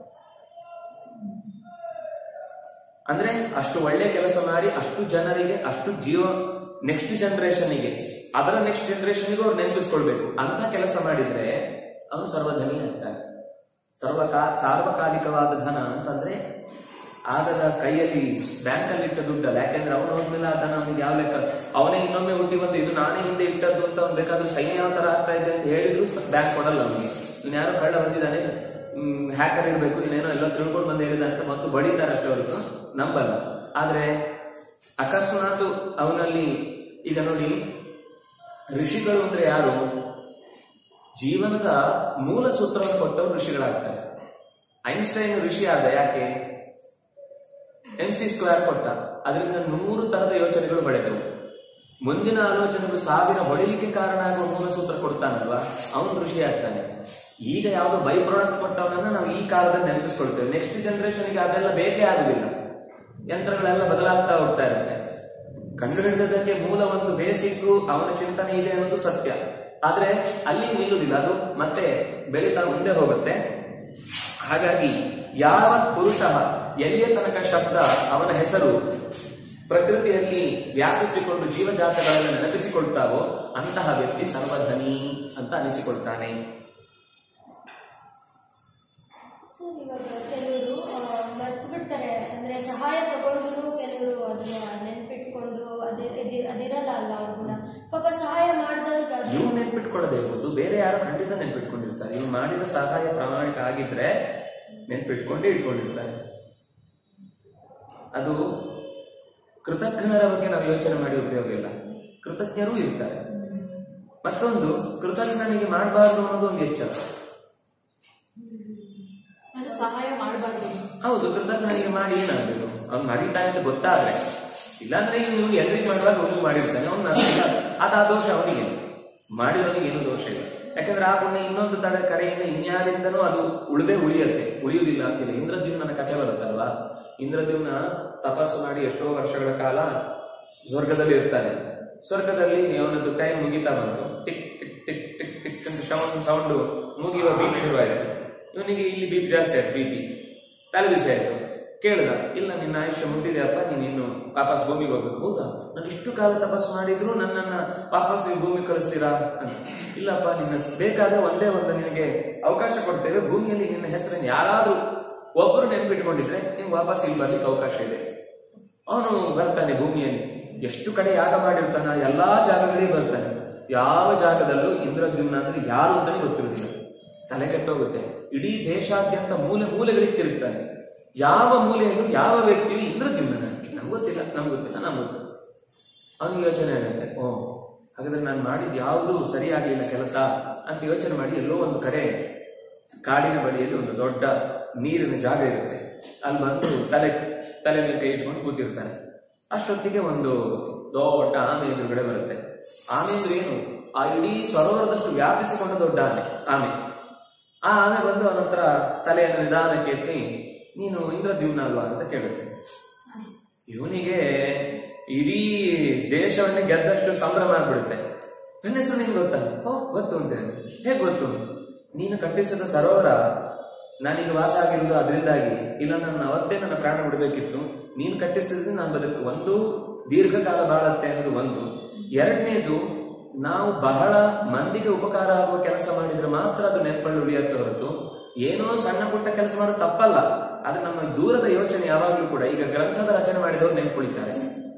Speaker 1: ಅಂದ್ರೆ ಅಷ್ಟು ಒಳ್ಳೆ ಕೆಲಸ ಮಾಡಿ ಅಷ್ಟು ಜನರಿಗೆ ಅಷ್ಟು ಜೀವ ನೆಕ್ಸ್ಟ್ ಜನರೇಷನ್ಗೆ ಅದರ ನೆಕ್ಸ್ಟ್ ಜನರೇಷನ್ಗೂ ಅವ್ರು ನೆನಪಿಸ್ಕೊಳ್ಬೇಕು ಅಂತ ಕೆಲಸ ಮಾಡಿದ್ರೆ ಅವನು ಸರ್ವಧನಿ ಆಗ್ತಾನೆ ಸರ್ವಕಾ ಸಾರ್ವಕಾಲಿಕವಾದ ಧನ ಅಂತಂದ್ರೆ ಆಗದ ಕೈಯಲ್ಲಿ ಬ್ಯಾಂಕ್ ಅಲ್ಲಿ ಇಟ್ಟ ದುಡ್ಡಲ್ಲ ಯಾಕೆಂದ್ರೆ ಅವನು ಹೋದ್ಮೇಲೆ ಆ ಧನ ಅವನಿಗೆ ಯಾವ ಲೆಕ್ಕ ಅವನೇ ಇನ್ನೊಮ್ಮೆ ಹುಟ್ಟಿ ಬಂದು ಇದು ನಾನೇ ಹಿಂದೆ ಇಟ್ಟದ್ದು ಅಂತ ಅವ್ನು ಬೇಕಾದ್ರೂ ಸೈನ್ಯ ಯಾವ ತರ ಆಗ್ತಾ ಇದೆ ಅಂತ ಹೇಳಿದ್ರು ಬ್ಯಾಂಕ್ ಕೊಡಲ್ಲ ಅವನಿಗೆ ಇನ್ನು ಯಾರೋ ಕಳ್ಳ ಬಂದಿದ್ದಾನೆ ಹ್ಯಾಕರ್ ಇರ್ಬೇಕು ಇನ್ನೇನೋ ಎಲ್ಲ ತಿಳ್ಕೊಂಡು ಬಂದು ಹೇಳಿದ ಅಂತ ಮತ್ತು ಬಡಿತಾರೆ ಅಷ್ಟೇ ಹೊರತು ನಂಬಲ್ಲ ಆದ್ರೆ ಅಕಸ್ಮಾತ್ ಅವನಲ್ಲಿ ಈಗ ನೋಡಿ ಋಷಿಗಳು ಅಂದ್ರೆ ಯಾರು ಜೀವನದ ಮೂಲ ಸೂತ್ರವನ್ನು ಕೊಟ್ಟವರು ಋಷಿಗಳಾಗ್ತಾರೆ ಐನ್ಸ್ಟೈನ್ ಋಷಿ ಆದ ಯಾಕೆ ಎಂ ಸಿ ಸ್ಕ್ವೇರ್ ಕೊಟ್ಟ ಅದರಿಂದ ನೂರು ತರದ ಯೋಚನೆಗಳು ಬೆಳೆದವು ಮುಂದಿನ ಆಲೋಚನೆಗಳು ಸಾವಿರ ಹೊಡಿಲಿಕ್ಕೆ ಕಾರಣ ಆಗುವ ಮೂಲ ಸೂತ್ರ ಕೊಡ್ತಾನಲ್ವಾ ಅವನು ಋಷಿ ಆಗ್ತಾನೆ ಈಗ ಯಾವುದೋ ಬೈ ಪ್ರಾಡಕ್ಟ್ ಕೊಟ್ಟವನನ್ನ ನಾವು ಈ ಕಾಲದಲ್ಲಿ ನೆನಪಿಸ್ಕೊಳ್ತೇವೆ ನೆಕ್ಸ್ಟ್ ಜನರೇಷನ್ಗೆ ಅದೆಲ್ಲ ಬೇಕೇ ಆಗುದಿಲ್ಲ ಯಂತ್ರಗಳೆಲ್ಲ ಬದಲಾಗ್ತಾ ಹೋಗ್ತಾ ಇರುತ್ತೆ ಕಂಡು ಹಿಡಿದದಕ್ಕೆ ಮೂಲ ಒಂದು ಬೇಸಿಕ್ ಅವನ ಚಿಂತನೆ ಇದೆ ಅನ್ನೋದು ಸತ್ಯ ಆದ್ರೆ ಅಲ್ಲಿ ನಿಲ್ಲುವುದಿಲ್ಲ ಅದು ಮತ್ತೆ ಬೆಳೀತಾ ಮುಂದೆ ಹೋಗುತ್ತೆ ಹಾಗಾಗಿ ಯಾವ ಪುರುಷ ಎಲ್ಲಿಯ ತನಕ ಶಬ್ದ ಅವನ ಹೆಸರು ಪ್ರಕೃತಿಯಲ್ಲಿ ವ್ಯಾಪಿಸಿಕೊಂಡು ಜೀವಜಾತಗಳನ್ನು ನೆನಪಿಸಿಕೊಳ್ತಾವೋ ಅಂತಹ ವ್ಯಕ್ತಿ ಸರ್ವಧನಿ ಅಂತ ಅನಿಸಿಕೊಳ್ತಾನೆ
Speaker 3: ಸರ್ ಇವಾಗ ಕೆಲವರು ಮರ್ತು ಬಿಡ್ತಾರೆ ಅಂದ್ರೆ ಸಹಾಯ ತಗೊಂಡು ಕೆಲವರು ಅದನ್ನ ನೆನ್ಪಿಟ್ಕೊಂಡು ಅದೇ ಅದಿ- ಅದಿರಲ್ಲ ಅಲ್ಲ ಅವ್ರು ಕೂಡ ಪಾಪ ಸಹಾಯ ಮಾಡಿದವ್ರಿಗೆ ಅದು
Speaker 1: ಇವು ನೆನ್ಪಿಟ್ಕೊಳ್ಳೋದೇ ಇರ್ಬೋದು ಬೇರೆ ಯಾರು ಖಂಡಿತ ನೆನ್ಪಿಟ್ಕೊಂಡಿರ್ತಾರೆ ಇವ್ನು ಮಾಡಿದ ಸಹಾಯ ಪ್ರಾಮಾಣಿಕ ಆಗಿದ್ರೆ ನೆನ್ಪಿಟ್ಕೊಂಡೇ ಇಟ್ಕೊಂಡಿರ್ತಾರೆ ಅದು ಕೃತಜ್ಞರ ಬಗ್ಗೆ ನಾವು ಯೋಚನೆ ಮಾಡಿ ಉಪಯೋಗ ಇಲ್ಲ ಕೃತಜ್ಞರೂ ಇರ್ತಾರೆ ಮತ್ತೊಂದು ಕೃತಜ್ಞನಿಗೆ ಮಾಡಬಾರ್ದು ಅನ್ನೋದು ಒಂದು ಎಚ್ಚರ
Speaker 4: ನಾನು ಸಹಾಯ ಮಾಡಬಾರ್ದು
Speaker 1: ಹೌದು ಕೃತಜ್ಞನಿಗೆ ಮಾಡಿ ಏನಾಗಬೇಕು ಅವ್ನು ಮರೀತಾನೆ ಅಂತ ಗೊತ್ತಾದ್ರೆ ಇಲ್ಲಾಂದ್ರೆ ನೀವು ಎಲ್ರಿಗೂ ಮಾಡುವಾಗ ಅವನಿಗೆ ಮಾಡಿರ್ತಾನೆ ಅವ್ನು ಅದು ಆ ದೋಷ ಅವನಿಗೆ ಮಾಡಿರೋನಿಗೆ ಏನು ದೋಷ ಇಲ್ಲ ಯಾಕಂದ್ರೆ ಆ ಪುಣ್ಯ ಇನ್ನೊಂದು ತಡೆ ಕಡೆಯಿಂದ ಇನ್ಯಾರಿಂದನೂ ಅದು ಉಳಿದೇ ಉಳಿಯುತ್ತೆ ಉಳಿಯುವುದಿಲ್ಲ ಅಂತಿಲ್ಲ ಇಂದ್ರದ್ಯುಮ್ನ ಕಥೆ ಬರುತ್ತಲ್ವಾ ಇಂದ್ರದ್ಯುಮ್ನ ತಪಸ್ಸು ಮಾಡಿ ಎಷ್ಟೋ ವರ್ಷಗಳ ಕಾಲ ಸ್ವರ್ಗದಲ್ಲಿ ಇರ್ತಾನೆ ಸ್ವರ್ಗದಲ್ಲಿ ಅವನದ್ದು ಟೈಮ್ ಮುಗಿತಾ ಬಂತು tick tick tick tick tick ಅಂತ ಸೌಂಡ್ ಸೌಂಡ್ ಮುಗಿಯುವ ಬೀಪ್ ಶುರುವಾಯಿತು ಇವನಿಗೆ ಇಲ್ಲಿ ಬೀಪ್ ಜಾಸ್ತಿ ಆಯ್ತು ಬಿ ಪಿ ತಲೆ ಬಿಸಿ ಆಯ್ತು ಕೇಳಿದ ಇಲ್ಲ ನಿನ್ನ ಆಯುಷ್ಯ ಮುಟ್ಟಿದೆಯಪ್ಪ ನೀನು ಇನ್ನು ವಾಪಸ್ ಭೂಮಿಗೆ ಹೋಗ್ಬೇಕು ಹೌದಾ ನಾನು ಇಷ್ಟು ಕಾಲ ತಪಸ್ಸು ಮಾಡಿದ್ರು ನನ್ನನ್ನ ವಾಪಸ್ ಈ ಭೂಮಿ ಕಳಿಸ್ತೀರಾ ಅಂತ ಇಲ್ಲಪ್ಪ ನಿನ್ನ ಬೇಕಾದ್ರೆ ಒಂದೇ ಒಂದು ನಿನಗೆ ಅವಕಾಶ ಕೊಡ್ತೇವೆ ಭೂಮಿಯಲ್ಲಿ ನಿನ್ನ ಹೆಸರನ್ನು ಯಾರಾದ್ರೂ ಒಬ್ಬರು ನೆನ್ಪಿಟ್ಕೊಂಡಿದ್ರೆ ನಿಮ್ಗೆ ವಾಪಸ್ ಇಲ್ಲಿ ಬರ್ಲಿಕ್ಕೆ ಅವಕಾಶ ಇದೆ ಅವನು ಬರ್ತಾನೆ ಭೂಮಿಯಲ್ಲಿ ಎಷ್ಟು ಕಡೆ ಯಾಗ ಮಾಡಿರ್ತಾನ ಎಲ್ಲಾ ಜಾಗಗಳಿಗೆ ಬರ್ತಾನೆ ಯಾವ ಜಾಗದಲ್ಲೂ ಇಂದ್ರದ್ಯುಮ್ನ ಅಂದ್ರೆ ಯಾರು ಅಂತಾನೆ ಗೊತ್ತಿರುವುದಿಲ್ಲ ತಲೆ ಕೆಟ್ಟೋಗುತ್ತೆ ಇಡೀ ದೇಶಾದ್ಯಂತ ಮೂಲೆ ಮೂಲೆಗಳಿಗೆ ತಿರುಗ್ತಾನೆ ಯಾವ ಮೂಲೆಯಲ್ಲೂ ಯಾವ ವ್ಯಕ್ತಿಯು ಇಂದ್ರದ್ಯುಮ್ನ ನಮ್ಗೆ ಗೊತ್ತಿಲ್ಲ ನಮ್ಗೆ ಗೊತ್ತಿಲ್ಲ ನಮ್ಗೆ ಗೊತ್ತಿಲ್ಲ ಅವನಿಗೆ ಯೋಚನೆ ಆಗುತ್ತೆ ಓ ಹಾಗಾದ್ರೆ ನಾನು ಮಾಡಿದ ಯಾವುದು ಸರಿಯಾಗಲಿಲ್ಲ ಕೆಲಸ ಅಂತ ಯೋಚನೆ ಮಾಡಿ ಎಲ್ಲೋ ಒಂದು ಕಡೆ ಕಾಡಿನ ಬಳಿಯಲ್ಲಿ ಒಂದು ದೊಡ್ಡ ನೀರಿನ ಜಾಗ ಇರುತ್ತೆ ಅಲ್ಲಿ ಬಂದು ತಲೆ ತಲೆ ಮೇಲೆ ಕೈ ಇಟ್ಕೊಂಡು ಕೂತಿರ್ತಾನೆ ಅಷ್ಟೊತ್ತಿಗೆ ಒಂದು ದೊಡ್ಡ ಆಮೆ ಎದುರುಗಡೆ ಬರುತ್ತೆ ಆಮೆ ಅಂದ್ರೆ ಏನು ಆ ಇಡೀ ಸರೋವರದಷ್ಟು ವ್ಯಾಪಿಸಿಕೊಂಡ ದೊಡ್ಡ ಆಮೆ ಆಮೆ ಆ ಆಮೆ ಬಂದು ಅವನ ಹತ್ರ ತಲೆಯನ್ನು ನಿಧಾನಕ್ಕೆ ಎತ್ತಿ ನೀನು ಇಂದ್ರದ್ಯುಮ್ನ ಅಲ್ವಾ ಅಂತ ಕೇಳುತ್ತೆ ಇವನಿಗೆ ಇಡೀ ದೇಶವನ್ನೇ ಗೆದ್ದಷ್ಟು ಸಂಭ್ರಮ ಆಗ್ಬಿಡುತ್ತೆ ನನ್ನ ಹೆಸರು ನಿನ್ಗೆ ಗೊತ್ತಾ ಓ ಗೊತ್ತು ಅಂತೇಳಿ ಹೇಗೆ ಗೊತ್ತು ನೀನು ಕಟ್ಟಿಸಿದ ಸರೋವರ ನಾನೀಗ ವಾಸ ಆಗಿರುವುದು ಅದರಿಂದಾಗಿ ಇಲ್ಲ ನನ್ನ ಅವತ್ತೇ ನನ್ನ ಪ್ರಾಣ ಬಿಡಬೇಕಿತ್ತು ನೀನು ಕಟ್ಟಿಸಿದ್ರೆ ನಾನು ಬದುಕು ಒಂದು ದೀರ್ಘಕಾಲ ಬಾಳತ್ತೆ ಅನ್ನೋದು ಒಂದು ಎರಡನೇದು ನಾವು ಬಹಳ ಮಂದಿಗೆ ಉಪಕಾರ ಆಗುವ ಕೆಲಸ ಮಾಡಿದ್ರೆ ಮಾತ್ರ ಅದು ನೆನಪಲ್ಲಿ ಉಳಿಯತ್ತೆ ಹೊರತು ಏನೋ ಸಣ್ಣ ಪುಟ್ಟ ಕೆಲಸ ಮಾಡೋದು ತಪ್ಪಲ್ಲ ಆದ್ರೆ ನಮ್ಮ ದೂರದ ಯೋಚನೆ ಯಾವಾಗಲೂ ಕೂಡ ಈಗ ಗ್ರಂಥದ ರಚನೆ ಮಾಡಿದವರು ನೆನ್ಪುಳಿತಾರೆ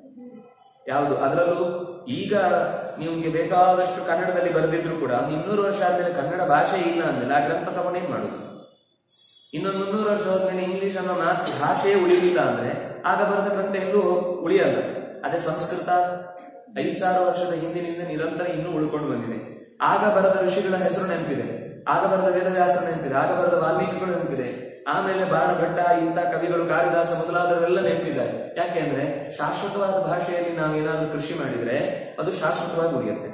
Speaker 1: ಯಾವುದು ಅದರಲ್ಲೂ ಈಗ ನಿಮ್ಗೆ ಬೇಕಾದಷ್ಟು ಕನ್ನಡದಲ್ಲಿ ಬರೆದಿದ್ರು ಕೂಡ ಒಂದು ಇನ್ನೂರು ವರ್ಷ ಆದ್ಮೇಲೆ ಕನ್ನಡ ಭಾಷೆ ಇಲ್ಲ ಅಂದ್ಮೇಲೆ ಆ ಗ್ರಂಥ ತಗೊಂಡೇನ್ ಮಾಡುದು ಇನ್ನೊಂದು ಮುನ್ನೂರು ವರ್ಷ ಹೋದ್ಮೇಲೆ ಇಂಗ್ಲಿಷ್ ಅನ್ನೋ ಮಾತು ಭಾಷೆಯೇ ಉಳಿಲಿಲ್ಲ ಅಂದ್ರೆ ಆಗ ಬರೆದ ಗ್ರಂಥ ಎಲ್ಲೂ ಉಳಿಯಲ್ಲ ಅದೇ ಸಂಸ್ಕೃತ ಐದು ಸಾವಿರ ವರ್ಷದ ಹಿಂದಿನಿಂದ ನಿರಂತರ ಇನ್ನೂ ಉಳ್ಕೊಂಡು ಬಂದಿದೆ ಆಗ ಬರೆದ ಋಷಿಗಳ ಹೆಸರು ನೆನಪಿದೆ ಆಗ ಬರೆದ ವೇದವ್ಯಾಸ ನೆನಪಿದೆ ಆಗ ಬರೆದ ವಾಲ್ಮೀಕಿಗಳು ನೆನಪಿದೆ ಆಮೇಲೆ ಬಾಣಭಟ್ಟ ಇಂಥ ಕವಿಗಳು ಕಾಳಿದಾಸ ಮೊದಲಾದವರೆಲ್ಲ ನೆನಪಿದ್ದಾರೆ ಯಾಕೆಂದ್ರೆ ಶಾಶ್ವತವಾದ ಭಾಷೆಯಲ್ಲಿ ನಾವೇನಾದ್ರೂ ಕೃಷಿ ಮಾಡಿದ್ರೆ ಅದು ಶಾಶ್ವತವಾಗಿ ಉಳಿಯುತ್ತೆ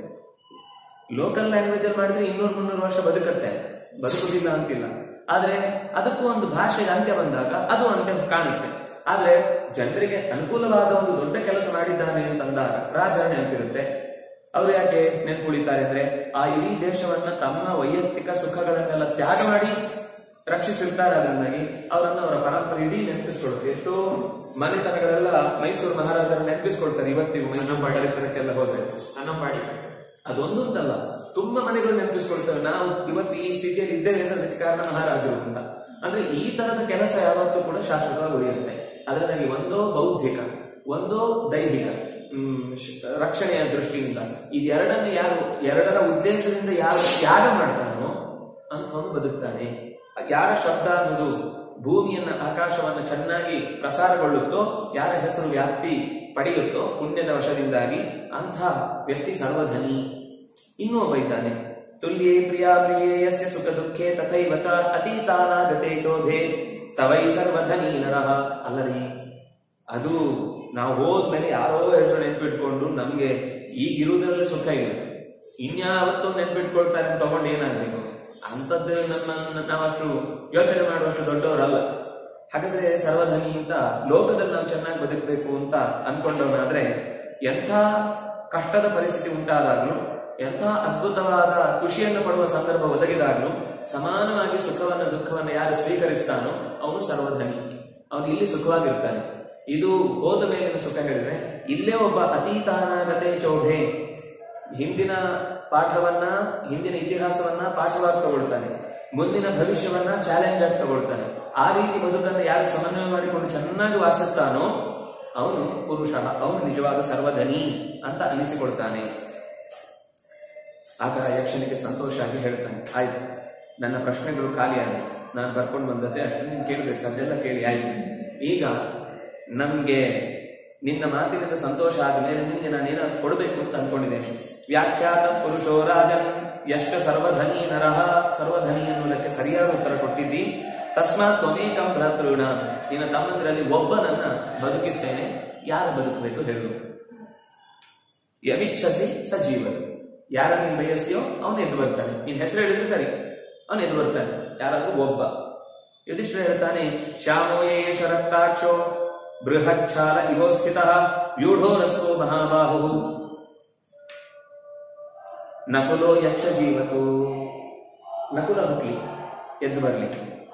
Speaker 1: ಲೋಕಲ್ ಲ್ಯಾಂಗ್ವೇಜ್ ಅಲ್ಲಿ ಮಾಡಿದ್ರೆ ಇನ್ನೂರು ಮುನ್ನೂರು ವರ್ಷ ಬದುಕತ್ತೆ ಬದುಕುದಿಲ್ಲ ಅಂತಿಲ್ಲ ಆದ್ರೆ ಅದಕ್ಕೂ ಒಂದು ಭಾಷೆಗೆ ಅಂತ್ಯ ಬಂದಾಗ ಅದು ಅಂತ್ಯ ಕಾಣುತ್ತೆ ಆದ್ರೆ ಜನರಿಗೆ ಅನುಕೂಲವಾದ ಒಂದು ದೊಡ್ಡ ಕೆಲಸ ಮಾಡಿದ್ದಾನೆ ಅಂತಂದಾಗ ರಾಜರ ನೆನಪಿರುತ್ತೆ ಅವರು ಯಾಕೆ ನೆನ್ಪುಳಿತಾರೆ ಅಂದ್ರೆ ಆ ಇಡೀ ದೇಶವನ್ನ ತಮ್ಮ ವೈಯಕ್ತಿಕ ಸುಖಗಳನ್ನೆಲ್ಲ ತ್ಯಾಗ ಮಾಡಿ ರಕ್ಷಿಸಿರ್ತಾರೆ ಅದರಿಂದಾಗಿ ಅವರನ್ನ ಅವರ ಪರಂಪರೆ ಇಡೀ ನೆನಪಿಸ್ಕೊಳುತ್ತೆ ಎಷ್ಟೋ ಮನೆತನಗಳೆಲ್ಲ ಮೈಸೂರು ಮಹಾರಾಜರ ನೆನಪಿಸ್ಕೊಳ್ತಾರೆ ಇವತ್ತಿಗೂ ಮೈಸೂರು ಪರಿಸರಕ್ಕೆಲ್ಲ ಹೋದ್ರೆ
Speaker 2: ಅನ್ನಂಬಾಡಿ
Speaker 1: ಅದೊಂದೊಂದಲ್ಲ ತುಂಬಾ ಮನೆಗಳು ನೆನಪಿಸ್ಕೊಳ್ತೇವೆ ನಾವು ಇವತ್ತು ಈ ಸ್ಥಿತಿಯಲ್ಲಿ ಇದ್ದೇವೆ ಅಂದ್ರೆ ಅದಕ್ಕೆ ಕಾರಣ ಮಹಾರಾಜರು ಅಂತ ಅಂದ್ರೆ ಈ ತರದ ಕೆಲಸ ಯಾವತ್ತೂ ಕೂಡ ಶಾಶ್ವತವಾಗಿ ಉಳಿಯುತ್ತೆ ಅದರಲ್ಲಿ ಒಂದೋ ಬೌದ್ಧಿಕ ಒಂದೋ ದೈಹಿಕ ಹ್ಮ್, ಶ- ರಕ್ಷಣೆಯ ದೃಷ್ಟಿಯಿಂದ ಇದೆರಡನ್ನು ಯಾರು ಎರಡರ ಉದ್ದೇಶದಿಂದ ಯಾರು ತ್ಯಾಗ ಮಾಡ್ತಾನೋ ಅಂಥವನು ಬದುಕ್ತಾನೆ ಯಾರ ಶಬ್ದ ಅನ್ನೋದು ಭೂಮಿಯನ್ನ ಆಕಾಶವನ್ನ ಚೆನ್ನಾಗಿ ಪ್ರಸಾರಗೊಳ್ಳುತ್ತೋ ಯಾರ ಹೆಸರು ವ್ಯಾಪ್ತಿ ಪಡೆಯುತ್ತೋ ಪುಣ್ಯದ ವಶದಿಂದಾಗಿ ಅಂಥ ವ್ಯಕ್ತಿ ಸರ್ವಧನಿ ಇನ್ನೂ ಒಬ್ಬ ಇದ್ದಾನೆ ತುಲ್ಯೇ ಪ್ರಿಯಾ ಪ್ರಿಯೇ ಯಸ್ಯ ಸುಖ ದುಃಖೇ ತಥೈವ ಚ ಅತೀತಾನಾಗತೆ ಚೋಧೆ ಸವೈ ಸರ್ವಧನಿ ನರಃ ಅಲ್ಲರಿ ಅದು ನಾವು ಹೋದ್ಮೇಲೆ ಯಾರೋ ಹೆಸರು ನೆನ್ಪಿಟ್ಕೊಂಡು ನಮ್ಗೆ ಈಗಿರುವುದರಲ್ಲಿ ಸುಖ ಇಲ್ಲ ಇನ್ಯಾವತ್ತೋ ನೆನ್ಪಿಟ್ಕೊಳ್ತಾರೆ ಅಂತ ತಗೊಂಡು ಏನಾಗ್ಬೇಕು ಅಂಥದ್ದು ನಮ್ಮ ನಾವಷ್ಟು ಯೋಚನೆ ಮಾಡುವಷ್ಟು ದೊಡ್ಡವರಲ್ಲ ಹಾಗಾದ್ರೆ ಸರ್ವಧನಿ ಅಂತ ಲೋಕದಲ್ಲಿ ನಾವು ಚೆನ್ನಾಗಿ ಬದುಕಬೇಕು ಅಂತ ಅನ್ಕೊಂಡವನಾದ್ರೆ ಎಂಥ ಕಷ್ಟದ ಪರಿಸ್ಥಿತಿ ಉಂಟಾದಾಗ್ಲೂ ಎಂಥ ಅದ್ಭುತವಾದ ಖುಷಿಯನ್ನು ಪಡುವ ಸಂದರ್ಭ ಒದಗಿದಾಗ್ಲೂ ಸಮಾನವಾಗಿ ಸುಖವನ್ನ ದುಃಖವನ್ನ ಯಾರು ಸ್ವೀಕರಿಸ್ತಾನೋ ಅವನು ಸರ್ವಧನಿ ಅವನು ಇಲ್ಲಿ ಸುಖವಾಗಿರ್ತಾನೆ ಇದು ಹೋದ ಮೇಲಿನ ಸುಖ ಹೇಳಿದ್ರೆ ಇಲ್ಲೇ ಒಬ್ಬ ಅತೀತಾನಾಗತೆ ಚೌಢೆ ಹಿಂದಿನ ಪಾಠವನ್ನ ಹಿಂದಿನ ಇತಿಹಾಸವನ್ನ ಪಾಠವಾಗಿ ತಗೊಳ್ತಾನೆ ಮುಂದಿನ ಭವಿಷ್ಯವನ್ನ ಚಾಲೆಂಜ್ ಆಗಿ ತಗೊಳ್ತಾನೆ ಆ ರೀತಿ ಬದುಕನ್ನು ಯಾರು ಸಮನ್ವಯ ಮಾಡಿಕೊಂಡು ಚೆನ್ನಾಗಿ ವಾಸಿಸ್ತಾನೋ ಅವನು ಪುರುಷ ಅವನು ನಿಜವಾದ ಸರ್ವಧನಿ ಅಂತ ಅನಿಸಿಕೊಳ್ತಾನೆ ಆಗ ಯಕ್ಷನಿಗೆ ಸಂತೋಷ ಆಗಿ ಹೇಳ್ತಾನೆ ಆಯ್ತು ನನ್ನ ಪ್ರಶ್ನೆಗಳು ಖಾಲಿಯಾಗಿ ನಾನು ಬರ್ಕೊಂಡು ಬಂದದ್ದೇ ಅಷ್ಟು ನೀನು ಕೇಳಬೇಕು ಅದೆಲ್ಲ ಕೇಳಿ ಆಯ್ತು ಈಗ ನಮ್ಗೆ ನಿನ್ನ ಮಾತಿನಿಂದ ಸಂತೋಷ ಆದ ಮೇಲೆ ನಿಮಗೆ ನಾನೇನಾದ್ರು ಕೊಡಬೇಕು ಅಂತ ಅನ್ಕೊಂಡಿದ್ದೇನೆ ವ್ಯಾಖ್ಯಾತ ಪುರುಷೋ ರಾಜನ್ ಎಷ್ಟು ಸರ್ವಧನಿ ನರಹ ಸರ್ವಧನಿ ಅನ್ನುವುದಕ್ಕೆ ಸರಿಯಾದ ಉತ್ತರ ಕೊಟ್ಟಿದ್ದಿ ತಸ್ಮಾತ್ ತ್ವಮೇಕಂ ಭ್ರಾತೃಣ ನಿನ್ನ ತಮ್ಮಂದಿರಲ್ಲಿ ಒಬ್ಬನನ್ನ ಬದುಕಿಸ್ತೇನೆ ಯಾರು ಬದುಕಬೇಕು ಹೇಳು ಯವಿಚ್ಛಸಿ ಸಜೀವನು ಯಾರ ನೀನು ಬಯಸ್ತೀಯೋ ಅವನು ಎದ್ದು ಬರ್ತಾನೆ ನೀನ್ ಹೆಸರು ಹೇಳಿದ್ರೆ ಸರಿ ಅವನು ಎದ್ದು ಬರ್ತಾನೆ ಯಾರಾದ್ರೂ ಒಬ್ಬ ಯುಧಿಷ್ಠಿರ ಹೇಳ್ತಾನೆ ಶ್ಯಾಮೋ ಯೇಷ ರಕ್ತಾಕ್ಷೋ ಬೃಹಚ್ಛಾಲ ಇವೋ ಸ್ಥಿತ ವ್ಯೂಢೋ ರಸೋ ಮಹಾಬಾಹು ನಕುಲೋ ಯಕ್ಷ ಜೀವತು ನಕುಲ ಹುಟ್ಲಿ ಎದ್ದು ಬರಲಿ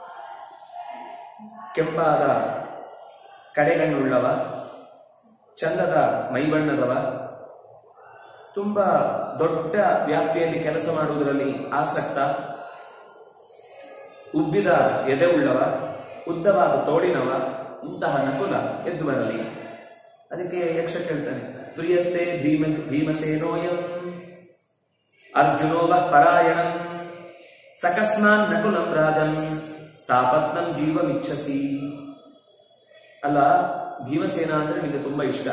Speaker 1: ಕೆಂಪಾದ ಕಡೆಗಣ್ಣುಳ್ಳವ ಚಂದದ ಮೈಬಣ್ಣದವ ತುಂಬಾ ದೊಡ್ಡ ವ್ಯಾಪ್ತಿಯಲ್ಲಿ ಕೆಲಸ ಮಾಡುವುದರಲ್ಲಿ ಆಸಕ್ತ ಉಬ್ಬಿದ ಎದೆ ಉಳ್ಳವ ಉದ್ದವಾದ ತೋಡಿನವ ಇಂತಹ ನಕುಲ ಎದ್ದು ಬರಲಿ ಅದಕ್ಕೆ ಯಕ್ಷ ಕೇಳ್ತಾನೆ ಪ್ರಿಯಸ್ತೆ ಭೀಮ ಭೀಮಸೇನೋಯಂ ಅರ್ಜುನೋವ ಪರಾಯಣಂ ಸಕಸ್ಮಾನ್ ನಕುಲಂ ರಾಜಂ ಸಾಪತ್ನಂ ಜೀವಮಿಚ್ಛಸಿ ಅಲ್ಲ ಭೀಮಸೇನ ಅಂದ್ರೆ ನಿಮಗೆ ತುಂಬಾ ಇಷ್ಟ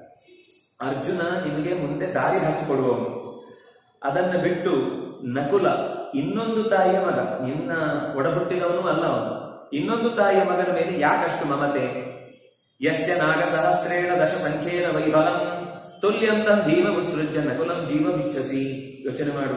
Speaker 1: ಅರ್ಜುನ ನಿಮಗೆ ಮುಂದೆ ದಾರಿ ಹಾಕಿಕೊಡುವವನು ಅದನ್ನ ಬಿಟ್ಟು ನಕುಲ ಇನ್ನೊಂದು ತಾಯಿಯ ಮಗ ನಿನ್ನ ಒಡಹುಟ್ಟಿದವನು ಅಲ್ಲ ಅವನು ಇನ್ನೊಂದು ತಾಯಿಯ ಮಗನ ಮೇಲೆ ಯಾಕಷ್ಟು ಮಮತೆ ಯಸ್ಯ ನಾಗ ಸಹಸ್ರೇಣ ದಶ ಸಂಖ್ಯೇನ ವೈಬಲಂ ತುಲ್ಯಂತಂ ಭೀಮ ಉತ್ಸೃಜ್ಯ ನಕುಲಂ ಜೀವಮಿಚ್ಛಸಿ ಯೋಚನೆ ಮಾಡು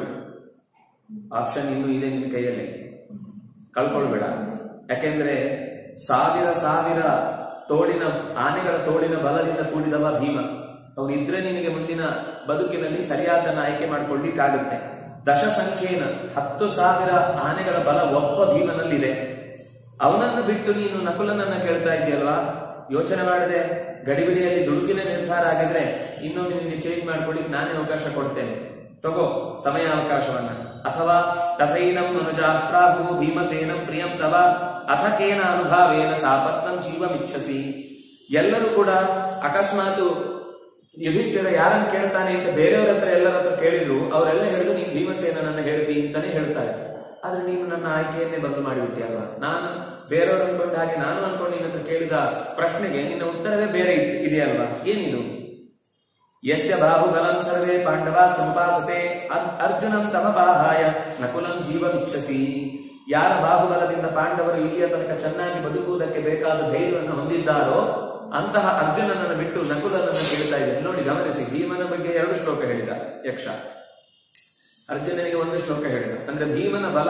Speaker 1: ಆಪ್ಷನ್ ಇನ್ನೂ ಇದೆ ನಿನ್ನ ಕೈಯಲ್ಲಿ ಕಳ್ಕೊಳ್ಬೇಡ ಯಾಕೆಂದ್ರೆ ಸಾವಿರ ಸಾವಿರ ತೋಳಿನ ಆನೆಗಳ ತೋಳಿನ ಬಲದಿಂದ ಕೂಡಿದವ ಭೀಮ ಅವನಿದ್ರೆ ನಿನಗೆ ಮುಂದಿನ ಬದುಕಿನಲ್ಲಿ ಸರಿಯಾದನ್ನ ಆಯ್ಕೆ ಮಾಡಿಕೊಳ್ಳಿಕ್ಕಾಗುತ್ತೆ ದಶ ಸಂಖ್ಯೆನ ಹತ್ತು ಸಾವಿರ ಆನೆಗಳ ಬಲ ಒಬ್ಬ ಭೀಮನಲ್ಲಿದೆ ಅವನನ್ನು ಬಿಟ್ಟು ನೀನು ನಕುಲನನ್ನ ಕೇಳ್ತಾ ಇದೆಯಲ್ವಾ ಯೋಚನೆ ಮಾಡದೆ ಗಡಿಬಿಡಿಯಲ್ಲಿ ದುಡುಕಿನ ನಿರ್ಧಾರ ಆಗಿದ್ರೆ ಇನ್ನೊಮ್ಮೆ ನಿನಗೆ ಚೇಂಜ್ ಮಾಡ್ಕೊಳ್ಳಿಕ್ಕೆ ನಾನೇ ಅವಕಾಶ ಕೊಡ್ತೇನೆ ತಗೋ ಸಮಯಾವಕಾಶವನ್ನ ಅಥವಾ ತಥೈನಂ ಮನುಜಾ ಪ್ರಾಹು ಭೀಮಸೇನಂ ಪ್ರಿಯಂ ತವ ಅಥ ಕೇನ ಅನುಭಾವೇನ ಸಾಪತ್ನಂ ಜೀವಮಿಚ್ಛಸಿ ಎಲ್ಲರೂ ಕೂಡ ಅಕಸ್ಮಾತ್ ಯುಧಿಷ್ಠಿರ ಯಾರನ್ನು ಕೇಳ್ತಾನೆ ಅಂತ ಬೇರೆಯವ್ರ ಹತ್ರ ಎಲ್ಲರ ಹತ್ರ ಕೇಳಿದ್ರು ಅವರೆಲ್ಲ ಹೇಳಿದ್ರು ನೀನು ಭೀಮಸೇನನ್ನ ಹೇಳ್ತಿ ಅಂತಾನೆ ಹೇಳ್ತಾರೆ ಆದ್ರೆ ನೀನು ನನ್ನ ಆಯ್ಕೆಯನ್ನೇ ಬದಲು ಮಾಡಿಬಿಟ್ಟಿಯಲ್ವಾ ನಾನು ಬೇರೆಯವರು ಅನ್ಕೊಂಡ ಹಾಗೆ ನಾನು ಅನ್ಕೊಂಡು ನಿನ್ನ ಹತ್ರ ಕೇಳಿದ ಪ್ರಶ್ನೆಗೆ ನಿನ್ನ ಉತ್ತರವೇ ಬೇರೆ ಇದ್- ಇದೆಯಲ್ವಾ ಏನಿದು ಯಸ್ಯ ಬಾಹುಬಲಂ ಸರ್ವೇ ಪಾಂಡವ ಸಂಪಾಸತೆ ಅರ್- ಅರ್ಜುನಂ ತಮಪಾಹಾಯ ನಕುಲಂ ಜೀವಮಿಚ್ಛಸಿ ಯಾರ ಬಾಹುಬಲದಿಂದ ಪಾಂಡವರು ಇಲ್ಲಿಯ ತನಕ ಚೆನ್ನಾಗಿ ಬದುಕುವುದಕ್ಕೆ ಬೇಕಾದ ಧೈರ್ಯವನ್ನು ಹೊಂದಿದ್ದಾರೋ ಅಂತಹ ಅರ್ಜುನನನ್ನು ಬಿಟ್ಟು ನಕುಲನನ್ನು ಕೇಳ್ತಾ ಇದ್ದೇನೆ ನೋಡಿ ಗಮನಿಸಿ ಭೀಮನ ಬಗ್ಗೆ ಎರಡು ಶ್ಲೋಕ ಹೇಳಿದ ಯಕ್ಷ ಅರ್ಜುನನಿಗೆ ಒಂದು ಶ್ಲೋಕ ಹೇಳಿದ ಅಂದ್ರೆ ಭೀಮನ ಬಲ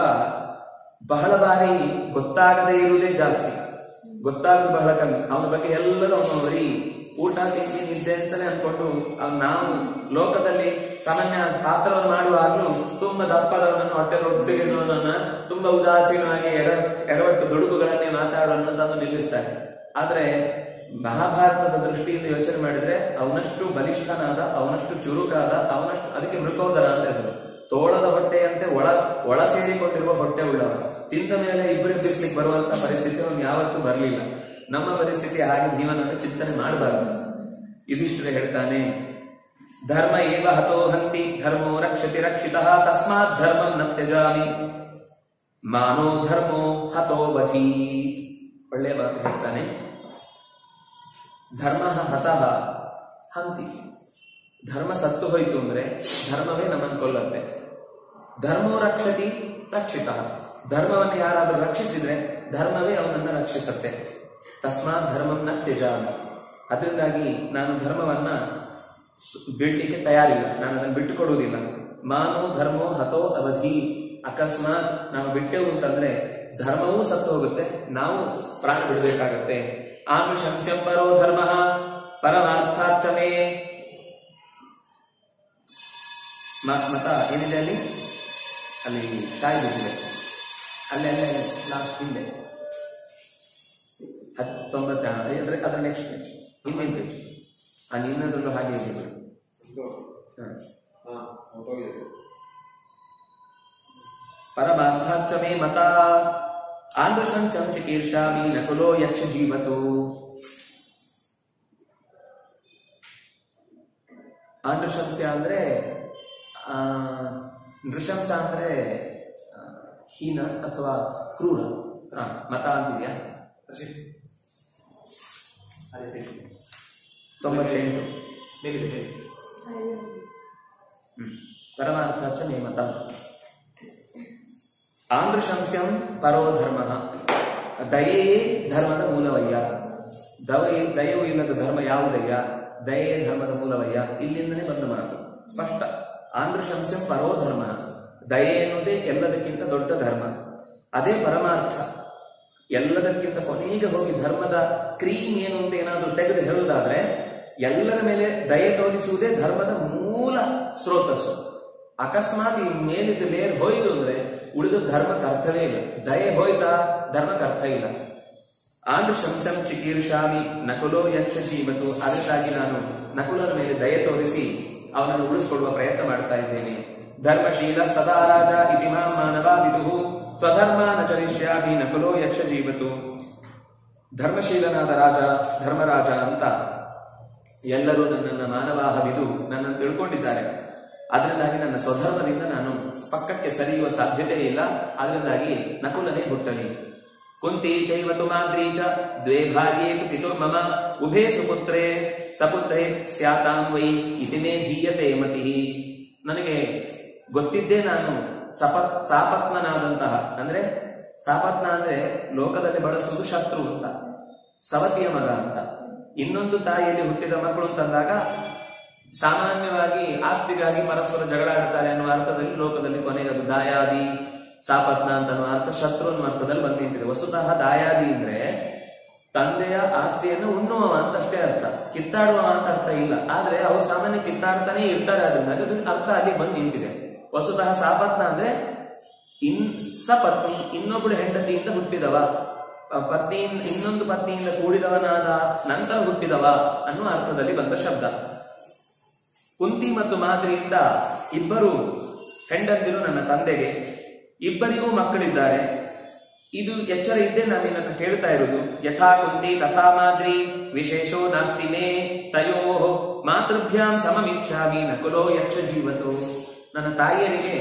Speaker 1: ಬಹಳ ಬಾರಿ ಗೊತ್ತಾಗದೇ ಇರುವುದೇ ಜಾಸ್ತಿ ಗೊತ್ತಾಗೋದು ಬಹಳ ಕಮ್ಮಿ ಅವನ ಬಗ್ಗೆ ಎಲ್ಲರೂ ಅವನು ಬರೀ ಊಟ ತಿಂಡಿ ನಿದ್ದೆ ಅಂತಾನೆ ಅನ್ಕೊಂಡು ಅವ್ನು ನಾವು ಲೋಕದಲ್ಲಿ ಸಾಮಾನ್ಯ ಪಾತ್ರವನ್ನು ಮಾಡುವಾಗಲೂ ತುಂಬಾ ದಪ್ಪದವನನ್ನು ಹೊಟ್ಟೆ ದೊಡ್ಡಗಿರುವವನನ್ನ ತುಂಬಾ ಉದಾಸೀನವಾಗಿ ಎಡ ಎಡವಟ್ಟು ದುಡುಕುಗಳನ್ನೇ ಮಾತಾಡೋನ್ನ ತಂದು ನಿಲ್ಲಿಸ್ತಾರೆ ಆದ್ರೆ ಮಹಾಭಾರತದ ದೃಷ್ಟಿಯಿಂದ ಯೋಚನೆ ಮಾಡಿದ್ರೆ ಅವನಷ್ಟು ಬಲಿಷ್ಠನಾದ ಅವನಷ್ಟು ಚುರುಕಾದ ಅವನಷ್ಟು ಅದಕ್ಕೆ ಮೃಕೋದರ ಅಂತ ಹೆಸರು ತೋಳದ ಹೊಟ್ಟೆಯಂತೆ ಒಳ ಒಳ ಸೇರಿಕೊಂಡಿರುವ ಹೊಟ್ಟೆ ಉಳ್ಳವ ತಿಂದ ಮೇಲೆ ಇಬ್ಬರಿಬ್ಬಿಸ್ಲಿಕ್ಕೆ ಬರುವಂತ ಪರಿಸ್ಥಿತಿ ಅವನು ಯಾವತ್ತೂ ಬರಲಿಲ್ಲ ನಮ್ಮ ಪರಿಸ್ಥಿತಿ ಹಾಗೆ ಭೀಮನನ್ನು ಚಿಂತನೆ ಮಾಡಬಾರದು ಯುಧಿಷ್ಠಿರ ಹೇಳ್ತಾನೆ ಧರ್ಮ ಏವ ಹತೋ ಹಂತಿ ಧರ್ಮೋ ರಕ್ಷತಿ ರಕ್ಷಿತ ತಸ್ಮಾತ್ ಧರ್ಮಂ ನ ತ್ಯಜಾಮಿ ಮಾನೋ ಧರ್ಮೋ ಹತೋ ವಧಿ ಒಳ್ಳೆ ಮಾತು ಹೇಳ್ತಾನೆ ಧರ್ಮ ಹತಃ ಹಂತಿ ಧರ್ಮ ಸತ್ತು ಹೋಯಿತು ಅಂದ್ರೆ ಧರ್ಮವೇ ನಮ್ಮನ್ನು ಕೊಲ್ಲುತ್ತೆ ಧರ್ಮೋ ರಕ್ಷತಿ ರಕ್ಷಿತ ಧರ್ಮವನ್ನು ಯಾರಾದರೂ ರಕ್ಷಿಸಿದ್ರೆ ಧರ್ಮವೇ ಅವನನ್ನ ರಕ್ಷಿಸುತ್ತೆ ತಸ್ಮಾತ್ ಧರ್ಮಂನ ತ್ಯಜಾಮಿ ಅದರಿಂದಾಗಿ ನಾನು ಧರ್ಮವನ್ನ ಸು- ಬಿಡ್ಲಿಕ್ಕೆ ತಯಾರಿಲ್ಲ ನಾನು ಅದನ್ನು ಬಿಟ್ಟು ಕೊಡುವುದಿಲ್ಲ ಮಾನೋ ಧರ್ಮೋ ಹತೋ ಅವಧಿ ಅಕಸ್ಮಾತ್ ನಾವು ಬಿಟ್ಟೆವು ಅಂತಂದ್ರೆ ಧರ್ಮವೂ ಸತ್ತು ಹೋಗುತ್ತೆ ನಾವು ಪ್ರಾಣ ಬಿಡಬೇಕಾಗತ್ತೆ ಆಮ ಶಂಸ್ಯಂ ಪರೋ ಧರ್ಮ ಪರಮಾರ್ಥಾರ್ಥಮೇ ಮ- ಮತ ಏನಿದೆ ಅಲ್ಲಿ ಅಲ್ಲಿ ಶಾಯಿ ಬಿದ್ದಿದೆ ಅಲ್ಲಿ ಅಲ್ಲೇ ಲಾಸ್ಟ್ ಹಿಂದೆ ಹತ್ತೊಂಬತ್ತ ಅಂದ್ರೆ ಅದರ ನೆಕ್ಸ್ಟ್ ಪೇಜ್ ಹಿಂದಿನ ಪೇಜ್ ಆ ನಿನ್ನದ್ರಲ್ಲೂ ಹಾಗೆ ಇದೆ ಬಿಡು. ಹ.
Speaker 5: ಹಾ ಹೊರಟೋಗಿದೆ ಸರ್
Speaker 1: ಪರಮಾರ್ಥಾಚ್ಚ ಮೇ ಮತ ಆಂಧ್ರಶಂಚಂ ಚಿಕೀರ್ಷಾಮಿ ನಕುಲೋ ಯಕ್ಷ ಜೀವತು ಆನೃಶಂಸ ಅಂದ್ರೆ ಆ, ನೃಶಂಸ ಅಂದ್ರೆ ಆ, ಹೀನ ಅಥವಾ ಕ್ರೂರ ಆ, ಮತ ಅಂತಿದ್ಯಾ
Speaker 2: ಅದೇ ಹೇಳಿ.
Speaker 1: ತೊಂಬತ್ತೆಂಟು
Speaker 2: ಮೇಲಿದೆ ಹೇಳಿ.
Speaker 1: ಹ್ಮ್. ಪರಮಾರ್ಥ ಚ ನೇಮತ ಆಂಧ್ರಶಂಸ್ಯಂ ಪರೋ ಧರ್ಮ ದಯೆಯೇ ಧರ್ಮದ ಮೂಲವಯ್ಯ ದಯೆ ದಯವು ಇಲ್ಲದ ಧರ್ಮ ಯಾವುದಯ್ಯ ದಯೆಯೇ ಧರ್ಮದ ಮೂಲವಯ್ಯ ಇಲ್ಲಿಂದಲೇ ಬಂದ ಮಾತು ಸ್ಪಷ್ಟ ಆಂಧ್ರಶಂಸ್ಯಂ ಪರೋ ಧರ್ಮ ದಯೆ ಎನ್ನುವುದೇ ಎಲ್ಲದಕ್ಕಿಂತ ದೊಡ್ಡ ಧರ್ಮ ಅದೇ ಪರಮಾರ್ಥ ಎಲ್ಲದಕ್ಕಿಂತ ಕೊನೆಗೆ ಹೋಗಿ ಧರ್ಮದ ಕ್ರೀಮ್ ಏನು ಅಂತ ಏನಾದರೂ ತೆಗೆದು ಹೇಳುವುದಾದ್ರೆ ಎಲ್ಲರ ಮೇಲೆ ದಯೆ ತೋರಿಸುವುದೇ ಧರ್ಮದ ಮೂಲ ಸ್ರೋತಸ್ಸು ಅಕಸ್ಮಾತ್ ಈ ಮೇಲಿದ್ದ ಲೇರ್ ಹೋಯ್ತು ಅಂದ್ರೆ ಉಳಿದ ಧರ್ಮಕ್ಕೆ ಅರ್ಥವೇ ಇಲ್ಲ ದಯೆ ಹೋಯ್ತಾ ಧರ್ಮಕ್ಕೆ ಅರ್ಥ ಇಲ್ಲ ಆಂಡ್ ಶಂಸಂ ಚಿಕೀರ್ಷಾಮಿ ನಕುಲೋ ಯಕ್ಷ ಜೀವತು ಅದಕ್ಕಾಗಿ ನಾನು ನಕುಲನ ಮೇಲೆ ದಯೆ ತೋರಿಸಿ ಅವನನ್ನು ಉಳಿಸಿಕೊಳ್ಳುವ ಪ್ರಯತ್ನ ಮಾಡ್ತಾ ಇದ್ದೇನೆ ಧರ್ಮಶೀಲ ಸದಾ ರಾಜ ಇತಿ ಮಾಂ ಮಾನವ ವಿದುಹು ಸ್ವಧರ್ಮ ನ ಚರಿಷ್ಯಾಮಿ ನಕುಲೋ ಯಕ್ಷ ಜೀವತು ಧರ್ಮಶೀಲನಾದ ರಾಜ ಧರ್ಮರಾಜ ಅಂತ ಎಲ್ಲರೂ ನನ್ನನ್ನು ಮಾನವಾಹವಿದು ನನ್ನನ್ನು ತಿಳ್ಕೊಂಡಿದ್ದಾರೆ ಅದರಿಂದಾಗಿ ನನ್ನ ಸ್ವಧರ್ಮದಿಂದ ನಾನು ಪಕ್ಕಕ್ಕೆ ಸರಿಯುವ ಸಾಧ್ಯತೆ ಇಲ್ಲ ಅದರಿಂದಾಗಿ ನಕುಲನೇ ಹುಟ್ಟಲಿ ಕುಂತಿ ಚೈವತು ಮಾದ್ರಿ ಚ ದ್ವೇ ಭಾರ್ಯೇ ತು ಪಿತುರ್ಮಮ ಉಭೇ ಸುಪುತ್ರೇ ಸಪುತ್ರೇ ಸ್ಯಾತಾಂ ವೈ ಇತಿ ಮೇ ಧೀಯತೆ ಮತಿ ನನಗೆ ಗೊತ್ತಿದ್ದೇ ನಾನು ಸಪತ್ ಸಾಪತ್ನನಾದಂತಹ ಅಂದ್ರೆ ಸಾಪತ್ನ ಅಂದ್ರೆ ಲೋಕದಲ್ಲಿ ಬಳಸುವುದು ಶತ್ರು ಅಂತ ಸವತಿಯ ಮಗ ಅಂತ ಇನ್ನೊಂದು ತಾಯಿಯಲ್ಲಿ ಹುಟ್ಟಿದ ಮಕ್ಕಳು ಅಂತಂದಾಗ ಸಾಮಾನ್ಯವಾಗಿ ಆಸ್ತಿಗಾಗಿ ಪರಸ್ಪರ ಜಗಳ ಆಡ್ತಾರೆ ಅನ್ನುವ ಅರ್ಥದಲ್ಲಿ ಲೋಕದಲ್ಲಿ ಕೊನೆಗೆ ಅದು ದಾಯಾದಿ ಸಾಪತ್ನ ಅಂತ ಅನ್ನುವ ಅರ್ಥ ಶತ್ರು ಅನ್ನುವ ಅರ್ಥದಲ್ಲಿ ಬಂದು ನಿಂತಿದೆ ವಸ್ತುತಃ ದಾಯಾದಿ ಅಂದ್ರೆ ತಂದೆಯ ಆಸ್ತಿಯನ್ನು ಉಣ್ಣುವವ ಅಂತ ಅಷ್ಟೇ ಅರ್ಥ ಕಿತ್ತಾಡುವ ಅಂತ ಅರ್ಥ ಇಲ್ಲ ಆದ್ರೆ ಅವರು ಸಾಮಾನ್ಯ ಕಿತ್ತಾಡ್ತಾನೆ ಇರ್ತಾರೆ ಅದರಿಂದ ಅದು ಅರ್ಥ ಅಲ್ಲಿ ಬಂದು ನಿಂತಿದೆ ವಸ್ತುತಃ ಸಾಪತ್ನ ಅಂದ್ರೆ ಇನ್ ಸಪತ್ನಿ ಇನ್ನೊಬ್ಬಳು ಹೆಂಡತಿಯಿಂದ ಹುಟ್ಟಿದವ ಆ ಪತ್ನಿ ಇನ್ನೊಂದು ಪತ್ನಿಯಿಂದ ಕೂಡಿದವನಾದ ನಂತರ ಹುಟ್ಟಿದವ ಅನ್ನುವ ಅರ್ಥದಲ್ಲಿ ಬಂದ ಶಬ್ದ ಕುಂತಿ ಮತ್ತು ಮಾದ್ರಿಯಿಂದ ಇಬ್ಬರು ಹೆಂಡಂದಿರು ನನ್ನ ತಂದೆಗೆ ಇಬ್ಬರಿಗೂ ಮಕ್ಕಳಿದ್ದಾರೆ ಇದು ಎಚ್ಚರ ಇದ್ದೇ ನಾನು ನಿನ್ನ ಹತ್ರ ಕೇಳ್ತಾ ಇರೋದು ಯಥಾ ಕುಂತಿ ತಥಾ ಮಾದ್ರಿ ವಿಶೇಷೋ ನಾಸ್ತಿ ಮೇ ತಯೋ ಮಾತೃಭ್ಯಾಂ ಸಮಮಿಚ್ಛಾಮಿ ನಕುಲೋ ಯಕ್ಷ ಜೀವತು ನನ್ನ ತಾಯಿಯರಿಗೆ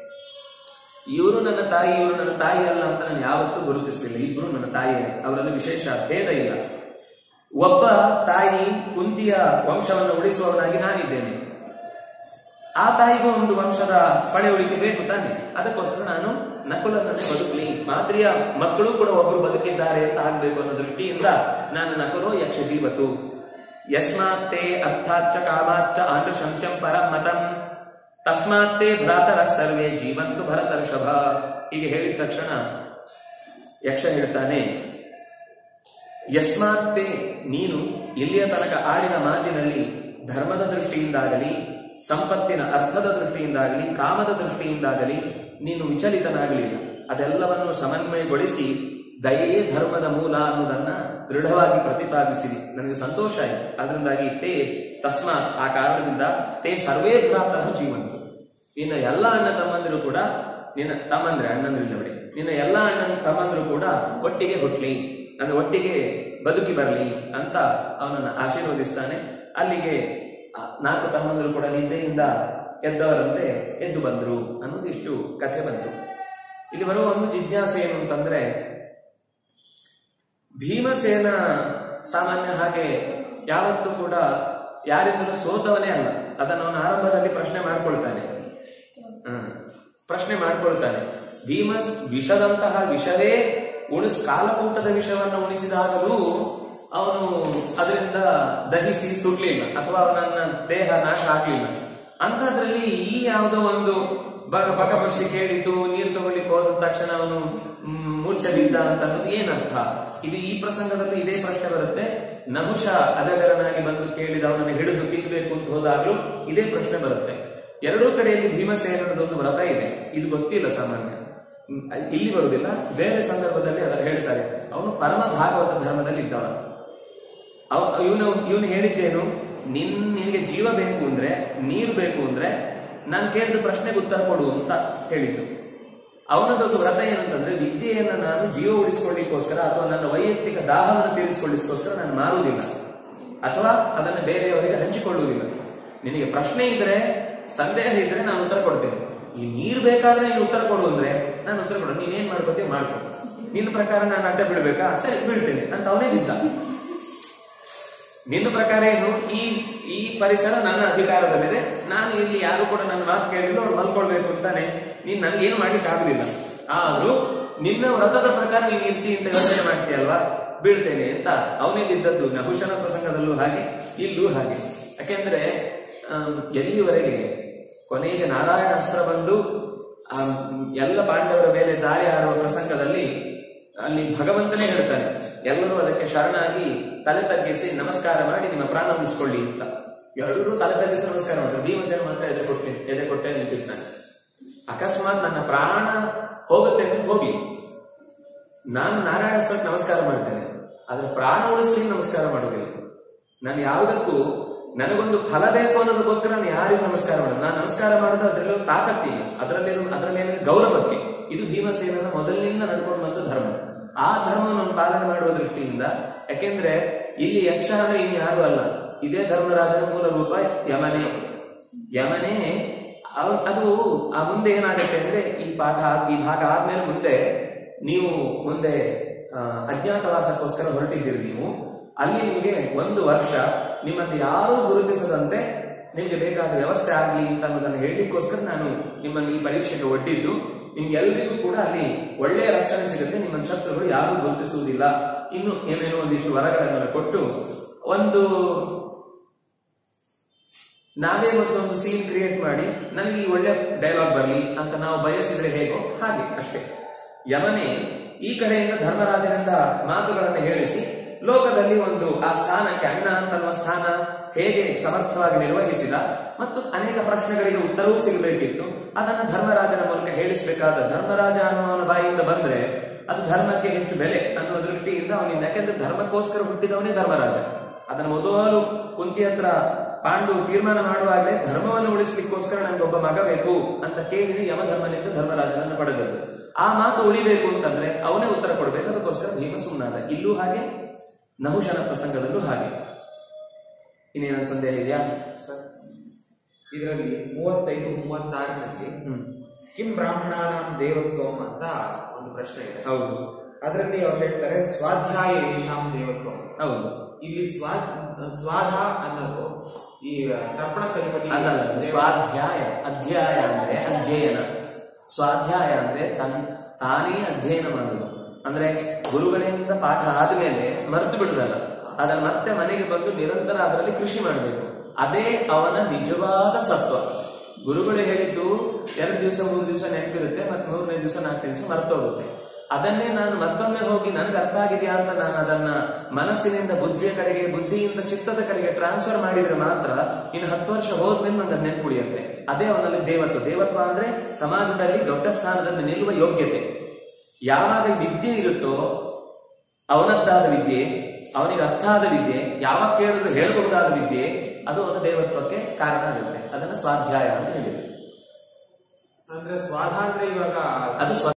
Speaker 1: ಇವರು ನನ್ನ ತಾಯಿ ಇವರು ನನ್ನ ತಾಯಿ ಅಲ್ಲ ಅಂತ ನಾನು ಯಾವತ್ತೂ ಗುರುತಿಸಲಿಲ್ಲ ಇಬ್ರು ನನ್ನ ತಾಯಿಯರೇ ಅವರಲ್ಲಿ ವಿಶೇಷ ಭೇದ ಇಲ್ಲ ಒಬ್ಬ ತಾಯಿ ಕುಂತಿಯ ವಂಶವನ್ನು ಉಳಿಸುವವನಾಗಿ ನಾನಿದ್ದೇನೆ ಆ ತಾಯಿಗೂ ಒಂದು ವಂಶದ ಪಳೆಯುಳಿಕೆ ಬೇಕು ತಾನೆ ಅದಕ್ಕೋಸ್ಕರ ನಾನು ನಕುಲನನ್ನೇ ಬದುಕಲಿ ಮಾದ್ರಿಯ ಮಕ್ಕಳು ಕೂಡ ಒಬ್ಬರು ಬದುಕಿದ್ದಾರೆ ಅಂತ ಆಗ್ಬೇಕು ಅನ್ನೋ ದೃಷ್ಟಿಯಿಂದ ನಾನು ನಕುಲೋ ಯಕ್ಷ ಜೀವತು ಯಸ್ಮಾತ್ತೇ ಅರ್ಥಾಚ್ಚ ಕಾಮಾಚ್ಚ ಆಂಧ್ರಶಂಸ್ಯಂ ಪರಂ ಮತಂ ತಸ್ಮಾತ್ತೇ ಭ್ರಾತರ ಸರ್ವೇ ಜೀವಂತು ಭರತರ್ಷಭ ಹೀಗೆ ಹೇಳಿದ ತಕ್ಷಣ ಯಕ್ಷ ಹೇಳ್ತಾನೆ ಯಸ್ಮಾತ್ತೇ ನೀನು ಇಲ್ಲಿಯ ತನಕ ಆಡಿದ ಮಾತಿನಲ್ಲಿ ಧರ್ಮದ ದೃಷ್ಟಿಯಿಂದಾಗಲಿ ಸಂಪತ್ತಿನ ಅರ್ಥದ ದೃಷ್ಟಿಯಿಂದಾಗಲಿ ಕಾಮದ ದೃಷ್ಟಿಯಿಂದಾಗಲಿ ನೀನು ವಿಚಲಿತನಾಗಲಿಲ್ಲ ಅದೆಲ್ಲವನ್ನು ಸಮನ್ವಯಗೊಳಿಸಿ ದಯೆಯೇ ಧರ್ಮದ ಮೂಲ ಅನ್ನೋದನ್ನ ದೃಢವಾಗಿ ಪ್ರತಿಪಾದಿಸಿದಿ ನನಗೆ ಸಂತೋಷ ಆಯಿತು ಅದರಿಂದಾಗಿ ತೇ ತಸ್ಮಾತ್ ಆ ಕಾರಣದಿಂದ ತೇ ಸರ್ವೇ ಭ್ರಾತಃ ಜೀವಂತು ನಿನ್ನ ಎಲ್ಲ ಅಣ್ಣ ತಮ್ಮಂದಿರು ಕೂಡ ನಿನ್ನ ತಮ್ಮಂದ್ರೆ ಅಣ್ಣಂದಿರಿಲ್ಲ ಬಿಡಿ ನಿನ್ನ ಎಲ್ಲ ಅಣ್ಣ ತಮ್ಮಂದಿರು ಕೂಡ ಒಟ್ಟಿಗೆ ಹುಟ್ಲಿ ಅಂದ್ರೆ ಒಟ್ಟಿಗೆ ಬದುಕಿ ಬರಲಿ ಅಂತ ಅವನನ್ನ ಆಶೀರ್ವದಿಸ್ತಾನೆ ಅಲ್ಲಿಗೆ ಆ ನಾಲ್ಕು ತಮ್ಮಂದಿರು ಕೂಡ ನಿದ್ದೆಯಿಂದ ಎದ್ದವರಂತೆ ಎದ್ದು ಬಂದ್ರು ಅನ್ನೋದು ಇಷ್ಟು ಕಥೆ ಬಂತು ಇಲ್ಲಿ ಬರುವ ಒಂದು ಜಿಜ್ಞಾಸೆ ಏನು ಅಂತಂದ್ರೆ ಭೀಮಸೇನ ಸಾಮಾನ್ಯ ಹಾಗೆ ಯಾವತ್ತೂ ಕೂಡ ಯಾರಿಂದಲೂ ಸೋತವನೇ ಅಲ್ಲ ಅದನ್ನು ಅವನು ಆರಂಭದಲ್ಲಿ ಪ್ರಶ್ನೆ ಮಾಡ್ಕೊಳ್ತಾನೆ ಹ್ಮ್. ಪ್ರಶ್ನೆ ಮಾಡ್ಕೊಳ್ತಾನೆ ಭೀಮ ವಿಷದಂತಹ ವಿಷವೇ ಉಣಿಸ್ ಕಾಲಕೂಟದ ವಿಷವನ್ನು ಉಣಿಸಿದಾಗಲೂ ಅವನು ಅದರಿಂದ ದಹಿಸಿ ಸುಡ್ಲಿಲ್ಲ ಅಥವಾ ಅವನನ್ನ ದೇಹ ನಾಶ ಆಗ್ಲಿಲ್ಲ ಅಂತದ್ರಲ್ಲಿ ಈ ಯಾವುದೋ ಒಂದು ಬಗ ಬಗಪಕ್ಷಿ ಕೇಳಿತು ನೀರು ತಗೊಳ್ಳಿಕ್ಕೆ ಹೋದ ತಕ್ಷಣ ಅವನು ಮ್, ಮೂರ್ಛೆ ಬಿದ್ದ ಅಂತ ಅನ್ನೋದು ಏನರ್ಥ ಇದು ಈ ಪ್ರಸಂಗದಲ್ಲಿ ಇದೇ ಪ್ರಶ್ನೆ ಬರುತ್ತೆ ನಹುಷ ಅಜಗರನಾಗಿ ಬಂದು ಕೇಳಿದ ಅವನನ್ನು ಹಿಡಿದು ತಿನ್ಬೇಕು ಅಂತ ಹೋದಾಗ್ಲೂ ಇದೇ ಪ್ರಶ್ನೆ ಬರುತ್ತೆ ಎರಡೂ ಕಡೆಯಲ್ಲಿ ಭೀಮಸೇನದ ಒಂದು ವ್ರತ ಇದೆ ಇದು ಗೊತ್ತಿಲ್ಲ ಸಾಮಾನ್ಯ ಹ್ಮ್, ಇಲ್ಲಿ ಬರುವುದಿಲ್ಲ ಬೇರೆ ಸಂದರ್ಭದಲ್ಲಿ ಅದನ್ನು ಹೇಳ್ತಾರೆ ಅವನು ಪರಮ ಭಾಗವತ ಧರ್ಮದಲ್ಲಿ ಇದ್ದವ ಅವ ಇವನು ಇವನು ಹೇಳಿದ್ದೇನು ನಿನ್ ನಿನಗೆ ಜೀವ ಬೇಕು ಅಂದ್ರೆ ನೀರು ಬೇಕು ಅಂದ್ರೆ ನಾನು ಕೇಳಿದ ಪ್ರಶ್ನೆಗೆ ಉತ್ತರ ಕೊಡು ಅಂತ ಹೇಳಿದ್ದು ಅವನದೊಂದು ವ್ರತ ಏನಂತಂದ್ರೆ ವಿದ್ಯೆಯನ್ನ ನಾನು ಜೀವ ಉಳಿಸಿಕೊಳ್ಳಿಕ್ಕೋಸ್ಕರ ಅಥವಾ ನನ್ನ ವೈಯಕ್ತಿಕ ದಾಹವನ್ನು ತೀರಿಸಿಕೊಳ್ಳಿಕ್ಕೋಸ್ಕರ ನಾನು ಮಾರುವುದಿಲ್ಲ ಅಥವಾ ಅದನ್ನು ಬೇರೆಯವರಿಗೆ ಹಂಚಿಕೊಳ್ಳುವುದಿಲ್ಲ ನಿನಗೆ ಪ್ರಶ್ನೆ ಇದ್ರೆ ಸಂದೇಹ ಇದ್ರೆ ನಾನು ಉತ್ತರ ಕೊಡ್ತೇನೆ ಈ ನೀರು ಬೇಕಾದ್ರೆ ನೀನು ಉತ್ತರ ಕೊಡು ಅಂದ್ರೆ ನಾನು ಉತ್ತರ ಕೊಡು ನೀನೇನ್ ಮಾಡ್ಕೋತೀಯ ಮಾಡ್ಕೊ ನಿನ್ನ ಪ್ರಕಾರ ನಾನು ಅಡ್ಡ ಬಿಡ್ಬೇಕಾ ಸರಿ ಬಿಡ್ತೇನೆ ಅಂತ ಅವನೇ ಬಿದ್ದ ನಿನ್ನ ಪ್ರಕಾರ ಏನು ಈ ಈ ಪರಿಸರ ನನ್ನ ಅಧಿಕಾರದಲ್ಲಿದೆ ನಾನು ಇಲ್ಲಿ ಯಾರು ಕೂಡ ನನ್ನ ಮಾತು ಕೇಳಿದ್ರು ಅವ್ರು ಮಲ್ಕೊಳ್ಬೇಕು ಅಂತಾನೆ ನೀನ್ ನನಗೇನು ಮಾಡ್ಲಿಕ್ಕೆ ಆಗುದಿಲ್ಲ ಆದ್ರೂ ನಿನ್ನ ವ್ರತದ ಪ್ರಕಾರ ನೀನ್ ಇರ್ತಿ ಅಂತ ಯೋಚನೆ ಮಾಡ್ತೀಯಲ್ವಾ ಬೀಳ್ತೇನೆ ಅಂತ ಅವನೇ ಬಿದ್ದದ್ದು ನಹುಶನ ಪ್ರಸಂಗದಲ್ಲೂ ಹಾಗೆ ಇಲ್ಲೂ ಹಾಗೆ ಯಾಕೆಂದ್ರೆ ಆಮ್, ಎಲ್ಲಿವರೆಗೆ ಕೊನೆಗೆ ನಾರಾಯಣ ಅಸ್ತ್ರ ಬಂದು ಆಮ್, ಎಲ್ಲ ಪಾಂಡವರ ಮೇಲೆ ದಾಳಿ ಆಡುವ ಪ್ರಸಂಗದಲ್ಲಿ ಅಲ್ಲಿ ಭಗವಂತನೇ ಹೇಳ್ತಾನೆ ಎಲ್ಲರೂ ಅದಕ್ಕೆ ಶರಣಾಗಿ ತಲೆ ತಗ್ಗಿಸಿ ನಮಸ್ಕಾರ ಮಾಡಿ ನಿಮ್ಮ ಪ್ರಾಣ ಉಳಿಸ್ಕೊಳ್ಳಿ ಅಂತ ಎಲ್ಲರೂ ತಲೆ ತಗ್ಗಿಸಿ ನಮಸ್ಕಾರ ಮಾಡ್ತಾರೆ ಭೀಮಸೇನ ಮಾತ್ರ ಎದೆ ಕೊಡ್ತೀನಿ ಎದೆ ಕೊಟ್ಟೆ ನಿಂತಿದ್ದಾನೆ ಅಕಸ್ಮಾತ್ ನನ್ನ ಪ್ರಾಣ ಹೋಗುತ್ತೆ ಅಂದ್ರೆ ಹೋಗಿ ನಾನು ನಾರಾಯಣ ಸ್ವರಕ್ಕೆ ನಮಸ್ಕಾರ ಮಾಡ್ತೇನೆ ಆದ್ರೆ ಪ್ರಾಣ ಉಳಿಸ್ಲಿಕ್ಕೆ ನಮಸ್ಕಾರ ಮಾಡೋದಿಲ್ಲ ನಾನು ಯಾವುದಕ್ಕೂ ನನಗೊಂದು ಫಲ ಬೇಕು ಅನ್ನೋದಕ್ಕೋಸ್ಕರ ನಾನು ಯಾರಿಗೂ ನಮಸ್ಕಾರ ಮಾಡೋದು ನಾನು ನಮಸ್ಕಾರ ಮಾಡೋದು ಅದರಲ್ಲೂ ತಾಕತ್ತಿಲ್ಲ ಅದರಲ್ಲಿ ಅದರ ಮೇಲೆ ಗೌರವಕ್ಕೆ ಇದು ಭೀಮಸೇನನ ಮೊದಲಿನಿಂದ ನಡ್ಕೊಂಡು ಬಂದ ಧರ್ಮ ಆ ಧರ್ಮವನ್ನು ಪಾಲನೆ ಮಾಡುವ ದೃಷ್ಟಿಯಿಂದ ಯಾಕೆಂದ್ರೆ ಇಲ್ಲಿ ಯಕ್ಷ ಅಂದ್ರೆ ಇನ್ನು ಯಾರು ಅಲ್ಲ ಇದೇ ಧರ್ಮರಾಜನ ಮೂಲ ರೂಪ ಯಮನೇ ಯಮನೇ ಅವ್- ಅದು ಆ ಮುಂದೆ ಏನಾಗುತ್ತೆ ಅಂದ್ರೆ ಈ ಪಾಠ ಈ ಭಾಗ ಆದ್ಮೇಲೆ ಮುಂದೆ ನೀವು ಮುಂದೆ ಆ, ಅಜ್ಞಾತವಾಸಕ್ಕೋಸ್ಕರ ಹೊರಟಿದ್ದೀರಿ ನೀವು ಅಲ್ಲಿ ನಿಮಗೆ ಒಂದು ವರ್ಷ ನಿಮ್ಮನ್ನು ಯಾರೂ ಗುರುತಿಸದಂತೆ ನಿಮ್ಗೆ ಬೇಕಾದ ವ್ಯವಸ್ಥೆ ಆಗ್ಲಿ ಅಂತ ಅನ್ನೋದನ್ನು ಹೇಳಲಿಕ್ಕೋಸ್ಕರ ನಾನು ನಿಮ್ಮನ್ನು ಈ ಪರೀಕ್ಷೆಗೆ ಒಡ್ಡಿದ್ದು ನಿಮ್ಗೆಲ್ರಿಗೂ ಕೂಡ ಅಲ್ಲಿ ಒಳ್ಳೆಯ ರಕ್ಷಣೆ ಸಿಗುತ್ತೆ ನಿಮ್ಮ ಶತ್ರುಗಳು ಯಾರೂ ಗುರುತಿಸುವುದಿಲ್ಲ ಇನ್ನು ಏನೇನೋ ಒಂದಿಷ್ಟು ವರಗಳನ್ನೆಲ್ಲ ಕೊಟ್ಟು ಒಂದು ನಾವೇ ಮತ್ತೊಂದು ಸೀನ್ ಕ್ರಿಯೇಟ್ ಮಾಡಿ ನನಗೆ ಈ ಒಳ್ಳೆ ಡೈಲಾಗ್ ಬರಲಿ ಅಂತ ನಾವು ಬಯಸಿದ್ರೆ ಹೇಗೋ ಹಾಗೆ ಅಷ್ಟೇ ಯಮನೇ ಈ ಕಡೆಯಿಂದ ಧರ್ಮರಾಜನಿಂದ ಮಾತುಗಳನ್ನು ಹೇಳಿಸಿ ಲೋಕದಲ್ಲಿ ಒಂದು ಆ ಸ್ಥಾನಕ್ಕೆ ಅಣ್ಣ ಅಂತನ್ನುವ ಸ್ಥಾನ ಹೇಗೆ ಸಮರ್ಥವಾಗಿ ನಿರ್ವಹಿಸಿದ ಮತ್ತು ಅನೇಕ ಪ್ರಶ್ನೆಗಳಿಗೆ ಉತ್ತರವೂ ಸಿಗಬೇಕಿತ್ತು ಅದನ್ನು ಧರ್ಮರಾಜನ ಮೂಲಕ ಹೇಳಿಸಬೇಕಾದ ಧರ್ಮರಾಜ ಅನ್ನುವನ ಬಾಯಿಯಿಂದ ಬಂದ್ರೆ ಅದು ಧರ್ಮಕ್ಕೆ ಹೆಚ್ಚು ಬೆಲೆ ಅನ್ನುವ ದೃಷ್ಟಿಯಿಂದ ಅವನಿಂದ ಯಾಕೆಂದ್ರೆ ಧರ್ಮಕ್ಕೋಸ್ಕರ ಹುಟ್ಟಿದವನೇ ಧರ್ಮರಾಜ ಅದನ್ನು ಮೊದಲು ಕುಂತಿ ಹತ್ರ ಪಾಂಡು ತೀರ್ಮಾನ ಮಾಡುವಾಗಲೇ ಧರ್ಮವನ್ನು ಉಳಿಸ್ಲಿಕ್ಕೋಸ್ಕರ ನನಗೊಬ್ಬ ಮಗ ಬೇಕು ಅಂತ ಕೇಳಿ ಯಮಧರ್ಮನಿಂದ ಧರ್ಮರಾಜನನ್ನು ಪಡೆದದ್ದು ಆ ಮಾತು ಉಳಿಬೇಕು ಅಂತಂದ್ರೆ ಅವನೇ ಉತ್ತರ ಕೊಡಬೇಕು ಅದಕ್ಕೋಸ್ಕರ ಭೀಮ ಸುಮ್ಮನಾದ ಇಲ್ಲೂ ಹಾಗೆ ನಹುಶನ ಪ್ರಸಂಗದಲ್ಲೂ ಹಾಗೆ ಇನ್ನೇನ ಸಂದೇಹ ಇದೆಯಾ
Speaker 2: ಸರ್ ಇದರಲ್ಲಿ ಮೂವತ್ತೈದು ಮೂವತ್ತಾರರಲ್ಲಿ
Speaker 1: ಹ್ಮ್
Speaker 2: ಕಿಂ ಬ್ರಾಹ್ಮಣಾನಾಂ ದೇವತ್ವಂ ಅಂತ ಒಂದು ಪ್ರಶ್ನೆ ಇದೆ
Speaker 1: ಹೌದು
Speaker 2: ಅದರಲ್ಲಿ ಅವ್ರು ಹೇಳ್ತಾರೆ ಸ್ವಾಧ್ಯಾಯ ಏಷಾಂ ದೇವತ್ವಂ
Speaker 1: ಹೌದು
Speaker 2: ಇಲ್ಲಿ ಸ್ವಾ ಸ್ವಾಧ ಅನ್ನೋದು ಈ ತರ್ಪಣ ಕಲಿಪತಿ
Speaker 1: ಅದಲ್ಲ ಸ್ವಾಧ್ಯಾಯ ಅಧ್ಯಾಯ ಅಂದ್ರೆ ಅಧ್ಯಯನ ಸ್ವಾಧ್ಯಾಯ ಅಂದ್ರೆ ತನ್ ತಾನೇ ಅಧ್ಯಯನ ಮಾಡುದು ಅಂದ್ರೆ ಗುರುಗಳಿಂದ ಪಾಠ ಆದ್ಮೇಲೆ ಮರೆತು ಬಿಡುದಲ್ಲ ಅದನ್ನ ಮತ್ತೆ ಮನೆಗೆ ಬಂದು ನಿರಂತರ ಅದರಲ್ಲಿ ಕೃಷಿ ಮಾಡಬೇಕು ಅದೇ ಅವನ ನಿಜವಾದ ಸತ್ವ ಗುರುಗಳು ಹೇಳಿದ್ದು ಎರಡು ದಿವಸ ಮೂರು ದಿವಸ ನೆನಪಿರುತ್ತೆ ಮತ್ತೆ ಮೂರನೇ ದಿವಸ ನಾಲ್ಕನೇ ದಿವಸ ಮರ್ತೋಗುತ್ತೆ ಅದನ್ನೇ ನಾನು ಮತ್ತೊಮ್ಮೆ ಹೋಗಿ ನನಗೆ ಅರ್ಥ ಆಗಿದೆಯಾ ಅಂತ ನಾನು ಅದನ್ನ ಮನಸ್ಸಿನಿಂದ ಬುದ್ಧಿಯ ಕಡೆಗೆ ಬುದ್ಧಿಯಿಂದ ಚಿತ್ತದ ಕಡೆಗೆ ಟ್ರಾನ್ಸ್ಫರ್ ಮಾಡಿದ್ರೆ ಮಾತ್ರ ಇನ್ನು ಹತ್ತು ವರ್ಷ ಹೋದ್ಮೇಲೆ ನನಗೆ ನೆನ್ಪುಳಿಯುತ್ತೆ ಅದೇ ಅವನಲ್ಲಿ ದೇವತ್ವ ದೇವತ್ವ ಅಂದ್ರೆ ಸಮಾಜದಲ್ಲಿ ದೊಡ್ಡ ಸ್ಥಾನದಲ್ಲಿ ನಿಲ್ಲುವ ಯೋಗ್ಯತೆ ಯಾವಾಗ ಈ ವಿದ್ಯೆ ಇರುತ್ತೋ ಅವನದ್ದಾದ ವಿದ್ಯೆ ಅವನಿಗೆ ಅರ್ಥ ಆದ ವಿದ್ಯೆ ಯಾವಾಗ ಕೇಳಿದ್ರು ಹೇಳಬಹುದಾದ ವಿದ್ಯೆ ಅದು ಅವನ ದೇವತ್ವಕ್ಕೆ ಕಾರಣ ಆಗುತ್ತೆ ಅದನ್ನ ಸ್ವಾಧ್ಯಾಯ ಅಂತ ಹೇಳಿದೆ
Speaker 2: ಅಂದ್ರೆ ಸ್ವಾಧ ಅಂದ್ರೆ ಇವಾಗ
Speaker 1: ಅದು ಸ್ವ